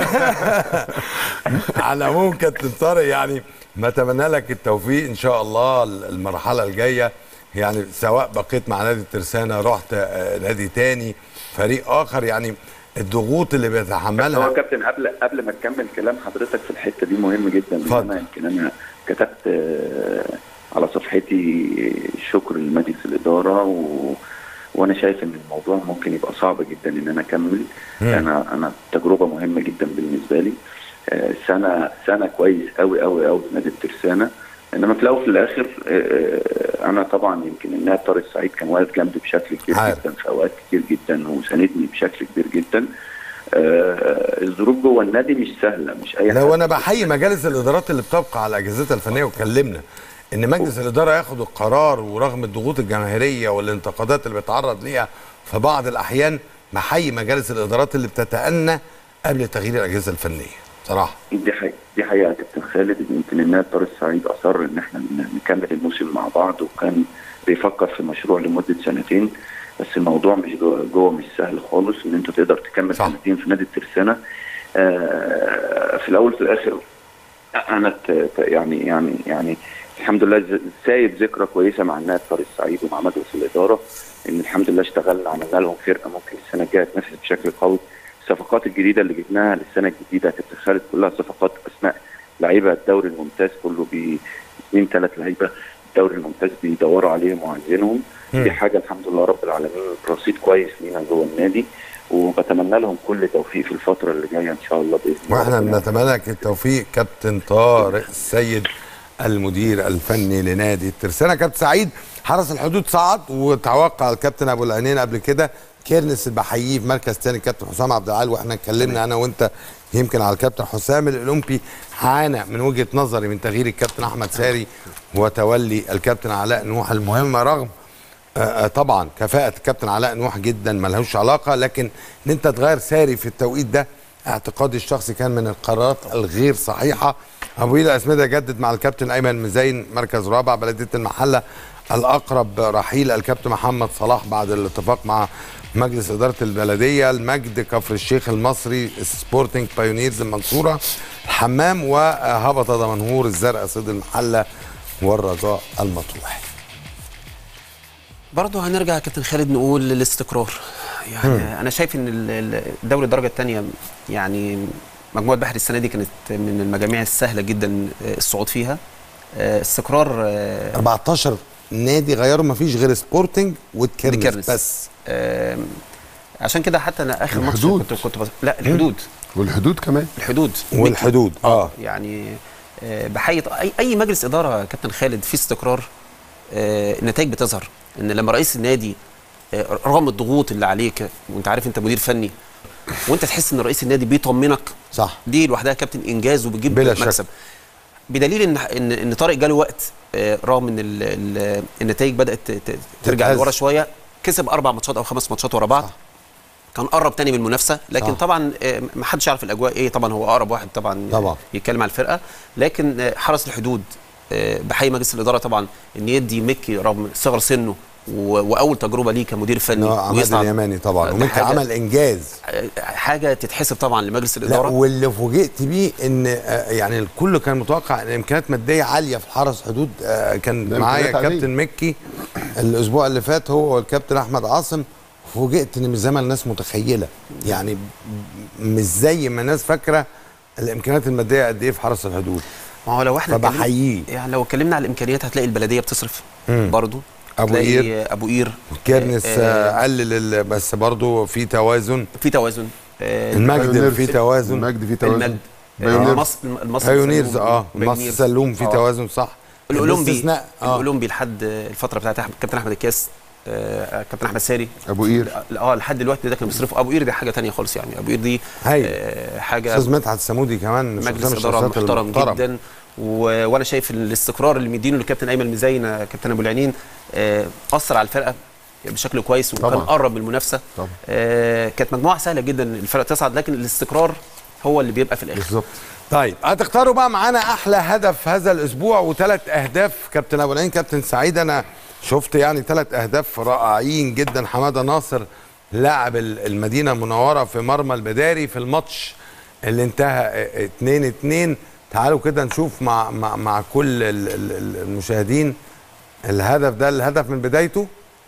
على العموم كابتن طارق يعني بتمنى لك التوفيق ان شاء الله المرحله الجايه يعني سواء بقيت مع نادي الترسانه رحت آه، نادي تاني فريق اخر يعني الضغوط اللي هو بيتحملها كابتن قبل قبل ما تكمل كلام حضرتك في الحته دي مهم جدا لان انا يمكن انا كتبت آه، على صفحتي شكر لمجلس الاداره و... وانا شايف ان الموضوع ممكن يبقى صعب جدا ان انا اكمل مم. انا انا تجربه مهمه جدا بالنسبه لي آه، سنه سنه كويس قوي قوي قوي في نادي الترسانه انما في الاول وفي الاخر آه، انا طبعا يمكن النائب طارق السعيد كان واقف جنبي بشكل كبير عارف. جدا في اوقات كتير جدا وساندني بشكل كبير جدا آه، الظروف جوه النادي مش سهله مش اي لو انا بحيي مجالس الادارات اللي بتبقى على اجهزتها الفنيه وكلمنا ان مجلس الاداره ياخد القرار ورغم الضغوط الجماهيريه والانتقادات اللي بيتعرض ليها في بعض الاحيان بحيي مجالس الادارات اللي بتتأنى قبل تغيير الاجهزه الفنيه بصراحه دي حقيقة دي حقيقة يا كابتن خالد يمكن النائب طارق السعيد أصر إن إحنا نكمل الموسم مع بعض وكان بيفكر في مشروع لمدة سنتين بس الموضوع مش جوه, جوه مش سهل خالص إن أنت تقدر تكمل صح. سنتين في نادي الترسانة آه في الأول في الآخر انا ت- ت- يعني يعني يعني الحمد لله ز- سايب ذكرى كويسه مع النائب طارق السعيد ومع مجلس الاداره ان الحمد لله اشتغلنا عملنا لهم فرقه ممكن السنه الجايه تنافس بشكل قوي الصفقات الجديده اللي جبناها للسنه الجديده يا كابتن خالد كلها صفقات اسماء لعيبه الدوري الممتاز كله بي اثنين ثلاث لعيبه الدوري الممتاز بيدوروا عليهم وعايزينهم مم. دي حاجه الحمد لله رب العالمين رصيد كويس لينا جوه النادي وبتمنى لهم كل توفيق في الفتره اللي جايه ان شاء الله باذن الله واحنا ربنا بنتمنى لك التوفيق كابتن طارق السيد المدير الفني لنادي الترسانة كابتن سعيد حرس الحدود صعد وتوقع الكابتن ابو العينين قبل كده كيرنس اللي بحييه في مركز تاني الكابتن حسام عبد العال واحنا اتكلمنا انا وانت يمكن على الكابتن حسام الاولمبي عانى من وجهه نظري من تغيير الكابتن احمد ساري وتولي الكابتن علاء نوح المهمه رغم آه، آه، طبعا كفاءة الكابتن علاء نوح جدا ملهوش علاقة لكن ان انت تغير ساري في التوقيت ده اعتقادي الشخصي كان من القرارات الغير صحيحة ابو إيلا اسمده جدد مع الكابتن ايمن مزين مركز رابع بلدية المحلة الاقرب رحيل الكابتن محمد صلاح بعد الاتفاق مع مجلس إدارة البلدية المجد كفر الشيخ المصري سبورتنج بايونيرز المنصورة الحمام وهبط دمنهور الزرقاء صيد المحلة والرجاء المطروح برضه هنرجع يا كابتن خالد نقول للاستقرار يعني مم. انا شايف ان ال- ال- الدوري الدرجه الثانيه يعني مجموعه بحر السنه دي كانت من المجاميع السهله جدا آه، الصعود فيها آه، استقرار آه، 14 نادي غيروا ما فيش غير سبورتنج وتكرنس بكرنس. بس آم، عشان كده حتى انا اخر ماتش الحدود. كنت كنت بس... لا الحدود والحدود كمان الحدود والحدود اه يعني آه، بحيي اي اي مجلس اداره يا كابتن خالد فيه استقرار آه، النتائج بتظهر ان لما رئيس النادي آه، رغم الضغوط اللي عليك وانت عارف انت مدير فني وانت تحس ان رئيس النادي بيطمنك صح دي لوحدها يا كابتن انجاز وبتجيب بلا شك. مكسب بدليل ان ان ان طارق جاله وقت آه، رغم ان ال- ال- النتائج بدات ت- ت- ترجع تتهز. لورا شويه كسب اربع ماتشات او خمس ماتشات ورا بعض كان قرب تاني من المنافسه لكن صح. طبعا آه، ما حدش يعرف الاجواء ايه طبعا هو اقرب واحد طبعا طبعا. يتكلم على الفرقه لكن آه، حرس الحدود آه، بحيي مجلس الاداره طبعا ان يدي مكي رغم صغر سنه و- واول تجربه ليه كمدير فني آه، عماد ويصعد. اليماني طبعا ده ومنك حاجة- عمل انجاز آه، حاجه تتحسب طبعا لمجلس لا الاداره واللي فوجئت بيه ان آه، يعني الكل كان متوقع ان امكانيات ماديه عاليه في حرس حدود آه، كان ده معايا إمكانيات عادية. كابتن مكي الاسبوع اللي فات هو والكابتن احمد عاصم فوجئت ان مش زي ما الناس متخيله يعني ب- مش زي ما الناس فاكره الامكانيات الماديه قد ايه في حرس الحدود ما هو لو احنا فبحييه. اتكلمنا- يعني لو اتكلمنا على الامكانيات هتلاقي البلديه بتصرف مم. برضو أبو هتلاقي قير. ابو قير كيرنس آه، آه، قلل ال- بس برضه في توازن في توازن آه، المجد بايونيرز. في توازن المجد في توازن المجد بايونيرز. مصر المصري بايونيرز سلوم. اه مصر بايونيرز. سلوم في آه. توازن صح الاولمبي باستثناء اه الاولمبي لحد الفتره بتاعت أحمد كابتن احمد الكاس آه، كابتن احمد ساري ابو قير اه لحد دلوقتي ده كان بيصرفوا ابو قير دي حاجه تانية خالص يعني ابو قير دي هايل. آه، حاجه استاذ مدحت السمودي كمان مجلس شخصية من اداره الشخصيات محترم المحترمة. جدا و... وانا شايف ان الاستقرار اللي مدينه للكابتن ايمن مزين آه، كابتن ابو العنين آه، اثر على الفرقه بشكل كويس وكان طبعاً. قرب من المنافسه طبعا آه، كانت مجموعه سهله جدا الفرقه تصعد لكن الاستقرار هو اللي بيبقى في الاخر بالظبط طيب هتختاروا بقى معانا احلى هدف هذا الاسبوع وثلاث اهداف كابتن ابو العين كابتن سعيد انا شفت يعني ثلاث اهداف رائعين جدا حماده ناصر لاعب ال- المدينه المنوره في مرمى البداري في الماتش اللي انتهى 2 2 تعالوا كده نشوف مع مع, مع كل ال- ال- ال- المشاهدين الهدف ده الهدف من بدايته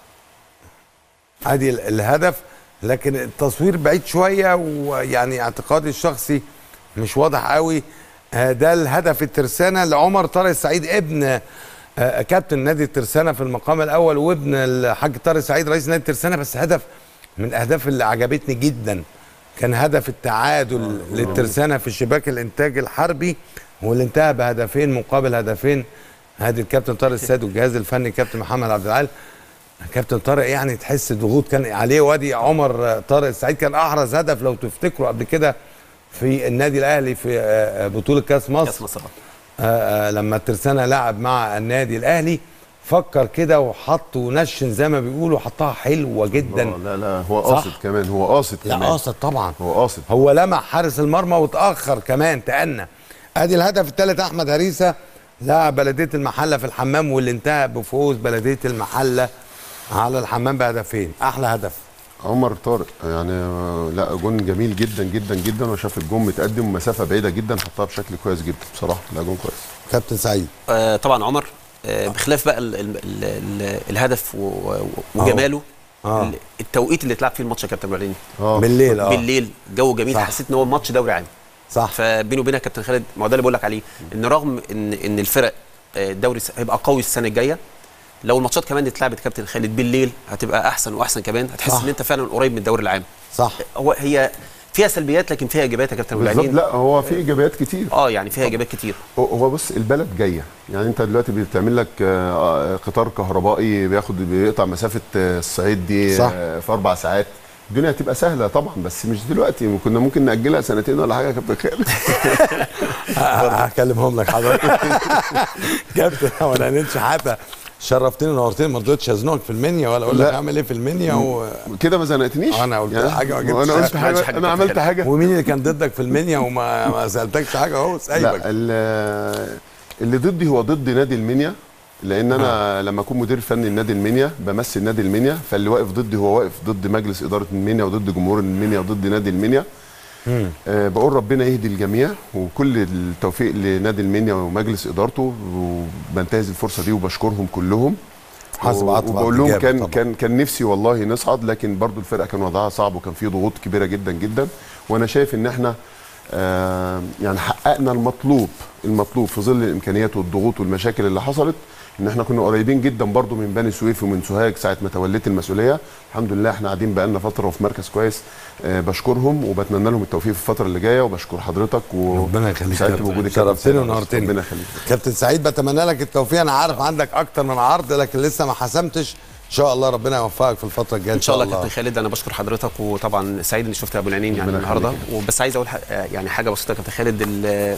ادي ال- الهدف لكن التصوير بعيد شويه ويعني اعتقادي الشخصي مش واضح قوي آه، ده الهدف الترسانه لعمر طارق السعيد ابن آه، كابتن نادي الترسانه في المقام الاول وابن الحاج طارق السعيد رئيس نادي الترسانه بس هدف من الاهداف اللي عجبتني جدا كان هدف التعادل للترسانه في شباك الانتاج الحربي واللي انتهى بهدفين مقابل هدفين هادي الكابتن طارق السيد والجهاز الفني كابتن محمد عبد العال كابتن طارق يعني تحس ضغوط كان عليه وادي عمر طارق السعيد كان احرز هدف لو تفتكروا قبل كده في النادي الاهلي في آه، بطوله كاس مصر كاس مصر آه، آه، لما الترسانة لعب مع النادي الاهلي فكر كده وحط ونشن زي ما بيقولوا حطها حلوه جدا آه، لا لا هو صح؟ قاصد كمان هو قاصد لا كمان قاصد طبعا هو قاصد هو لمح حارس المرمى وتاخر كمان تأنى ادي الهدف الثالث احمد هريسه لاعب بلديه المحله في الحمام واللي انتهى بفوز بلديه المحله على الحمام بهدفين احلى هدف عمر طارق يعني آه، لا جون جميل جدا جدا جدا وشاف الجون متقدم مسافه بعيده جدا حطها بشكل كويس جدا بصراحه لا جون كويس كابتن سعيد آه طبعا عمر آه بخلاف بقى ال ال ال ال الهدف و- و- وجماله آه. ال- التوقيت اللي اتلعب فيه الماتش يا كابتن ابراهيم آه. بالليل، آه. بالليل جو جميل صح. حسيت ان هو ماتش دوري عام صح فبيني وبينك يا كابتن خالد ما هو ده اللي بقول لك عليه ان رغم ان ان الفرق آه، الدوري س- هيبقى قوي السنه الجايه لو الماتشات كمان اتلعبت يا كابتن خالد بالليل هتبقى احسن واحسن كمان هتحس صح. ان انت فعلا قريب من الدوري العام صح هو هي فيها سلبيات لكن فيها ايجابيات يا كابتن بالظبط بالعينين لا هو في ايجابيات كتير اه يعني فيها ايجابيات كتير هو- هو بص البلد جايه يعني انت دلوقتي بتعمل لك آه، آه، قطار كهربائي بياخد بيقطع مسافه آه، الصعيد دي صح. آه، في اربع ساعات الدنيا هتبقى سهله طبعا بس مش دلوقتي كنا ممكن ناجلها سنتين ولا حاجه يا كابتن خالد هكلمهم لك حضرتك كابتن اولانيين شحاته شرفتني ونورتني ما رضيتش ازنقك في المنيا ولا اقول لك لا. اعمل ايه في المنيا و... كده ما زنقتنيش انا قلت يعني حاجه ما وانا جبتش قلت حاجه انا عملت حاجه ومين اللي كان ضدك في المنيا وما ما سالتكش حاجه اهو لا سايبك ال- اللي ضدي هو ضد نادي المنيا لان انا لما اكون مدير فني لنادي المنيا بمثل نادي المنيا فاللي واقف ضدي هو واقف ضد مجلس اداره المنيا وضد جمهور المنيا وضد نادي المنيا أه بقول ربنا يهدي الجميع وكل التوفيق لنادي المنيا ومجلس ادارته وبنتهز الفرصه دي وبشكرهم كلهم حاسب عطف وبقول لهم إجابة كان طبعاً. كان كان نفسي والله نصعد لكن برضو الفرقه كان وضعها صعب وكان في ضغوط كبيره جدا جدا وانا شايف ان احنا آه يعني حققنا المطلوب المطلوب في ظل الامكانيات والضغوط والمشاكل اللي حصلت ان احنا كنا قريبين جدا برضو من بني سويف ومن سوهاج ساعه ما توليت المسؤوليه الحمد لله احنا قاعدين بقالنا فتره وفي مركز كويس آه بشكرهم وبتمنى لهم التوفيق في الفتره اللي جايه وبشكر حضرتك و ربنا يخليك سعدت كابتن. بوجودك شرفتني ونورتني. ربنا يخليك كابتن سعيد بتمنى لك التوفيق انا عارف عندك اكتر من عرض لكن لسه ما حسمتش ان شاء الله ربنا يوفقك في الفتره الجايه ان شاء الله كابتن خالد انا بشكر حضرتك وطبعا سعيد اني شفت ابو العينين يعني ربنا النهارده يخليك. وبس عايز اقول ح- يعني حاجه بسيطه يا كابتن خالد ال-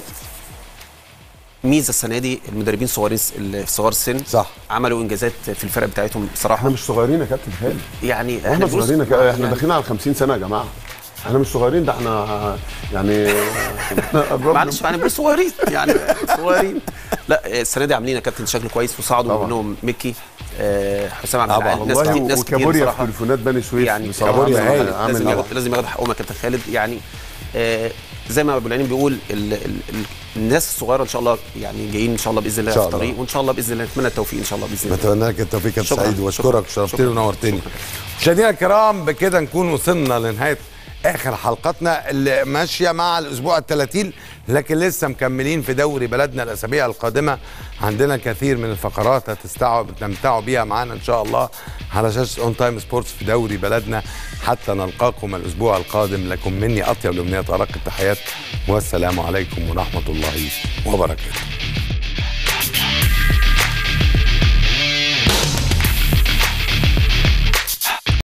ميزه السنه دي المدربين صغيرين س- ال- صغار السن صح عملوا انجازات في الفرق بتاعتهم بصراحه احنا مش صغيرين يا كابتن خالد يعني احنا بنقول- صغيرين يا كا- احنا يعني داخلين على 50 سنه يا جماعه احنا مش صغيرين ده احنا يعني معلش يعني بنقول صغيرين يعني صغيرين لا السنه دي عاملين يا كابتن شكل كويس وصعدوا منهم ميكي آه، حسام عبد طبعا العال ناس كتير والله ناس كتير وكابوريا في بصراحه تليفونات بني سويف يعني بصراحه كابوريا عامل- هايل. عامل لازم ياخد لازم ياخد حقهم يا كابتن خالد يعني آه زي ما ابو العينين بيقول ال ال ال الناس الصغيره ان شاء الله يعني جايين ان شاء الله باذن الله إن شاء في الله. الطريق وان شاء الله باذن الله نتمنى التوفيق ان شاء الله باذن الله بتمنى لك التوفيق يا كابتن شكراً. سعيد واشكرك شكراً. وشرفتني ونورتني مشاهدينا الكرام بكده نكون وصلنا لنهايه اخر حلقتنا اللي ماشيه مع الاسبوع ال 30 لكن لسه مكملين في دوري بلدنا الاسابيع القادمه عندنا كثير من الفقرات هتستمتعوا تستمتعوا بيها معانا ان شاء الله على شاشه اون تايم سبورتس في دوري بلدنا حتى نلقاكم الاسبوع القادم لكم مني اطيب الامنيات ارق التحيات والسلام عليكم ورحمه الله وبركاته